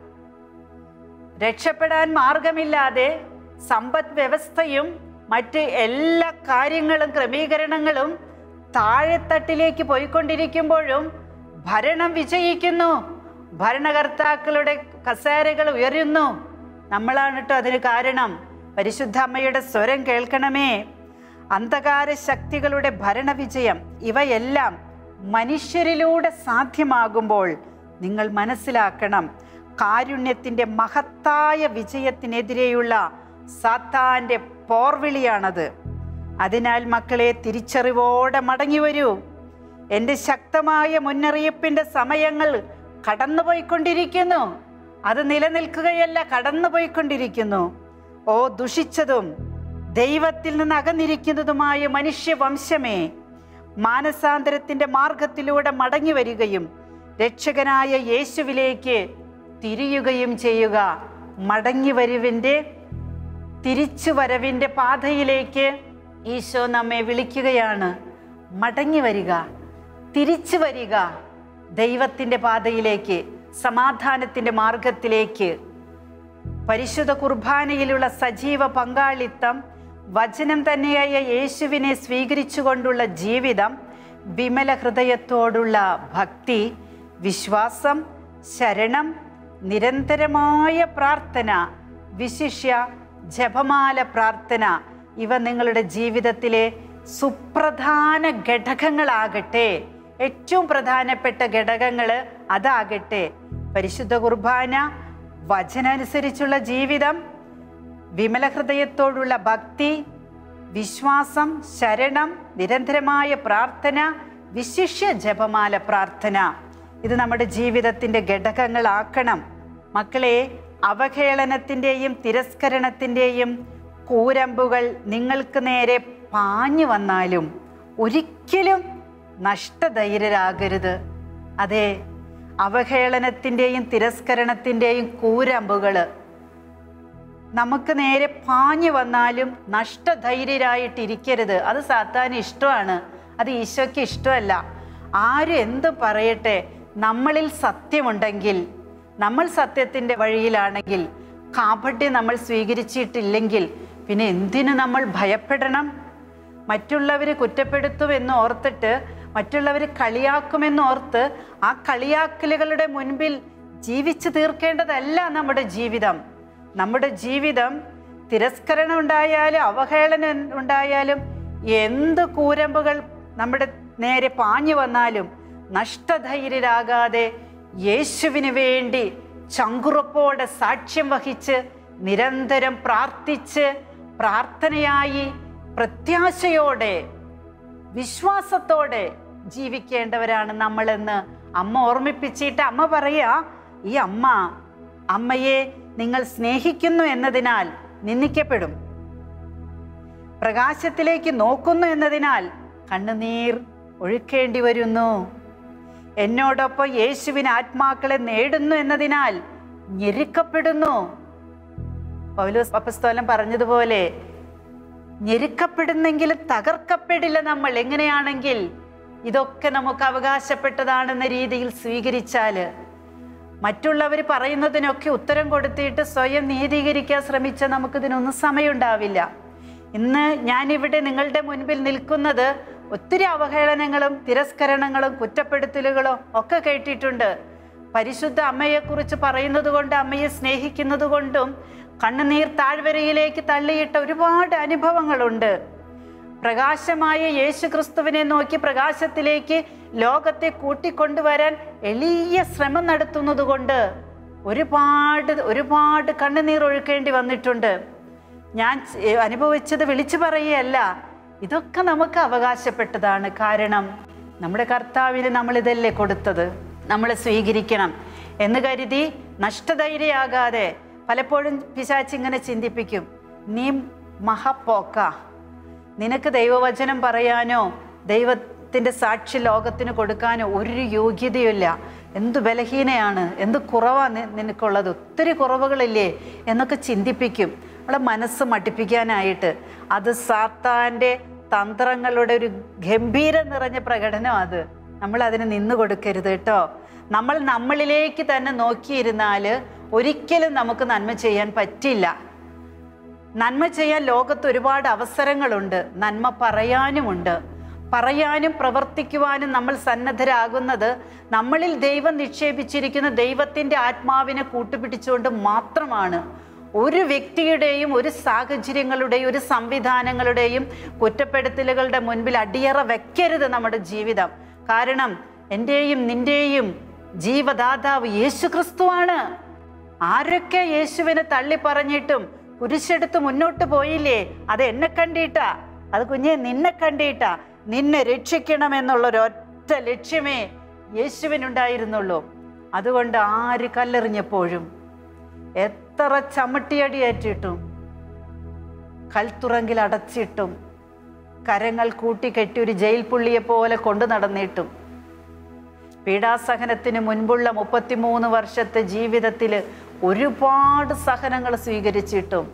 രക്ഷപ്പെടാൻ മാർഗമില്ലാതെ സമ്പദ് വ്യവസ്ഥയും മറ്റ് എല്ലാ കാര്യങ്ങളും ക്രമീകരണങ്ങളും താഴെത്തട്ടിലേക്ക് പോയിക്കൊണ്ടിരിക്കുമ്പോഴും ഭരണം വിജയിക്കുന്നു ഭരണകർത്താക്കളുടെ കസേരകൾ ഉയരുന്നു നമ്മളാണ് കേട്ടോ അതിന് കാരണം പരിശുദ്ധ അമ്മയുടെ സ്വരം കേൾക്കണമേ അന്ധകാര ശക്തികളുടെ ഭരണവിജയം ഇവയെല്ലാം മനുഷ്യരിലൂടെ സാധ്യമാകുമ്പോൾ നിങ്ങൾ മനസ്സിലാക്കണം കാരുണ്യത്തിന്റെ മഹത്തായ വിജയത്തിനെതിരെയുള്ള സാത്താന്റെ പോർവിളിയാണത് അതിനാൽ മക്കളെ തിരിച്ചറിവോടെ മടങ്ങി വരൂ എൻ്റെ ശക്തമായ മുന്നറിയിപ്പിന്റെ സമയങ്ങൾ കടന്നുപോയിക്കൊണ്ടിരിക്കുന്നു അത് നിലനിൽക്കുകയല്ല കടന്നുപോയിക്കൊണ്ടിരിക്കുന്നു ഓ ദുഷിച്ചതും ദൈവത്തിൽ നിന്ന് അകന്നിരിക്കുന്നതുമായ മനുഷ്യവംശമേ മാനസാന്തരത്തിന്റെ മാർഗത്തിലൂടെ മടങ്ങി വരികയും രക്ഷകനായ യേശുവിലേക്ക് തിരിയുകയും ചെയ്യുക മടങ്ങി വരുവിൻ്റെ തിരിച്ചു വരവിൻ്റെ പാതയിലേക്ക് ഈശോ നമ്മെ വിളിക്കുകയാണ് മടങ്ങി വരിക തിരിച്ചു വരിക ദൈവത്തിൻ്റെ പാതയിലേക്ക് സമാധാനത്തിൻ്റെ മാർഗത്തിലേക്ക് പരിശുദ്ധ കുർബാനയിലുള്ള സജീവ പങ്കാളിത്തം വചനം തന്നെയായ യേശുവിനെ സ്വീകരിച്ചുകൊണ്ടുള്ള ജീവിതം വിമല ഹൃദയത്തോടുള്ള ഭക്തി വിശ്വാസം ശരണം നിരന്തരമായ പ്രാർത്ഥന വിശിഷ്യ ജപമാല പ്രാർത്ഥന ഇവ നിങ്ങളുടെ ജീവിതത്തിലെ സുപ്രധാന ഘടകങ്ങളാകട്ടെ ഏറ്റവും പ്രധാനപ്പെട്ട ഘടകങ്ങൾ അതാകട്ടെ പരിശുദ്ധ കുർബാന വചനനുസരിച്ചുള്ള ജീവിതം വിമല ഹൃദയത്തോടുള്ള ഭക്തി വിശ്വാസം ശരണം നിരന്തരമായ പ്രാർത്ഥന വിശിഷ്യ ജപമാല പ്രാർത്ഥന ഇത് നമ്മുടെ ജീവിതത്തിൻ്റെ ഘടകങ്ങളാക്കണം മക്കളെ അവഹേളനത്തിൻ്റെയും തിരസ്കരണത്തിൻ്റെയും കൂരമ്പുകൾ നിങ്ങൾക്ക് നേരെ പാഞ്ഞു വന്നാലും ഒരിക്കലും നഷ്ടധൈര്യരാകരുത് അതെ അവഹേളനത്തിൻ്റെയും തിരസ്കരണത്തിൻ്റെയും കൂരമ്പുകൾ നമുക്ക് നേരെ പാഞ്ഞു വന്നാലും നഷ്ടധൈര്യരായിട്ടിരിക്കരുത് അത് സാത്താന് ഇഷ്ടമാണ് അത് ഈശോയ്ക്ക് ഇഷ്ടമല്ല ആരും എന്ത് പറയട്ടെ നമ്മളിൽ സത്യമുണ്ടെങ്കിൽ നമ്മൾ സത്യത്തിൻ്റെ വഴിയിലാണെങ്കിൽ കാപട്യം നമ്മൾ സ്വീകരിച്ചിട്ടില്ലെങ്കിൽ പിന്നെ എന്തിനു നമ്മൾ ഭയപ്പെടണം മറ്റുള്ളവർ കുറ്റപ്പെടുത്തുമെന്ന് ഓർത്തിട്ട് മറ്റുള്ളവർ കളിയാക്കുമെന്ന് ഓർത്ത് ആ കളിയാക്കലുകളുടെ മുൻപിൽ ജീവിച്ചു തീർക്കേണ്ടതല്ല നമ്മുടെ ജീവിതം നമ്മുടെ ജീവിതം തിരസ്കരണം ഉണ്ടായാലും അവഹേളനം ഉണ്ടായാലും എന്ത് കൂരമ്പുകൾ നമ്മുടെ നേരെ പാഞ്ഞു വന്നാലും നഷ്ടധൈര്യരാകാതെ യേശുവിന് വേണ്ടി ചങ്കുറപ്പോടെ സാക്ഷ്യം വഹിച്ച് നിരന്തരം പ്രാർത്ഥിച്ച് പ്രാർത്ഥനയായി പ്രത്യാശയോടെ വിശ്വാസത്തോടെ ജീവിക്കേണ്ടവരാണ് നമ്മളെന്ന് അമ്മ ഓർമ്മിപ്പിച്ചിട്ട് അമ്മ പറയാ ഈ അമ്മ അമ്മയെ നിങ്ങൾ സ്നേഹിക്കുന്നു എന്നതിനാൽ നിന്ദിക്കപ്പെടും പ്രകാശത്തിലേക്ക് നോക്കുന്നു എന്നതിനാൽ കണ്ണുനീർ ഒഴുക്കേണ്ടി വരുന്നു എന്നോടൊപ്പം യേശുവിന് ആത്മാക്കളെ നേടുന്നു എന്നതിനാൽ ഞെരുക്കപ്പെടുന്നു പൗലോസ് അപ്പസ്തോലൻ പറഞ്ഞതുപോലെ ഞെരുക്കപ്പെടുന്നെങ്കിലും തകർക്കപ്പെടില്ല നമ്മൾ എങ്ങനെയാണെങ്കിൽ ഇതൊക്കെ നമുക്ക് അവകാശപ്പെട്ടതാണെന്ന രീതിയിൽ സ്വീകരിച്ചാൽ മറ്റുള്ളവർ പറയുന്നതിനൊക്കെ ഉത്തരം കൊടുത്തിട്ട് സ്വയം നീതീകരിക്കാൻ ശ്രമിച്ചാൽ നമുക്കിതിനൊന്നും സമയമുണ്ടാവില്ല ഇന്ന് ഞാനിവിടെ നിങ്ങളുടെ മുൻപിൽ നിൽക്കുന്നത് ഒത്തിരി അവഹേളനങ്ങളും തിരസ്കരണങ്ങളും കുറ്റപ്പെടുത്തലുകളും ഒക്കെ കേട്ടിട്ടുണ്ട് പരിശുദ്ധ അമ്മയെക്കുറിച്ച് പറയുന്നത് കൊണ്ട് അമ്മയെ സ്നേഹിക്കുന്നത് കൊണ്ടും കണ്ണുനീർ താഴ്വരയിലേക്ക് തള്ളിയിട്ട ഒരുപാട് അനുഭവങ്ങളുണ്ട് പ്രകാശമായ യേശു ക്രിസ്തുവിനെ നോക്കി പ്രകാശത്തിലേക്ക് ലോകത്തെ കൂട്ടിക്കൊണ്ടുവരാൻ എളിയ ശ്രമം നടത്തുന്നത് കൊണ്ട് ഒരുപാട് ഒരുപാട് കണ്ണുനീർ ഒഴുക്കേണ്ടി വന്നിട്ടുണ്ട് ഞാൻ ചെ- അനുഭവിച്ചത് വിളിച്ചു പറയുകയല്ല ഇതൊക്കെ നമുക്ക് അവകാശപ്പെട്ടതാണ് കാരണം നമ്മുടെ കർത്താവിന് നമ്മൾ ഇതല്ലേ കൊടുത്തത് നമ്മൾ സ്വീകരിക്കണം എന്ന് കരുതി നഷ്ടധൈര്യയാകാതെ പലപ്പോഴും പിശാച്ച് ഇങ്ങനെ ചിന്തിപ്പിക്കും നീ മഹപ്പോക്ക നിനക്ക് ദൈവവചനം പറയാനോ ദൈവത്തിൻ്റെ സാക്ഷി ലോകത്തിന് കൊടുക്കാനോ ഒരു യോഗ്യതയില്ല എന്ത് ബലഹീനയാണ് എന്ത് കുറവാണ് നിനക്കുള്ളത് ഒത്തിരി കുറവുകളില്ലേ എന്നൊക്കെ ചിന്തിപ്പിക്കും നമ്മളെ മനസ്സ് മട്ടിപ്പിക്കാനായിട്ട് അത് സാത്താൻ്റെ തന്ത്രങ്ങളുടെ ഒരു ഗംഭീരം നിറഞ്ഞ പ്രകടനം അത് നമ്മൾ അതിന് നിന്ന് കൊടുക്കരുത് കേട്ടോ നമ്മൾ നമ്മളിലേക്ക് തന്നെ നോക്കിയിരുന്നാൽ ഒരിക്കലും നമുക്ക് നന്മ ചെയ്യാൻ പറ്റില്ല നന്മ ചെയ്യാൻ ലോകത്ത് ഒരുപാട് അവസരങ്ങളുണ്ട് നന്മ പറയാനുമുണ്ട് പറയാനും പ്രവർത്തിക്കുവാനും നമ്മൾ സന്നദ്ധരാകുന്നത് നമ്മളിൽ ദൈവം നിക്ഷേപിച്ചിരിക്കുന്ന ദൈവത്തിൻ്റെ ആത്മാവിനെ കൂട്ടുപിടിച്ചുകൊണ്ട് മാത്രമാണ് ഒരു വ്യക്തിയുടെയും ഒരു സാഹചര്യങ്ങളുടെയും ഒരു സംവിധാനങ്ങളുടെയും കുറ്റപ്പെടുത്തലുകളുടെ മുൻപിൽ അടിയറ വെക്കരുത് നമ്മുടെ ജീവിതം കാരണം എൻ്റെയും നിൻ്റെയും ജീവദാതാവ് യേശു ക്രിസ്തുവാണ് ആരൊക്കെ യേശുവിനെ തള്ളി പറഞ്ഞിട്ടും കുരിശെടുത്ത് മുന്നോട്ട് പോയില്ലേ അത് എന്നെ കണ്ടിട്ടാ അത് കുഞ്ഞെ നിന്നെ കണ്ടിട്ടാ നിന്നെ രക്ഷിക്കണമെന്നുള്ള ഒരൊറ്റ ലക്ഷ്യമേ യേശുവിനുണ്ടായിരുന്നുള്ളൂ അതുകൊണ്ട് ആര് കല്ലെറിഞ്ഞപ്പോഴും എത്ര ചമ്മട്ടിയടി ഏറ്റിട്ടും കൽത്തുറങ്കിൽ അടച്ചിട്ടും കരങ്ങൾ കൂട്ടിക്കെട്ടി ഒരു ജയിൽ പുള്ളിയെ പോലെ കൊണ്ടു നടന്നിട്ടും പീഡാസഹനത്തിന് മുൻപുള്ള മുപ്പത്തിമൂന്ന് വർഷത്തെ ജീവിതത്തിൽ ഒരുപാട് സഹനങ്ങൾ സ്വീകരിച്ചിട്ടും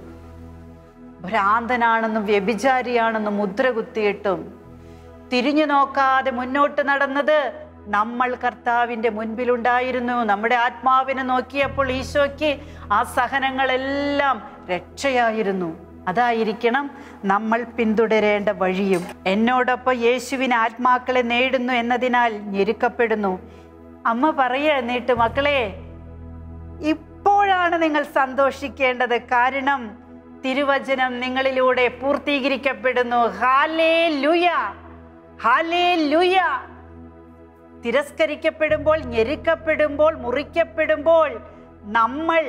ഭ്രാന്തനാണെന്നും വ്യഭിചാരിയാണെന്നും മുദ്ര കുത്തിയിട്ടും തിരിഞ്ഞു നോക്കാതെ മുന്നോട്ട് നടന്നത് നമ്മൾ കർത്താവിൻ്റെ മുൻപിലുണ്ടായിരുന്നു നമ്മുടെ ആത്മാവിനെ നോക്കിയപ്പോൾ ഈശോയ്ക്ക് ആ സഹനങ്ങളെല്ലാം രക്ഷയായിരുന്നു അതായിരിക്കണം നമ്മൾ പിന്തുടരേണ്ട വഴിയും എന്നോടൊപ്പം യേശുവിന് ആത്മാക്കളെ നേടുന്നു എന്നതിനാൽ ഞെരുക്കപ്പെടുന്നു അമ്മ പറയുക എന്നിട്ട് മക്കളെ ഇപ്പോഴാണ് നിങ്ങൾ സന്തോഷിക്കേണ്ടത് കാരണം തിരുവചനം നിങ്ങളിലൂടെ പൂർത്തീകരിക്കപ്പെടുന്നു ഹാലേ ലുയ ഹാലേ ലുയ തിരസ്കരിക്കപ്പെടുമ്പോൾ ഞെരുക്കപ്പെടുമ്പോൾ മുറിക്കപ്പെടുമ്പോൾ നമ്മൾ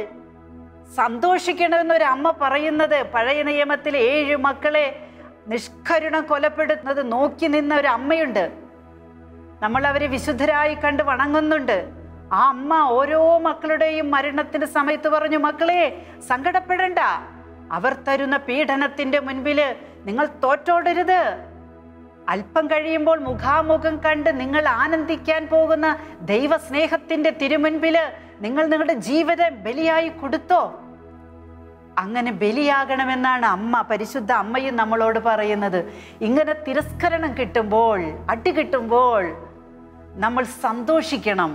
സന്തോഷിക്കണമെന്നൊരു അമ്മ പറയുന്നത് പഴയ നിയമത്തിൽ ഏഴ് മക്കളെ നിഷ്കരുണം കൊലപ്പെടുന്നത് നോക്കി നിന്ന ഒരു അമ്മയുണ്ട് നമ്മൾ അവരെ വിശുദ്ധരായി കണ്ട് വണങ്ങുന്നുണ്ട് ആ അമ്മ ഓരോ മക്കളുടെയും മരണത്തിന്റെ സമയത്ത് പറഞ്ഞു മക്കളെ സങ്കടപ്പെടണ്ട അവർ തരുന്ന പീഡനത്തിന്റെ മുൻപിൽ നിങ്ങൾ തോറ്റോടരുത് അല്പം കഴിയുമ്പോൾ മുഖാമുഖം കണ്ട് നിങ്ങൾ ആനന്ദിക്കാൻ പോകുന്ന ദൈവസ്നേഹത്തിന്റെ തിരുമുൻപില് നിങ്ങൾ നിങ്ങളുടെ ജീവിതം ബലിയായി കൊടുത്തോ അങ്ങനെ ബലിയാകണമെന്നാണ് അമ്മ പരിശുദ്ധ അമ്മയും നമ്മളോട് പറയുന്നത് ഇങ്ങനെ തിരസ്കരണം കിട്ടുമ്പോൾ അടി കിട്ടുമ്പോൾ നമ്മൾ സന്തോഷിക്കണം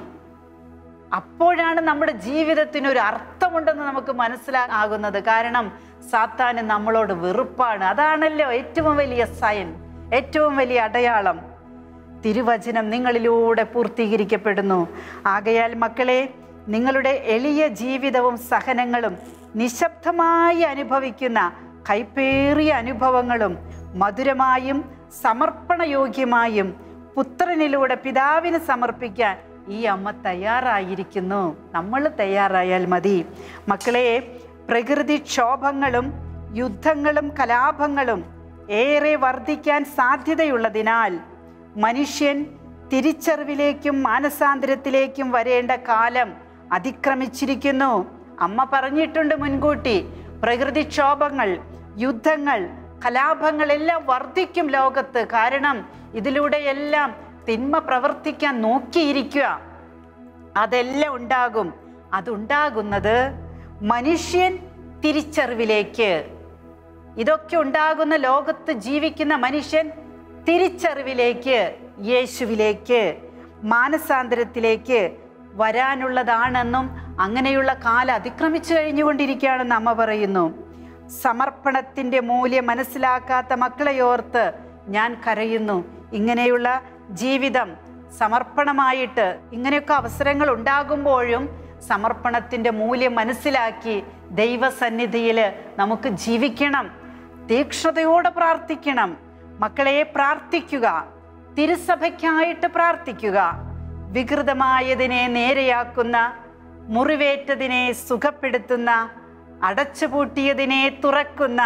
അപ്പോഴാണ് നമ്മുടെ ജീവിതത്തിന് ഒരു അർത്ഥമുണ്ടെന്ന് നമുക്ക് മനസ്സിലാകുന്നത് കാരണം സാത്താന് നമ്മളോട് വെറുപ്പാണ് അതാണല്ലോ ഏറ്റവും വലിയ സയൻ ഏറ്റവും വലിയ അടയാളം തിരുവചനം നിങ്ങളിലൂടെ പൂർത്തീകരിക്കപ്പെടുന്നു ആകയാൽ മക്കളെ നിങ്ങളുടെ എളിയ ജീവിതവും സഹനങ്ങളും നിശബ്ദമായി അനുഭവിക്കുന്ന കൈപ്പേറിയ അനുഭവങ്ങളും മധുരമായും സമർപ്പണയോഗ്യമായും പുത്രനിലൂടെ പിതാവിന് സമർപ്പിക്കാൻ ഈ അമ്മ തയ്യാറായിരിക്കുന്നു നമ്മൾ തയ്യാറായാൽ മതി മക്കളെ പ്രകൃതിക്ഷോഭങ്ങളും യുദ്ധങ്ങളും കലാപങ്ങളും ഏറെ വർദ്ധിക്കാൻ സാധ്യതയുള്ളതിനാൽ മനുഷ്യൻ തിരിച്ചറിവിലേക്കും മാനസാന്തരത്തിലേക്കും വരേണ്ട കാലം അതിക്രമിച്ചിരിക്കുന്നു അമ്മ പറഞ്ഞിട്ടുണ്ട് മുൻകൂട്ടി പ്രകൃതിക്ഷോഭങ്ങൾ യുദ്ധങ്ങൾ കലാപങ്ങളെല്ലാം വർദ്ധിക്കും ലോകത്ത് കാരണം ഇതിലൂടെയെല്ലാം തിന്മ പ്രവർത്തിക്കാൻ നോക്കിയിരിക്കുക അതെല്ലാം ഉണ്ടാകും അതുണ്ടാകുന്നത് മനുഷ്യൻ തിരിച്ചറിവിലേക്ക് ഇതൊക്കെ ഉണ്ടാകുന്ന ലോകത്ത് ജീവിക്കുന്ന മനുഷ്യൻ തിരിച്ചറിവിലേക്ക് യേശുവിലേക്ക് മാനസാന്തരത്തിലേക്ക് വരാനുള്ളതാണെന്നും അങ്ങനെയുള്ള കാലം അതിക്രമിച്ചു കഴിഞ്ഞുകൊണ്ടിരിക്കുകയാണെന്ന് അമ്മ പറയുന്നു സമർപ്പണത്തിൻ്റെ മൂല്യം മനസ്സിലാക്കാത്ത മക്കളെ ഓർത്ത് ഞാൻ കരയുന്നു ഇങ്ങനെയുള്ള ജീവിതം സമർപ്പണമായിട്ട് ഇങ്ങനെയൊക്കെ അവസരങ്ങൾ ഉണ്ടാകുമ്പോഴും സമർപ്പണത്തിൻ്റെ മൂല്യം മനസ്സിലാക്കി ദൈവസന്നിധിയിൽ നമുക്ക് ജീവിക്കണം തീക്ഷ്ണതയോടെ പ്രാർത്ഥിക്കണം മക്കളെ പ്രാർത്ഥിക്കുക തിരുസഭയ്ക്കായിട്ട് പ്രാർത്ഥിക്കുക വികൃതമായതിനെ നേരെയാക്കുന്ന മുറിവേറ്റതിനെ സുഖപ്പെടുത്തുന്ന അടച്ചുപൂട്ടിയതിനെ തുറക്കുന്ന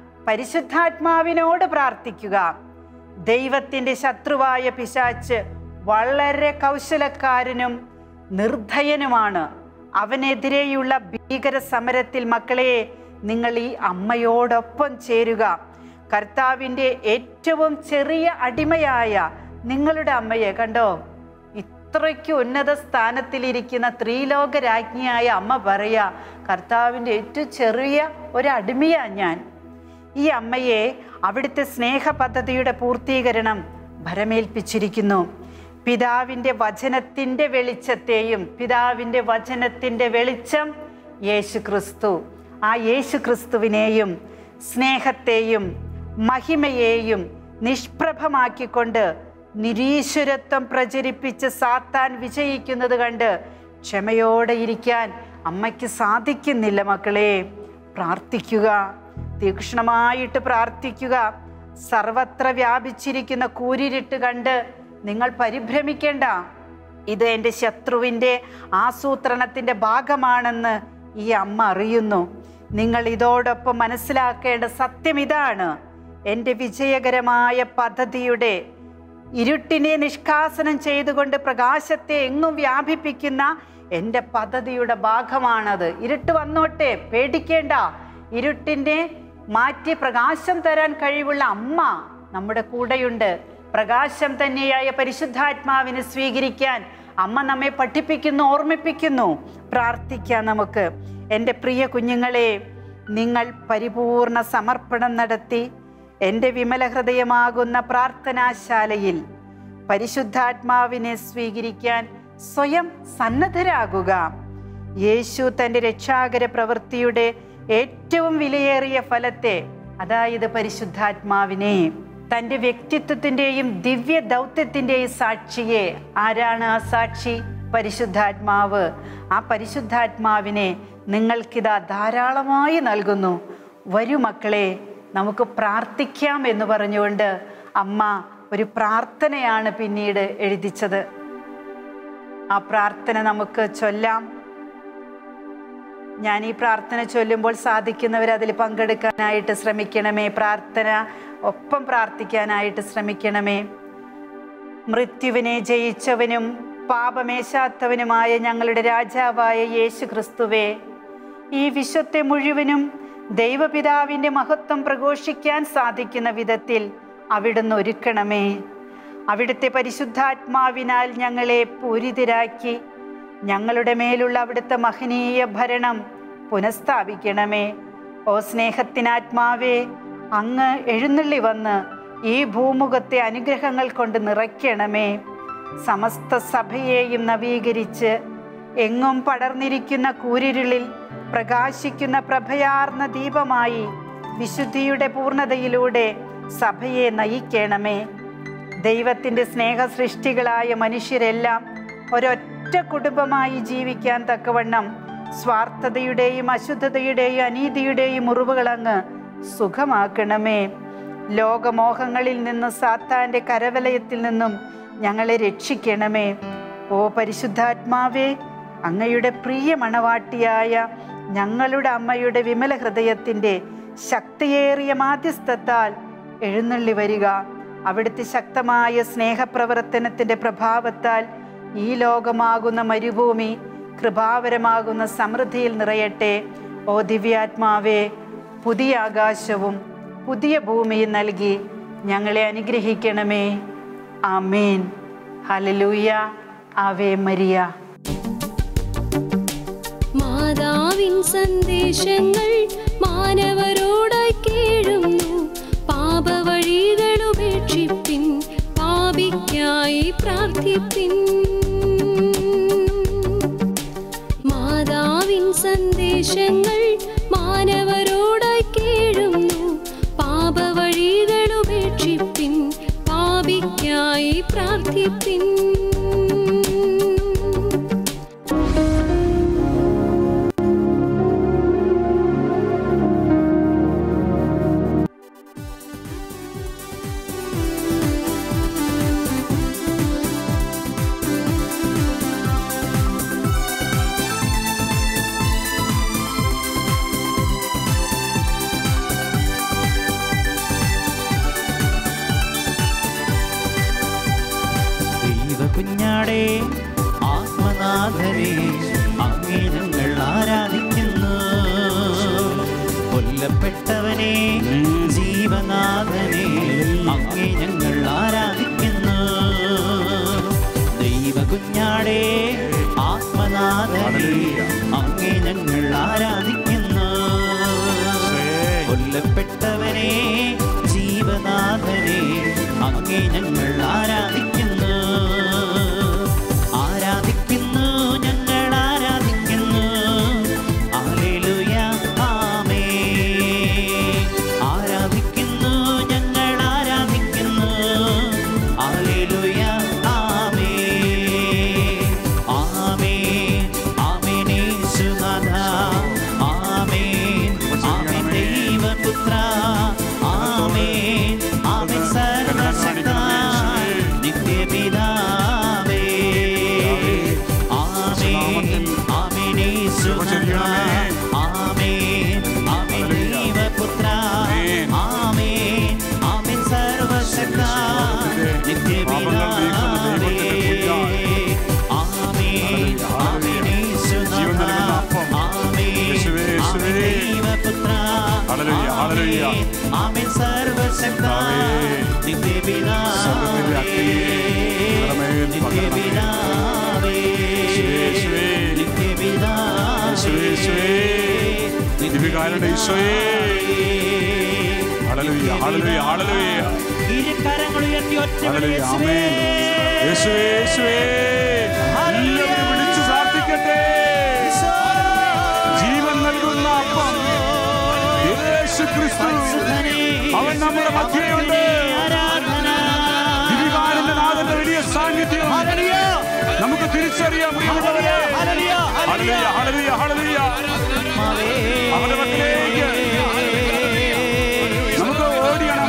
പരിശുദ്ധാത്മാവിനോട് പ്രാർത്ഥിക്കുക ദൈവത്തിൻ്റെ ശത്രുവായ പിശാച്ച് വളരെ കൗശലക്കാരനും നിർദ്ധയനുമാണ് അവനെതിരെയുള്ള ഭീകര സമരത്തിൽ മക്കളെ നിങ്ങൾ ഈ അമ്മയോടൊപ്പം ചേരുക കർത്താവിൻ്റെ ഏറ്റവും ചെറിയ അടിമയായ നിങ്ങളുടെ അമ്മയെ കണ്ടോ ഇത്രയ്ക്ക് ഉന്നത സ്ഥാനത്തിലിരിക്കുന്ന ത്രിലോക രാജ്ഞിയായ അമ്മ പറയാ കർത്താവിൻ്റെ ഏറ്റവും ചെറിയ ഒരു അടിമയാ ഞാൻ ഈ അമ്മയെ അവിടുത്തെ സ്നേഹ പദ്ധതിയുടെ പൂർത്തീകരണം ഭരമേൽപ്പിച്ചിരിക്കുന്നു പിതാവിൻ്റെ വചനത്തിൻ്റെ വെളിച്ചത്തെയും പിതാവിൻ്റെ വചനത്തിൻ്റെ വെളിച്ചം യേശു ക്രിസ്തു ആ യേശു ക്രിസ്തുവിനെയും സ്നേഹത്തെയും മഹിമയെയും നിഷ്പ്രഭമാക്കിക്കൊണ്ട് നിരീശ്വരത്വം പ്രചരിപ്പിച്ച് സാത്താൻ വിജയിക്കുന്നത് കണ്ട് ക്ഷമയോടെ ഇരിക്കാൻ അമ്മയ്ക്ക് സാധിക്കുന്നില്ല മക്കളെ പ്രാർത്ഥിക്കുക തീക്ഷ്ണമായിട്ട് പ്രാർത്ഥിക്കുക സർവത്ര വ്യാപിച്ചിരിക്കുന്ന കൂരിരുട്ട് കണ്ട് നിങ്ങൾ പരിഭ്രമിക്കേണ്ട ഇത് എൻ്റെ ശത്രുവിൻ്റെ ആസൂത്രണത്തിൻ്റെ ഭാഗമാണെന്ന് ഈ അമ്മ അറിയുന്നു നിങ്ങൾ ഇതോടൊപ്പം മനസ്സിലാക്കേണ്ട സത്യം ഇതാണ് എൻ്റെ വിജയകരമായ പദ്ധതിയുടെ ഇരുട്ടിനെ നിഷ്കാസനം ചെയ്തുകൊണ്ട് പ്രകാശത്തെ എങ്ങും വ്യാപിപ്പിക്കുന്ന എൻ്റെ പദ്ധതിയുടെ ഭാഗമാണത് ഇരുട്ട് വന്നോട്ടെ പേടിക്കേണ്ട ഇരുട്ടിനെ മാറ്റി പ്രകാശം തരാൻ കഴിവുള്ള അമ്മ നമ്മുടെ കൂടെയുണ്ട് പ്രകാശം തന്നെയായ പരിശുദ്ധാത്മാവിനെ സ്വീകരിക്കാൻ അമ്മ നമ്മെ പഠിപ്പിക്കുന്നു ഓർമ്മിപ്പിക്കുന്നു പ്രാർത്ഥിക്കാം നമുക്ക് എൻ്റെ പ്രിയ കുഞ്ഞുങ്ങളെ നിങ്ങൾ പരിപൂർണ സമർപ്പണം നടത്തി എൻ്റെ വിമല ഹൃദയമാകുന്ന പ്രാർത്ഥനാശാലയിൽ പരിശുദ്ധാത്മാവിനെ സ്വീകരിക്കാൻ സ്വയം സന്നദ്ധരാകുക യേശു തൻ്റെ രക്ഷാകര പ്രവൃത്തിയുടെ ഏറ്റവും വിലയേറിയ ഫലത്തെ അതായത് പരിശുദ്ധാത്മാവിനെ തൻ്റെ വ്യക്തിത്വത്തിൻ്റെയും ദിവ്യ ദൗത്യത്തിൻ്റെയും സാക്ഷിയെ ആരാണ് ആ സാക്ഷി പരിശുദ്ധാത്മാവ് ആ പരിശുദ്ധാത്മാവിനെ നിങ്ങൾക്കിതാ ധാരാളമായി നൽകുന്നു വരൂ മക്കളെ നമുക്ക് പ്രാർത്ഥിക്കാം എന്ന് പറഞ്ഞുകൊണ്ട് അമ്മ ഒരു പ്രാർത്ഥനയാണ് പിന്നീട് എഴുതിച്ചത് ആ പ്രാർത്ഥന നമുക്ക് ചൊല്ലാം ഞാൻ ഈ പ്രാർത്ഥന ചൊല്ലുമ്പോൾ സാധിക്കുന്നവർ അതിൽ പങ്കെടുക്കാനായിട്ട് ശ്രമിക്കണമേ പ്രാർത്ഥന ഒപ്പം പ്രാർത്ഥിക്കാനായിട്ട് ശ്രമിക്കണമേ മൃത്യുവിനെ ജയിച്ചവനും പാപമേശാത്തവനുമായ ഞങ്ങളുടെ രാജാവായ യേശു ക്രിസ്തുവേ ഈ വിശ്വത്തെ മുഴുവനും ദൈവപിതാവിൻ്റെ മഹത്വം പ്രഘോഷിക്കാൻ സാധിക്കുന്ന വിധത്തിൽ അവിടുന്ന് ഒരുക്കണമേ അവിടുത്തെ പരിശുദ്ധാത്മാവിനാൽ ഞങ്ങളെ പൂരിതരാക്കി ഞങ്ങളുടെ മേലുള്ള അവിടുത്തെ മഹനീയ ഭരണം പുനഃസ്ഥാപിക്കണമേ ഓ സ്നേഹത്തിനാത്മാവേ അങ്ങ് എഴുന്നള്ളി വന്ന് ഈ ഭൂമുഖത്തെ അനുഗ്രഹങ്ങൾ കൊണ്ട് നിറയ്ക്കണമേ സമസ്ത സഭയെയും നവീകരിച്ച് എങ്ങും പടർന്നിരിക്കുന്ന കൂരിരുളിൽ പ്രകാശിക്കുന്ന പ്രഭയാർന്ന ദീപമായി വിശുദ്ധിയുടെ പൂർണ്ണതയിലൂടെ സഭയെ നയിക്കണമേ ദൈവത്തിൻ്റെ സ്നേഹ സൃഷ്ടികളായ മനുഷ്യരെല്ലാം ഒരൊറ്റ കുടുംബമായി ജീവിക്കാൻ തക്കവണ്ണം സ്വാർത്ഥതയുടെയും അശുദ്ധതയുടെയും അനീതിയുടെയും മുറിവുകളങ്ങ് സുഖമാക്കണമേ ലോകമോഹങ്ങളിൽ നിന്നും സാത്താൻ്റെ കരവലയത്തിൽ നിന്നും ഞങ്ങളെ രക്ഷിക്കണമേ ഓ പരിശുദ്ധാത്മാവേ അങ്ങയുടെ പ്രിയ മണവാട്ടിയായ ഞങ്ങളുടെ അമ്മയുടെ വിമല ഹൃദയത്തിൻ്റെ ശക്തിയേറിയ മാധ്യസ്ഥത്താൽ എഴുന്നള്ളി വരിക അവിടുത്തെ ശക്തമായ സ്നേഹപ്രവർത്തനത്തിൻ്റെ പ്രഭാവത്താൽ ഈ ലോകമാകുന്ന മരുഭൂമി കൃപാവരമാകുന്ന സമൃദ്ധിയിൽ നിറയട്ടെ ഓ ദിവ്യാത്മാവേ പുതിയ ആകാശവും പുതിയ ഭൂമിയും നൽകി ഞങ്ങളെ അനുഗ്രഹിക്കണമേ ആമേൻ ഹലലൂയ ആവേ മരിയ മാതാവിൻ സന്ദേശങ്ങൾ മാനവരോടായി കേഴുന്നു പാപവഴികൾ ഉപേക്ഷിപ്പിൻ പാപിക്കായി പ്രാർത്ഥിപ്പിൻ മാതാവിൻ സന്ദേശങ്ങൾ മാനവരോടായി കേഴുന്നു പാപവഴികൾ ഉപേക്ഷിപ്പിൻ പാപിക്കായി പ്രാർത്ഥിപ്പിൻ ആരാധിക്കുന്നു കൊല്ലപ്പെട്ടവനെ ജീവനാഥനെ അങ്ങേ ഞങ്ങൾ ആരാധിക്കുന്നു ദൈവ കുഞ്ഞാടേ ആത്മനാഥനെ അങ്ങേ ഞങ്ങൾ ആരാധിക്കുന്നു കൊല്ലപ്പെട്ടവനെ ജീവനാഥനെ അങ്ങേ ഞങ്ങൾ ആരാധിക്കുന്നു ആരാധിക്കുന്നു ഞങ്ങൾ ആരാധിക്കുന്നു ഹല്ലേലൂയ ആമേൻ ആരാധിക്കുന്നു ഞങ്ങൾ ആരാധിക്കുന്നു ഹല്ലേലൂയ ആമേൻ ആമേൻ ആമേൻ യേശുനാഥ ആമേൻ ആമേൻ ദൈവപുത്ര ആമേൻ ആമേൻ സർവശക്ത നിത്യപിതാവേ ആമേൻ ആമേൻ യേശുനാഥ ആമേൻ ആമേൻ ദൈവപുത്ര ആമേൻ ആമേൻ സർവശക്ത നിത്യപിതാവേ ആമേൻ ആമേൻ യേശുനാഥ ആമേൻ യേശുവേ, യേശുവേ. ആമേൻ ദൈവപുത്ര ഹല്ലേലൂയ, ഹല്ലേലൂയ. ആമേൻ ആമേൻ സർവശക്ത നിത്യപിതാവേ സ്വർഗ്ഗത്തിലെ അഗ്നി ഞങ്ങളുടെമേൽ നിത്യപിതാവേ യേശുവേ. യേശുവേ, യേശുവേ. ദിവ്യകാരുണ്യ ഈശോയേ. ഹല്ലേലൂയ, ഹല്ലേലൂയ, ഹല്ലേലൂയ. ഇരുകരങ്ങൾ ഉയർത്തി ഒറ്റ ഹല്ലേലൂയ, യേശുവേ. ആമേൻ. യേശുവേ, യേശുവേ. എല്ലാവരും വിളിച്ചു പ്രാർത്ഥിക്കട്ടെ ജീവൻ നൽകുന്ന അപ്പം യേശു ക്രിസ്തു അവൻ നമ്മുടെ മധ്യയുണ്ട് ദിവികാരന്റെ നാഥന്റെ വലിയ സാന്നിധ്യം നമുക്ക് തിരിച്ചറിയാം പ്രിയമുള്ളവരെ ഹല്ലേലൂയ, ഹല്ലേലൂയ, ഹല്ലേലൂയ. അവന്റെ മക്കളിലേക്ക് നമുക്ക് ഓടിയണം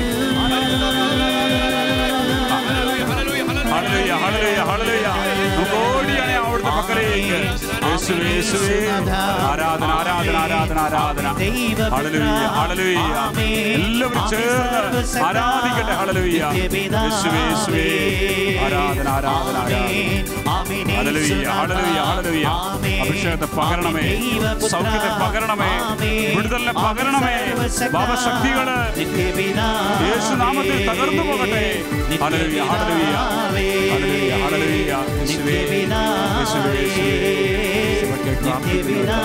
ഹല്ലേലൂയ, ഹല്ലേലൂയ, ഹല്ലേലൂയ. നമുക്ക് ഓടിയണേ അവിടുത്തെ മക്കളിലേക്ക് യേശുവേ, യേശുവേ. ആരാധന ആരാധന ആരാധന ആരാധന ഹല്ലേലൂയ, ഹല്ലേലൂയ. എല്ലാവരും ചേർന്ന് ആരാധിക്കട്ടെ ഹല്ലേലൂയ. യേശുവേ, യേശുവേ. ആരാധന ആരാധന ആരാധന ഹല്ലേലൂയ, ഹല്ലേലൂയ, ഹല്ലേലൂയ. അഭിഷേകത്തെ പകരണമേ സൗഖ്യത്തെ പകരണമേ വിടുതലിനെ പകരണമേ പാപശക്തികള് യേശുനാമത്തിൽ തകർന്നു പോകട്ടെ ഹല്ലേലൂയ, ഹല്ലേലൂയ. ഹല്ലേലൂയ, ഹല്ലേലൂയ. യേശുവേ, യേശുവേ, യേശുവേ. ഇവർക്ക് പ്രാർത്ഥിക്കുന്നു.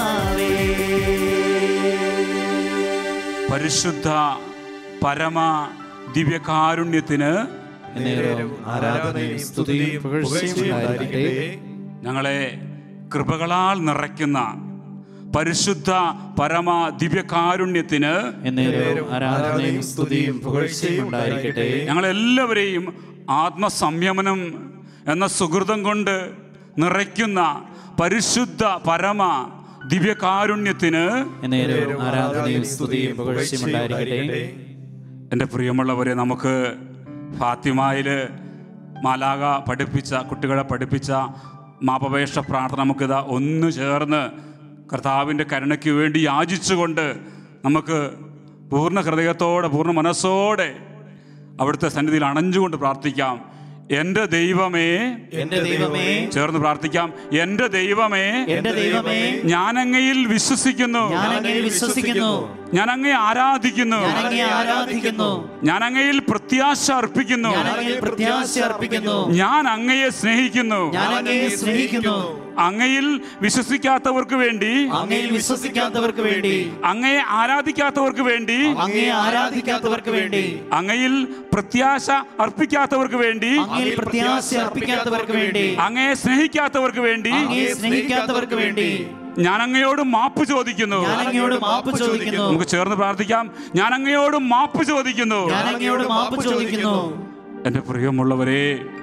പരിശുദ്ധ പരമ ദിവ്യകാരുണ്യത്തിന് നേരം ആരാധനയും സ്തുതിയും പുകഴ്ചയും ഉണ്ടായിരിക്കട്ടെ ഞങ്ങളെ കൃപകളാൽ നിറയ്ക്കുന്ന പരിശുദ്ധ പരമ ദിവ്യകാരുണ്യത്തിന് എന്നേരം ആരാധനയും സ്തുതിയും പുകഴ്ചയും ഉണ്ടായിരിക്കട്ടെ ഞങ്ങളെല്ലാവരെയും ആത്മസംയമനം എന്ന സുഹൃതം കൊണ്ട് നിറയ്ക്കുന്ന പരിശുദ്ധ പരമ ദിവ്യകാരുണ്യത്തിന് എന്നേരം ആരാധനയും സ്തുതിയും പുകഴ്ചയും ഉണ്ടായിരിക്കട്ടെ എൻ്റെ പ്രിയമുള്ളവരെ നമുക്ക് ഫാത്തിമായിൽ മാലാക പഠിപ്പിച്ച കുട്ടികളെ പഠിപ്പിച്ച മാപപേക്ഷ പ്രാർത്ഥന നമുക്കിതാ ഒന്ന് ചേർന്ന് കർത്താവിൻ്റെ കരുണയ്ക്ക് വേണ്ടി യാചിച്ചുകൊണ്ട് നമുക്ക് പൂർണ്ണ ഹൃദയത്തോടെ പൂർണ്ണ മനസ്സോടെ അവിടുത്തെ സന്നിധിയിൽ അണഞ്ഞുകൊണ്ട് പ്രാർത്ഥിക്കാം എൻ്റെ ദൈവമേ എന്റെ ദൈവമേ ചേർന്ന് പ്രാർത്ഥിക്കാം എൻ്റെ ദൈവമേ എന്റെ ദൈവമേ ഞാൻ അങ്ങയിൽ വിശ്വസിക്കുന്നു ഞാൻ അങ്ങയിൽ വിശ്വസിക്കുന്നു ഞാൻ അങ്ങയെ ആരാധിക്കുന്നു ഞാൻ അങ്ങയെ ആരാധിക്കുന്നു ഞാൻ അങ്ങയിൽ പ്രത്യാശ അർപ്പിക്കുന്നു ഞാൻ അങ്ങയിൽ പ്രത്യാശ അർപ്പിക്കുന്നു ഞാൻ അങ്ങയെ സ്നേഹിക്കുന്നു ഞാൻ അങ്ങയെ സ്നേഹിക്കുന്നു അങ്ങയിൽ വിശ്വസിക്കാത്തവർക്ക് വേണ്ടി അങ്ങയിൽ വിശ്വസിക്കാത്തവർക്ക് വേണ്ടി അങ്ങയെ ആരാധിക്കാത്തവർക്ക് വേണ്ടി അങ്ങയെ ആരാധിക്കാത്തവർക്ക് വേണ്ടി അങ്ങയിൽ പ്രത്യാശ അർപ്പിക്കാത്തവർക്ക് വേണ്ടി അങ്ങയിൽ പ്രത്യാശ അർപ്പിക്കാത്തവർക്ക് വേണ്ടി അങ്ങയെ സ്നേഹിക്കാത്തവർക്ക് വേണ്ടി അങ്ങയെ സ്നേഹിക്കാത്തവർക്ക് വേണ്ടി ഞാൻ അങ്ങയോട് മാപ്പ് ചോദിക്കുന്നു ഞാൻ അങ്ങയോട് മാപ്പ് ചോദിക്കുന്നു നമുക്ക് ചേർന്ന് പ്രാർത്ഥിക്കാം ഞാൻ അങ്ങയോട് മാപ്പ് ചോദിക്കുന്നു ഞാൻ അങ്ങയോട് മാപ്പ് ചോദിക്കുന്നു എൻ്റെ പ്രിയമുള്ളവരെ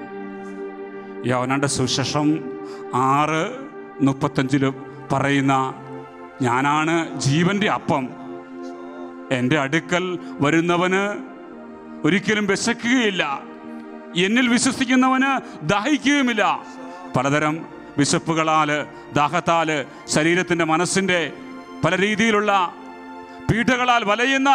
യവനന്റെ സുശേഷം ആറ് മുപ്പത്തഞ്ചിൽ പറയുന്ന ഞാനാണ് ജീവന്റെ അപ്പം എൻ്റെ അടുക്കൽ വരുന്നവന് ഒരിക്കലും വിശക്കുകയില്ല എന്നിൽ വിശ്വസിക്കുന്നവന് ദാഹിക്കുകയുമില്ല പലതരം വിശപ്പുകളാൽ ദാഹത്താൽ ശരീരത്തിൻ്റെ മനസ്സിൻ്റെ പല രീതിയിലുള്ള പീഠകളാൽ വലയുന്ന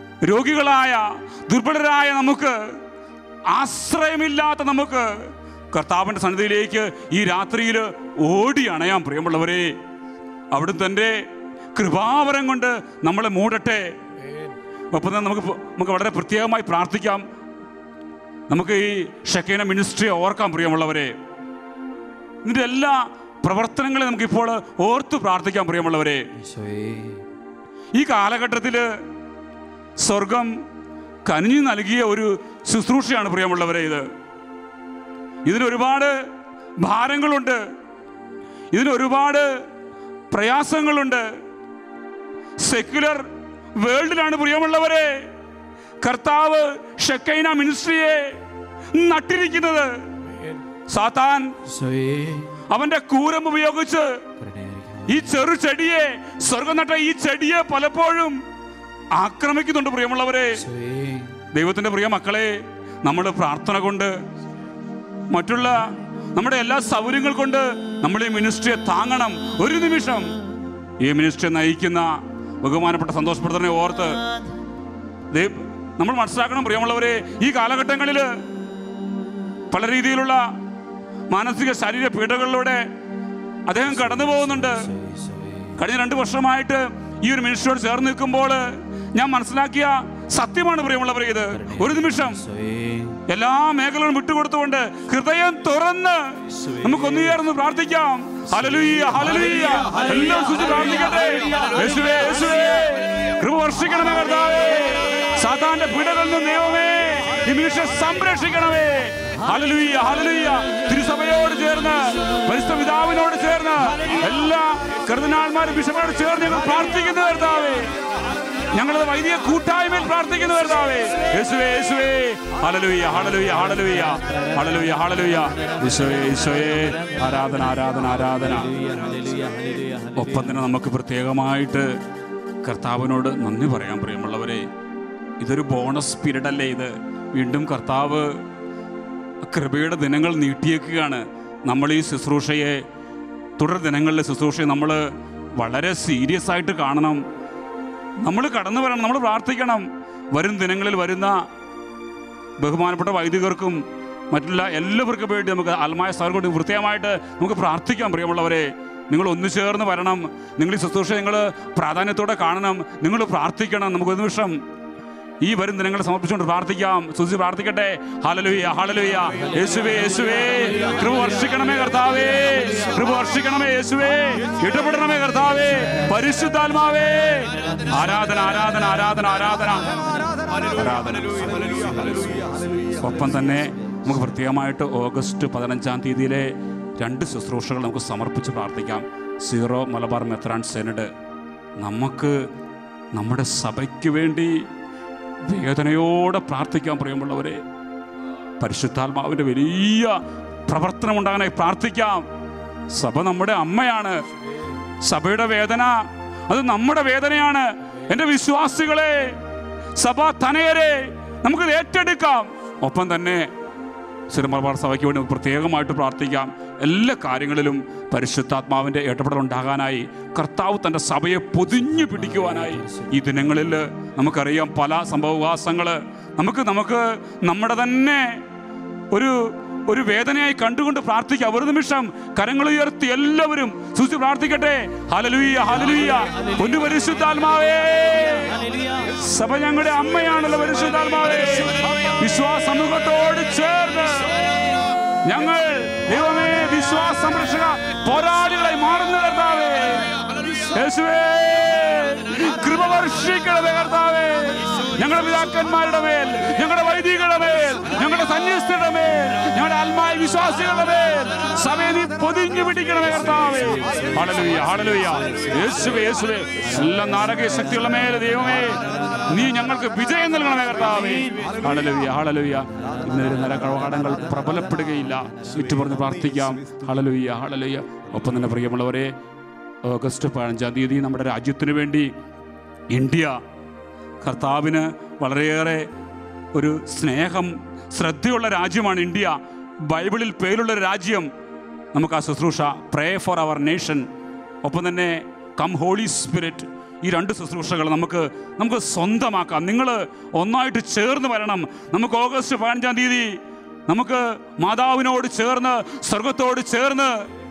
രോഗികളായ ദുർബലരായ നമുക്ക് ആശ്രയമില്ലാത്ത നമുക്ക് കർത്താവിൻ്റെ സന്നിധിയിലേക്ക് ഈ രാത്രിയിൽ ഓടി അണയാം പ്രിയമുള്ളവരെ അവിടുന്ന് തൻ്റെ കൃപാവരം കൊണ്ട് നമ്മളെ മൂടട്ടെ ഒപ്പം തന്നെ നമുക്ക് പ- നമുക്ക് വളരെ പ്രത്യേകമായി പ്രാർത്ഥിക്കാം നമുക്ക് ഈ ഷെക്കേന മിനിസ്ട്രിയെ ഓർക്കാം പ്രിയമുള്ളവരെ ഇതിൻ്റെ എല്ലാ പ്രവർത്തനങ്ങളെ നമുക്കിപ്പോൾ ഓർത്ത് പ്രാർത്ഥിക്കാം പ്രിയമുള്ളവരെ ഈശോയേ ഈ കാലഘട്ടത്തിൽ സ്വർഗം കനിഞ്ഞു നൽകിയ ഒരു ശുശ്രൂഷയാണ് പ്രിയമുള്ളവരെ ഇത് ഇതിന് ഒരുപാട് ഭാരങ്ങളുണ്ട് ഇതിന് ഒരുപാട് പ്രയാസങ്ങളുണ്ട് സെക്യുലർ വേൾഡിലാണ് പ്രിയമുള്ളവരെ കർത്താവ് ഷെക്കൈന മിനിസ്ട്രിയെ നട്ടിരിക്കുന്നത് സാത്താൻ ഈശോയേ അവന്റെ കൂരം ഉപയോഗിച്ച് കരുണയായിരിക്കണം ഈ ചെറു ചെടിയെ സ്വർഗം നട്ട ഈ ചെടിയെ പലപ്പോഴും ആക്രമിക്കുന്നുണ്ട് പ്രിയമുള്ളവരെ ഈശോയേ ദൈവത്തിന്റെ പ്രിയ മക്കളെ നമ്മൾ പ്രാർത്ഥന കൊണ്ട് മറ്റുള്ള നമ്മുടെ എല്ലാ സൗകര്യങ്ങൾ കൊണ്ട് നമ്മൾ ഈ മിനിസ്ട്രിയെ താങ്ങണം ഒരു നിമിഷം ഈ മിനിസ്ട്രിയെ നയിക്കുന്ന ബഹുമാനപ്പെട്ട സന്തോഷപ്പെടുത്തനെ ഓർത്ത് ദൈ- നമ്മൾ മനസ്സിലാക്കണം പ്രിയമുള്ളവരെ ഈ കാലഘട്ടങ്ങളിൽ പല രീതിയിലുള്ള മാനസിക ശാരീരിക പീഡകളിലൂടെ അദ്ദേഹം കടന്നു പോകുന്നുണ്ട് കഴിഞ്ഞ രണ്ട് വർഷമായിട്ട് ഈ ഒരു മിനിസ്ട്രിയോട് ചേർന്ന് നിൽക്കുമ്പോൾ ഞാൻ മനസ്സിലാക്കിയ സത്യമാണ് പ്രിയമുള്ളവരെ ഇത് ഒരു നിമിഷം ഈശോയേ എല്ലാ മേഖലകളും വിട്ടുകൊടുത്തുകൊണ്ട് ഹൃദയം തുറന്ന് നമുക്ക് ഒന്നു ചേർന്ന് പ്രാർത്ഥിക്കാം ഹല്ലേലൂയ, ഹല്ലേലൂയ. എല്ലാം സ്തുതിച്ച് പ്രാർത്ഥിക്കട്ടെ യേശുവേ, യേശുവേ. കൃപ വർഷിക്കണമേ കർത്താവേ സാധാരണ പീഡകളിൽ നിന്ന് ദൈവമേ ഈ മനുഷ്യൻ സംരക്ഷിക്കണമേ ഹല്ലേലൂയ, ഹല്ലേലൂയ. തിരുസഭയോട് ചേർന്ന് പരിശുദ്ധ പിതാവിനോട് ചേർന്ന് എല്ലാ കർദിനാൾമാരും ബിഷപ്പോട് ചേർന്ന് ഞങ്ങൾ പ്രാർത്ഥിക്കുന്നു കർത്താവേ ഞങ്ങളത് വൈദിക കൂട്ടായ്മയിൽ പ്രാർത്ഥിക്കുന്നു കർത്താവേ യേശുവേ യേശുവേ ഹല്ലേലൂയ ഹല്ലേലൂയ ഹല്ലേലൂയ ഹല്ലേലൂയ ഹല്ലേലൂയ യേശുവേ യേശുവേ ആരാധന ആരാധന ആരാധന ഒപ്പം തന്നെ നമുക്ക് പ്രത്യേകമായിട്ട് കർത്താവിനോട് നന്ദി പറയാൻ പ്രിയമുള്ളവരെ ഇതൊരു ബോണസ് പീരീഡ് അല്ലേ ഇത് വീണ്ടും കർത്താവ് കൃപയുടെ ദിനങ്ങൾ നീട്ടിയേക്കുകയാണ് നമ്മൾ ഈ ശുശ്രൂഷയെ തുടർ ദിനങ്ങളിലെ ശുശ്രൂഷയെ നമ്മൾ വളരെ സീരിയസ് ആയിട്ട് കാണണം നമ്മൾ കടന്നു വരണം നമ്മൾ പ്രാർത്ഥിക്കണം വരും ദിനങ്ങളിൽ വരുന്ന ബഹുമാനപ്പെട്ട വൈദികർക്കും മറ്റുള്ള എല്ലാവർക്കും വേണ്ടി നമുക്ക് ആത്മായ സാർക്കൊണ്ട് വൃത്തിയായിട്ട് നമുക്ക് പ്രാർത്ഥിക്കാം പ്രിയമുള്ളവരെ നിങ്ങൾ ഒന്നു ചേർന്ന് വരണം നിങ്ങൾ ഈ ശുശ്രൂഷ നിങ്ങൾ പ്രാധാന്യത്തോടെ കാണണം നിങ്ങൾ പ്രാർത്ഥിക്കണം നമുക്ക് ഒരു നിമിഷം ഈ വരും ദിനങ്ങളെ സമർപ്പിച്ചുകൊണ്ട് പ്രാർത്ഥിക്കാം സുസി പ്രാർത്ഥിക്കട്ടെ ഹാലലുയ ഹാലലുയ യേശുവേ യേശുവേ കൃപ വർഷിക്കണമേ കർത്താവേ കൃപ വർഷിക്കണമേ യേശുവേ ഇടപെടണമേ കർത്താവേ പരിശുദ്ധാത്മാവേ ആരാധന ആരാധന ആരാധന ആരാധന ആരാധന ഒപ്പം തന്നെ നമുക്ക് പ്രത്യേകമായിട്ട് ഓഗസ്റ്റ് പതിനഞ്ചാം തീയതിയിലെ രണ്ട് ശുശ്രൂഷകൾ നമുക്ക് സമർപ്പിച്ച് പ്രാർത്ഥിക്കാം സീറോ മലബാർ മെത്രാൻ സെനഡ് നമുക്ക് നമ്മുടെ സഭയ്ക്ക് വേണ്ടി വേദനയോടെ പ്രാർത്ഥിക്കാൻ പ്രിയമുള്ളവരെ പരിശുദ്ധാത്മാവിൻ്റെ വലിയ പ്രവർത്തനം ഉണ്ടാകാനായി പ്രാർത്ഥിക്കാം സഭ നമ്മുടെ അമ്മയാണ് സഭയുടെ വേദന അത് നമ്മുടെ വേദനയാണ് എൻ്റെ വിശ്വാസികളെ സഭ തനയരെ നമുക്കത് ഏറ്റെടുക്കാം ഒപ്പം തന്നെ സിനിമർബാർ സഭയ്ക്ക് വേണ്ടി നമുക്ക് പ്രത്യേകമായിട്ട് പ്രാർത്ഥിക്കാം എല്ലാ കാര്യങ്ങളിലും പരിശുദ്ധാത്മാവിൻ്റെ ഇടപെടൽ ഉണ്ടാകാനായി കർത്താവ് തൻ്റെ സഭയെ പൊതിഞ്ഞു പിടിക്കുവാനായി ഈ ദിനങ്ങളിൽ നമുക്കറിയാം പല സംഭവവാസങ്ങൾ നമുക്ക് നമുക്ക് നമ്മുടെ തന്നെ ഒരു ഒരു വേദനയായി കണ്ടുകൊണ്ട് പ്രാർത്ഥിക്കാം ഒരു നിമിഷം കരങ്ങൾ ഉയർത്തി എല്ലാവരും സൂചിച്ച് പ്രാർത്ഥിക്കട്ടെ ഹലലുയ്യ ഹലലുയ്യ പൊന്നു പരിശുദ്ധാത്മാവേ സഭ ഞങ്ങളുടെ അമ്മയാണല്ലോ പരിശുദ്ധാത്മാവേ വിശ്വാസ സമൂഹത്തോട് ചേർന്ന് ഞങ്ങൾ ദൈവമേ വിശ്വാസ സംരക്ഷക പോരാളികളായി മാറുന്ന കർത്താവേ യേശുവേ കൃപ വർഷിക്കണമേ കർത്താവേ ഞങ്ങളുടെ പിതാക്കന്മാരുടെ മേൽ ഞങ്ങളുടെ വൈദികളുടെ മേൽ ഞങ്ങളുടെ സന്യസ്തരുടെ മേൽ ഞങ്ങളുടെ ആത്മായ വിശ്വാസികളുടെ മേൽ സഭയെ നീ പൊതിഞ്ഞു പിടിക്കണമേ കർത്താവേ ഹല്ലേലൂയ ഹല്ലേലൂയ യേശുവേ യേശുവേ എല്ലാ നാരകീയ ശക്തികളുടെ മേൽ ദൈവമേ നീ ഞങ്ങൾക്ക് വിജയം നൽകണമേ കർത്താവേ ഹല്ലേലൂയ ഹല്ലേലൂയ ഇന്നൊരു നരകവാടങ്ങൾ പ്രബലപ്പെടുകയില്ല ചുറ്റുപറഞ്ഞ് പ്രാർത്ഥിക്കാം ഹല്ലേലൂയ ഹല്ലേലൂയ ഒപ്പം തന്നെ പ്രിയമുള്ളവരെ ഓഗസ്റ്റ് പതിനഞ്ചാം തീയതി നമ്മുടെ രാജ്യത്തിന് വേണ്ടി ഇന്ത്യ കർത്താവിന് വളരെയേറെ ഒരു സ്നേഹം ശ്രദ്ധയുള്ള രാജ്യമാണ് ഇന്ത്യ ബൈബിളിൽ പേരുള്ള ഒരു രാജ്യം നമുക്ക് ആ ശുശ്രൂഷ പ്രേ ഫോർ അവർ നേഷൻ ഒപ്പം തന്നെ കം ഹോളി സ്പിരിറ്റ് ഈ രണ്ട് ശുശ്രൂഷകൾ നമുക്ക് നമുക്ക് സ്വന്തമാക്കാം നിങ്ങൾ ഒന്നായിട്ട് ചേർന്ന് വരണം നമുക്ക് ഓഗസ്റ്റ് പതിനഞ്ചാം തീയതി നമുക്ക് മാതാവിനോട് ചേർന്ന് സ്വർഗത്തോട് ചേർന്ന്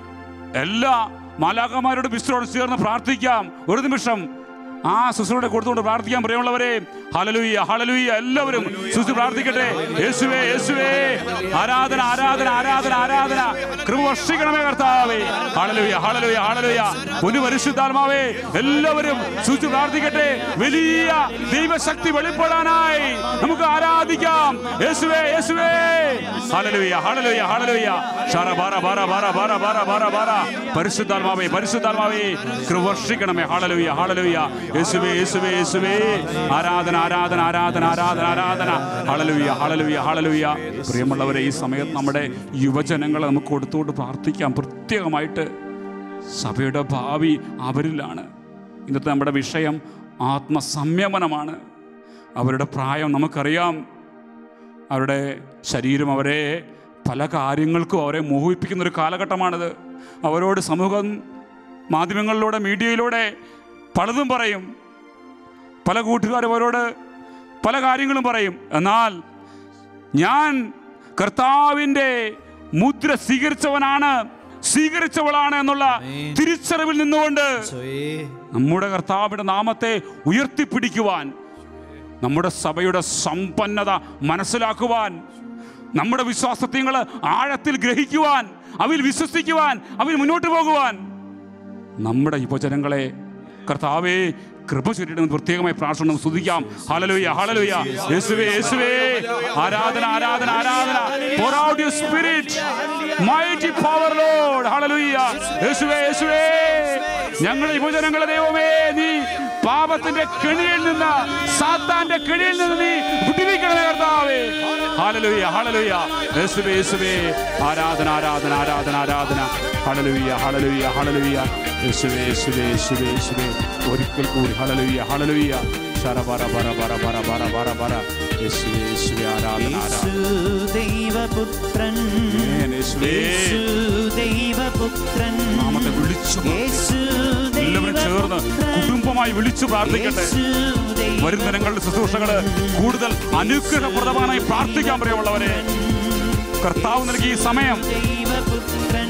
എല്ലാ മാലാകന്മാരോട് വിശ്വരോട് ചേർന്ന് പ്രാർത്ഥിക്കാം ഒരു നിമിഷം ആ ശുശ്രൂടെ കൊടുത്തുകൊണ്ട് പ്രാർത്ഥിക്കാൻ പ്രിയമുള്ളവരെ ഹലലുയ്യ ഹലലുയ്യ എല്ലാവരും ശുശ്രു പ്രാർത്ഥിക്കട്ടെ യേശുവേ യേശുവേ ആരാധന ആരാധന ആരാധന ആരാധന കൃപ വർഷിക്കണമേ കർത്താവേ ഹലലുയ്യ ഹലലുയ്യ ഹലലുയ്യ ഒരു പരിശുദ്ധാത്മാവേ എല്ലാവരും ശുശ്രു പ്രാർത്ഥിക്കട്ടെ വലിയ ദൈവശക്തി വെളിപ്പെടാനായി നമുക്ക് ആരാധിക്കാം യേശുവേ യേശുവേ ഹലലുയ്യ ഹലലുയ്യ ഹലലുയ്യ ഷറ ബാറ ബാറ ബാറ ബാറ ബാറ ബാറ ബാറ പരിശുദ്ധാത്മാവേ പരിശുദ്ധാത്മാവേ കൃപ വർഷിക്കണമേ ഹലലുയ്യ ഹലലുയ്യ യേശുവേ യേശുവേ യേശുവേ ആരാധന ആരാധന ആരാധന ആരാധന ആരാധന ഹളലുയ്യ ഹളലുയ്യ ഹളലുയ്യ പ്രിയമുള്ളവരെ ഈ സമയത്ത് നമ്മുടെ യുവജനങ്ങളെ നമുക്ക് കൊടുത്തുകൊണ്ട് പ്രാർത്ഥിക്കാം പ്രത്യേകമായിട്ട് സഭയുടെ ഭാവി അവരിലാണ് ഇന്നത്തെ നമ്മുടെ വിഷയം ആത്മസംയമനമാണ് അവരുടെ പ്രായം നമുക്കറിയാം അവരുടെ ശരീരം അവരെ പല കാര്യങ്ങൾക്കും അവരെ മോഹിപ്പിക്കുന്ന ഒരു കാലഘട്ടമാണിത് അവരോട് സമൂഹം മാധ്യമങ്ങളിലൂടെ മീഡിയയിലൂടെ പലതും പറയും പല കൂട്ടുകാരും അവരോട് പല കാര്യങ്ങളും പറയും എന്നാൽ ഞാൻ കർത്താവിൻ്റെ മുദ്ര സ്വീകരിച്ചവനാണ് സ്വീകരിച്ചവളാണ് എന്നുള്ള തിരിച്ചറിവിൽ നിന്നുകൊണ്ട് നമ്മുടെ കർത്താവിൻ്റെ നാമത്തെ ഉയർത്തിപ്പിടിക്കുവാൻ നമ്മുടെ സഭയുടെ സമ്പന്നത മനസ്സിലാക്കുവാൻ നമ്മുടെ വിശ്വാസത്യങ്ങൾ ആഴത്തിൽ ഗ്രഹിക്കുവാൻ അവയിൽ വിശ്വസിക്കുവാൻ അവയിൽ മുന്നോട്ട് പോകുവാൻ നമ്മുടെ യുവജനങ്ങളെ കർത്താവേ കൃപ ചൊല്ലിടുന്ന പ്രത്യേകമായി പ്രാർത്ഥന നമുക്ക് സ്തുതിക്കാം ഹല്ലേലൂയ ഹല്ലേലൂയ യേശുവേ യേശുവേ ആരാധന ആരാധന ആരാധന pour out your spirit mighty power lord ഹല്ലേലൂയ യേശുവേ യേശുവേ ഞങ്ങളുടെ യുവജനങ്ങളെ ദൈവമേ നീ പാപത്തിന്റെ കെണിയിൽ നിന്ന് സാത്താന്റെ കെണിയിൽ നിന്ന് നീ വിടുവിക്കണമേ കർത്താവേ ഹല്ലേലൂയ ഹല്ലേലൂയ യേശുവേ യേശുവേ ആരാധന ആരാധന ആരാധന ആരാധന ഹല്ലേലൂയ ഹല്ലേലൂയ ഹല്ലേലൂയ യേശുവേ യേശുവേ യേശുവേ യേശുവേ ഒരിക്കൽ കൂടി ഹല്ലേലൂയ ഹല്ലേലൂയ ശര ബര ബര ബര ബര ബര ബര ബര യേശുവേ യേശുവേ ആരാധന ആരാധന ദൈവപുത്രൻ ആമേൻ, യേശുവേ യേശു ദൈവപുത്രൻ നാമത്തെ വിളിച്ചു യേശു എല്ലാവരും ചേർന്ന് കുടുംബമായി വിളിച്ചു പ്രാർത്ഥിക്കട്ടെ വരും ദിനങ്ങളുടെ ശുശ്രൂഷകള് കൂടുതൽ അനുഗ്രഹപ്രദമായി പ്രാർത്ഥിക്കാൻ പ്രിയമുള്ളവരെ കർത്താവ് നൽകിയ ഈ സമയം ദൈവപുത്രൻ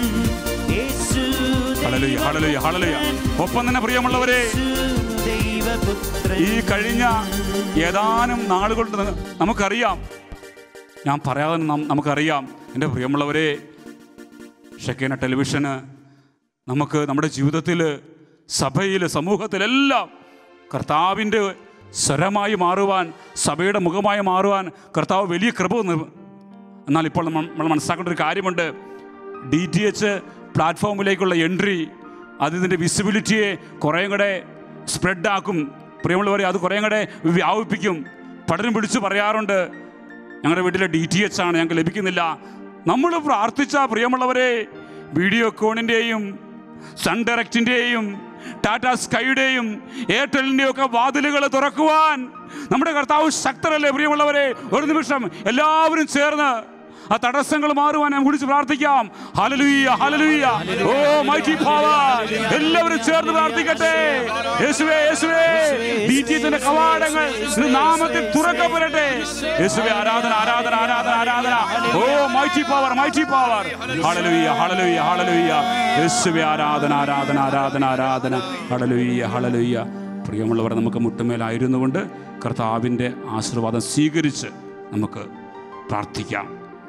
യേശു ഹളലുയ ഹളലുയ ഹളലുയ ഒപ്പം തന്നെ പ്രിയമുള്ളവരെ ദൈവപുത്രൻ ഈ കഴിഞ്ഞ ഏതാനും നാളുകൾ കൊണ്ട് നമുക്കറിയാം ഞാൻ പറയാതെ നം- നമുക്കറിയാം എൻ്റെ പ്രിയമുള്ളവരെ ഷെക്കേന ടെലിവിഷന് നമുക്ക് നമ്മുടെ ജീവിതത്തിൽ സഭയിൽ സമൂഹത്തിലെല്ലാം കർത്താവിൻ്റെ സ്വരമായി മാറുവാൻ സഭയുടെ മുഖമായി മാറുവാൻ കർത്താവ് വലിയ കൃപ തന്നു. എന്നാൽ ഇപ്പോൾ നമ്മൾ നമ്മൾ മനസ്സിലാക്കേണ്ട ഒരു കാര്യമുണ്ട് ഡി ടി എച്ച് പ്ലാറ്റ്ഫോമിലേക്കുള്ള എൻട്രി അത് ഇതിൻ്റെ വിസിബിലിറ്റിയെ കുറേയും കൂടെ സ്പ്രെഡാക്കും പ്രിയമുള്ളവരെ അത് കുറേയും കൂടെ വ്യാപിപ്പിക്കും പലരും വിളിച്ച് പറയാറുണ്ട് ഞങ്ങളുടെ വീട്ടിലെ ഡി ടി എച്ച് ആണ് ഞങ്ങൾക്ക് ലഭിക്കുന്നില്ല നമ്മൾ പ്രാർത്ഥിച്ച പ്രിയമുള്ളവരെ വീഡിയോ കോണിൻ്റെയും സൺ ഡയറക്റ്റിൻ്റെയും ടാറ്റ സ്കൈയുടെയും എയർടെലിൻ്റെയും ഒക്കെ വാതിലുകൾ തുറക്കുവാൻ നമ്മുടെ കർത്താവ് ശക്തരല്ലേ പ്രിയമുള്ളവരെ ഒരു നിമിഷം എല്ലാവരും ചേർന്ന് ആ തടസ്സങ്ങൾ മാറുവാൻ ഞാൻ വിളിച്ച് പ്രാർത്ഥിക്കാം ഹല്ലേലൂയ ഹല്ലേലൂയ ഓ മൈറ്റി പവർ എല്ലാവരും ചേർന്ന് പ്രാർത്ഥിക്കട്ടെ യേശുവേ യേശുവേ ദീറ്റിയത്തിന്റെ കവാടങ്ങൾ ഇത് നാമത്തിൽ തുറക്കപ്പെടട്ടെ യേശുവേ ആരാധന ആരാധന ആരാധന ആരാധന oh mighty power mighty power ഹല്ലേലൂയ ഹല്ലേലൂയ ഹല്ലേലൂയ യേശുവേ ആരാധന ആരാധന ആരാധന ആരാധന ഹല്ലേലൂയ ഹല്ലേലൂയ പ്രിയമുള്ളവർ നമുക്ക് മുട്ടുമേലായിരുന്നു കൊണ്ട് കർത്താവിൻ്റെ ആശീർവാദം സ്വീകരിച്ച് നമുക്ക് പ്രാർത്ഥിക്കാം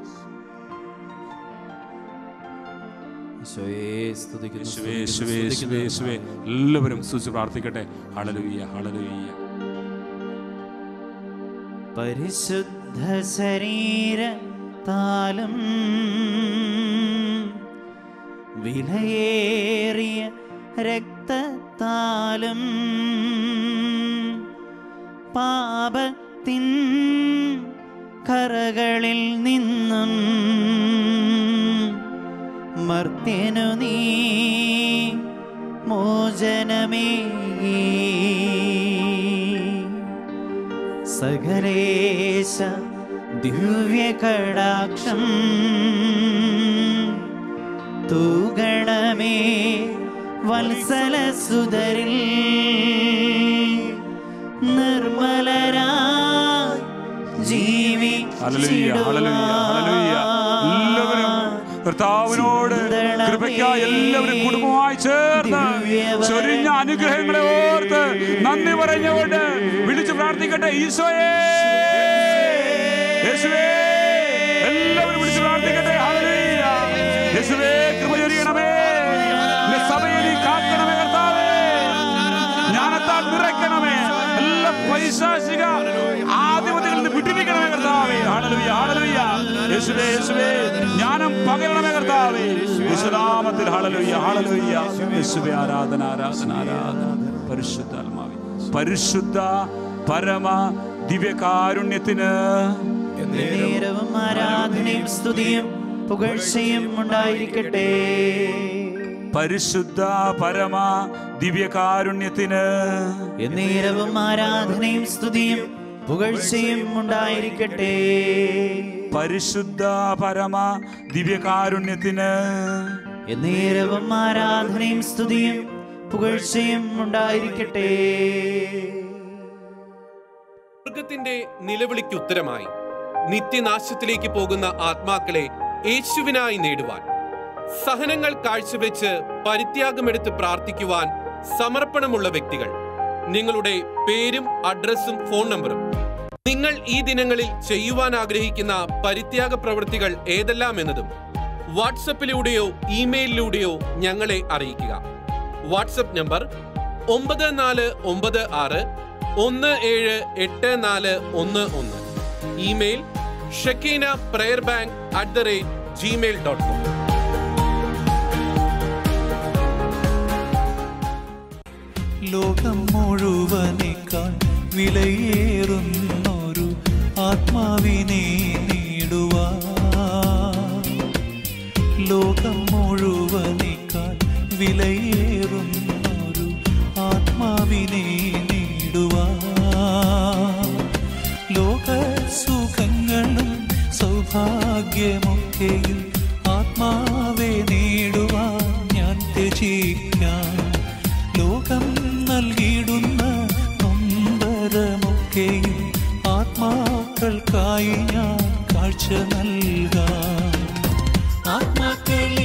ഈശോയെ സ്തുതിക്കുന്നു, യേശുവേ, യേശുവേ, സ്തുതിക്കുന്നു, യേശുവേ, യേശുവേ. എല്ലാവരും സ്തുതിച്ച് പ്രാർത്ഥിക്കട്ടെ ഹളലുയ്യ ഹളലുയ്യ പരിശുദ്ധ ശരീര താലം വിലയേറിയ രക്തത്താലും പാപത്തിൻ കറകളിൽ നിന്നും മർത്യനു നീ മോചനമേ സകലേശ ദിവ്യകടാക്ഷം തൂഗണമേ വത്സല സുതരിൽ നിർമ്മലരാ ജീവിപ്പാൻ ഹല്ലേലൂയ, ഹല്ലേലൂയ, ഹല്ലേലൂയ. എല്ലാവരും കർത്താവിനോട് കൃപയ്ക്കായി എല്ലാവരും കുടുംബമായി ചേർന്ന് ചൊരിഞ്ഞ അനുഗ്രഹങ്ങളെ ഓർത്ത് നന്ദി പറഞ്ഞുകൊണ്ട് വിളിച്ചു പ്രാർത്ഥിക്കട്ടെ ഈശോയെ യേശുവേ എല്ലാവരും വിളിച്ചു പ്രാർത്ഥിക്കട്ടെ ഹല്ലേലൂയ. യേശുവേ കൃപ ചൊരിയണമേ നിന്റെ സഭയെ നീ കാക്കണമേ കർത്താവേ ജ്ഞാനത്താൽ നിറയ്ക്കണമേ എല്ലാ പൈശാചിക ആധിപത്യങ്ങളിൽ നിന്ന് വിട്ടിരിക്കണമേ കർത്താവേ ഹല്ലേലൂയ ഹല്ലേലൂയ യേശുവേ യേശുവേ ജ്ഞാനം പകരണമേ കർത്താവേ യേശുനാമത്തിൽ ഹല്ലേലൂയ ഹല്ലേലൂയ യേശുവേ ആരാധന ആരാധന ആരാധന പരിശുദ്ധാത്മാവേ പരിശുദ്ധ പരമ ദിവ്യകാരുണ്യത്തിന് നേരവും ആരാധനയും സ്തുതിയും പുകഴ്ചയും ഉണ്ടായിരിക്കട്ടെ പരിശുദ്ധ പരമ ദിവ്യകാരുണ്യത്തിന് എന്നേരവും ആരാധനയും സ്തുതിയും പുകഴ്ചയും ഉണ്ടായിരിക്കട്ടെ പരിശുദ്ധ പരമ ദിവ്യകാരുണ്യത്തിന് എന്നേരവും ആരാധനയും സ്തുതിയും പുകഴ്ചയും ഉണ്ടായിരിക്കട്ടെ മൃഗത്തിന്റെ നിലവിളിക്ക് ഉത്തരമായി നിത്യനാശത്തിലേക്ക് പോകുന്ന ആത്മാക്കളെ യേശുവിനായി നേടുവാൻ സഹനങ്ങൾ കാഴ്ചവെച്ച് പരിത്യാഗമെടുത്ത് പ്രാർത്ഥിക്കുവാൻ സമർപ്പണമുള്ള വ്യക്തികൾ നിങ്ങളുടെ പേരും അഡ്രസ്സും ഫോൺ നമ്പറും നിങ്ങൾ ഈ ദിനങ്ങളിൽ ചെയ്യുവാൻ ആഗ്രഹിക്കുന്ന പരിത്യാഗ പ്രവൃത്തികൾ ഏതെല്ലാം എന്നതും വാട്സപ്പിലൂടെയോ ഇമെയിലിലൂടെയോ ഞങ്ങളെ അറിയിക്കുക വാട്സപ്പ് നമ്പർ ഒമ്പത് നാല് ഒമ്പത് ആറ് ഒന്ന് ഏഴ് എട്ട് നാല് ഒന്ന് ഒന്ന് email Shekinah prayer bank at the rate Gmail dot com ലോകം മുഴുവനേക്കാൾ വിലയേറുന്നൊരു ആത്മാവിനെ നേടുവാ ലോകം മുഴുവനേക്കാൾ വിലയേറുന്നൊരു ആത്മാവിനെ നേടുവാ ലോക സുഖങ്ങളും സൗഭാഗ്യമൊക്കെയും ആത്മാവെ നേടുവാൻ ഞാൻ ത്യജിക്കാം ലോകം നൽകിയിടുന്ന നൊമ്പരമൊക്കെയും ആത്മാക്കൾക്കായി ഞാൻ കാഴ്ച നൽകാം ആത്മാക്കളെ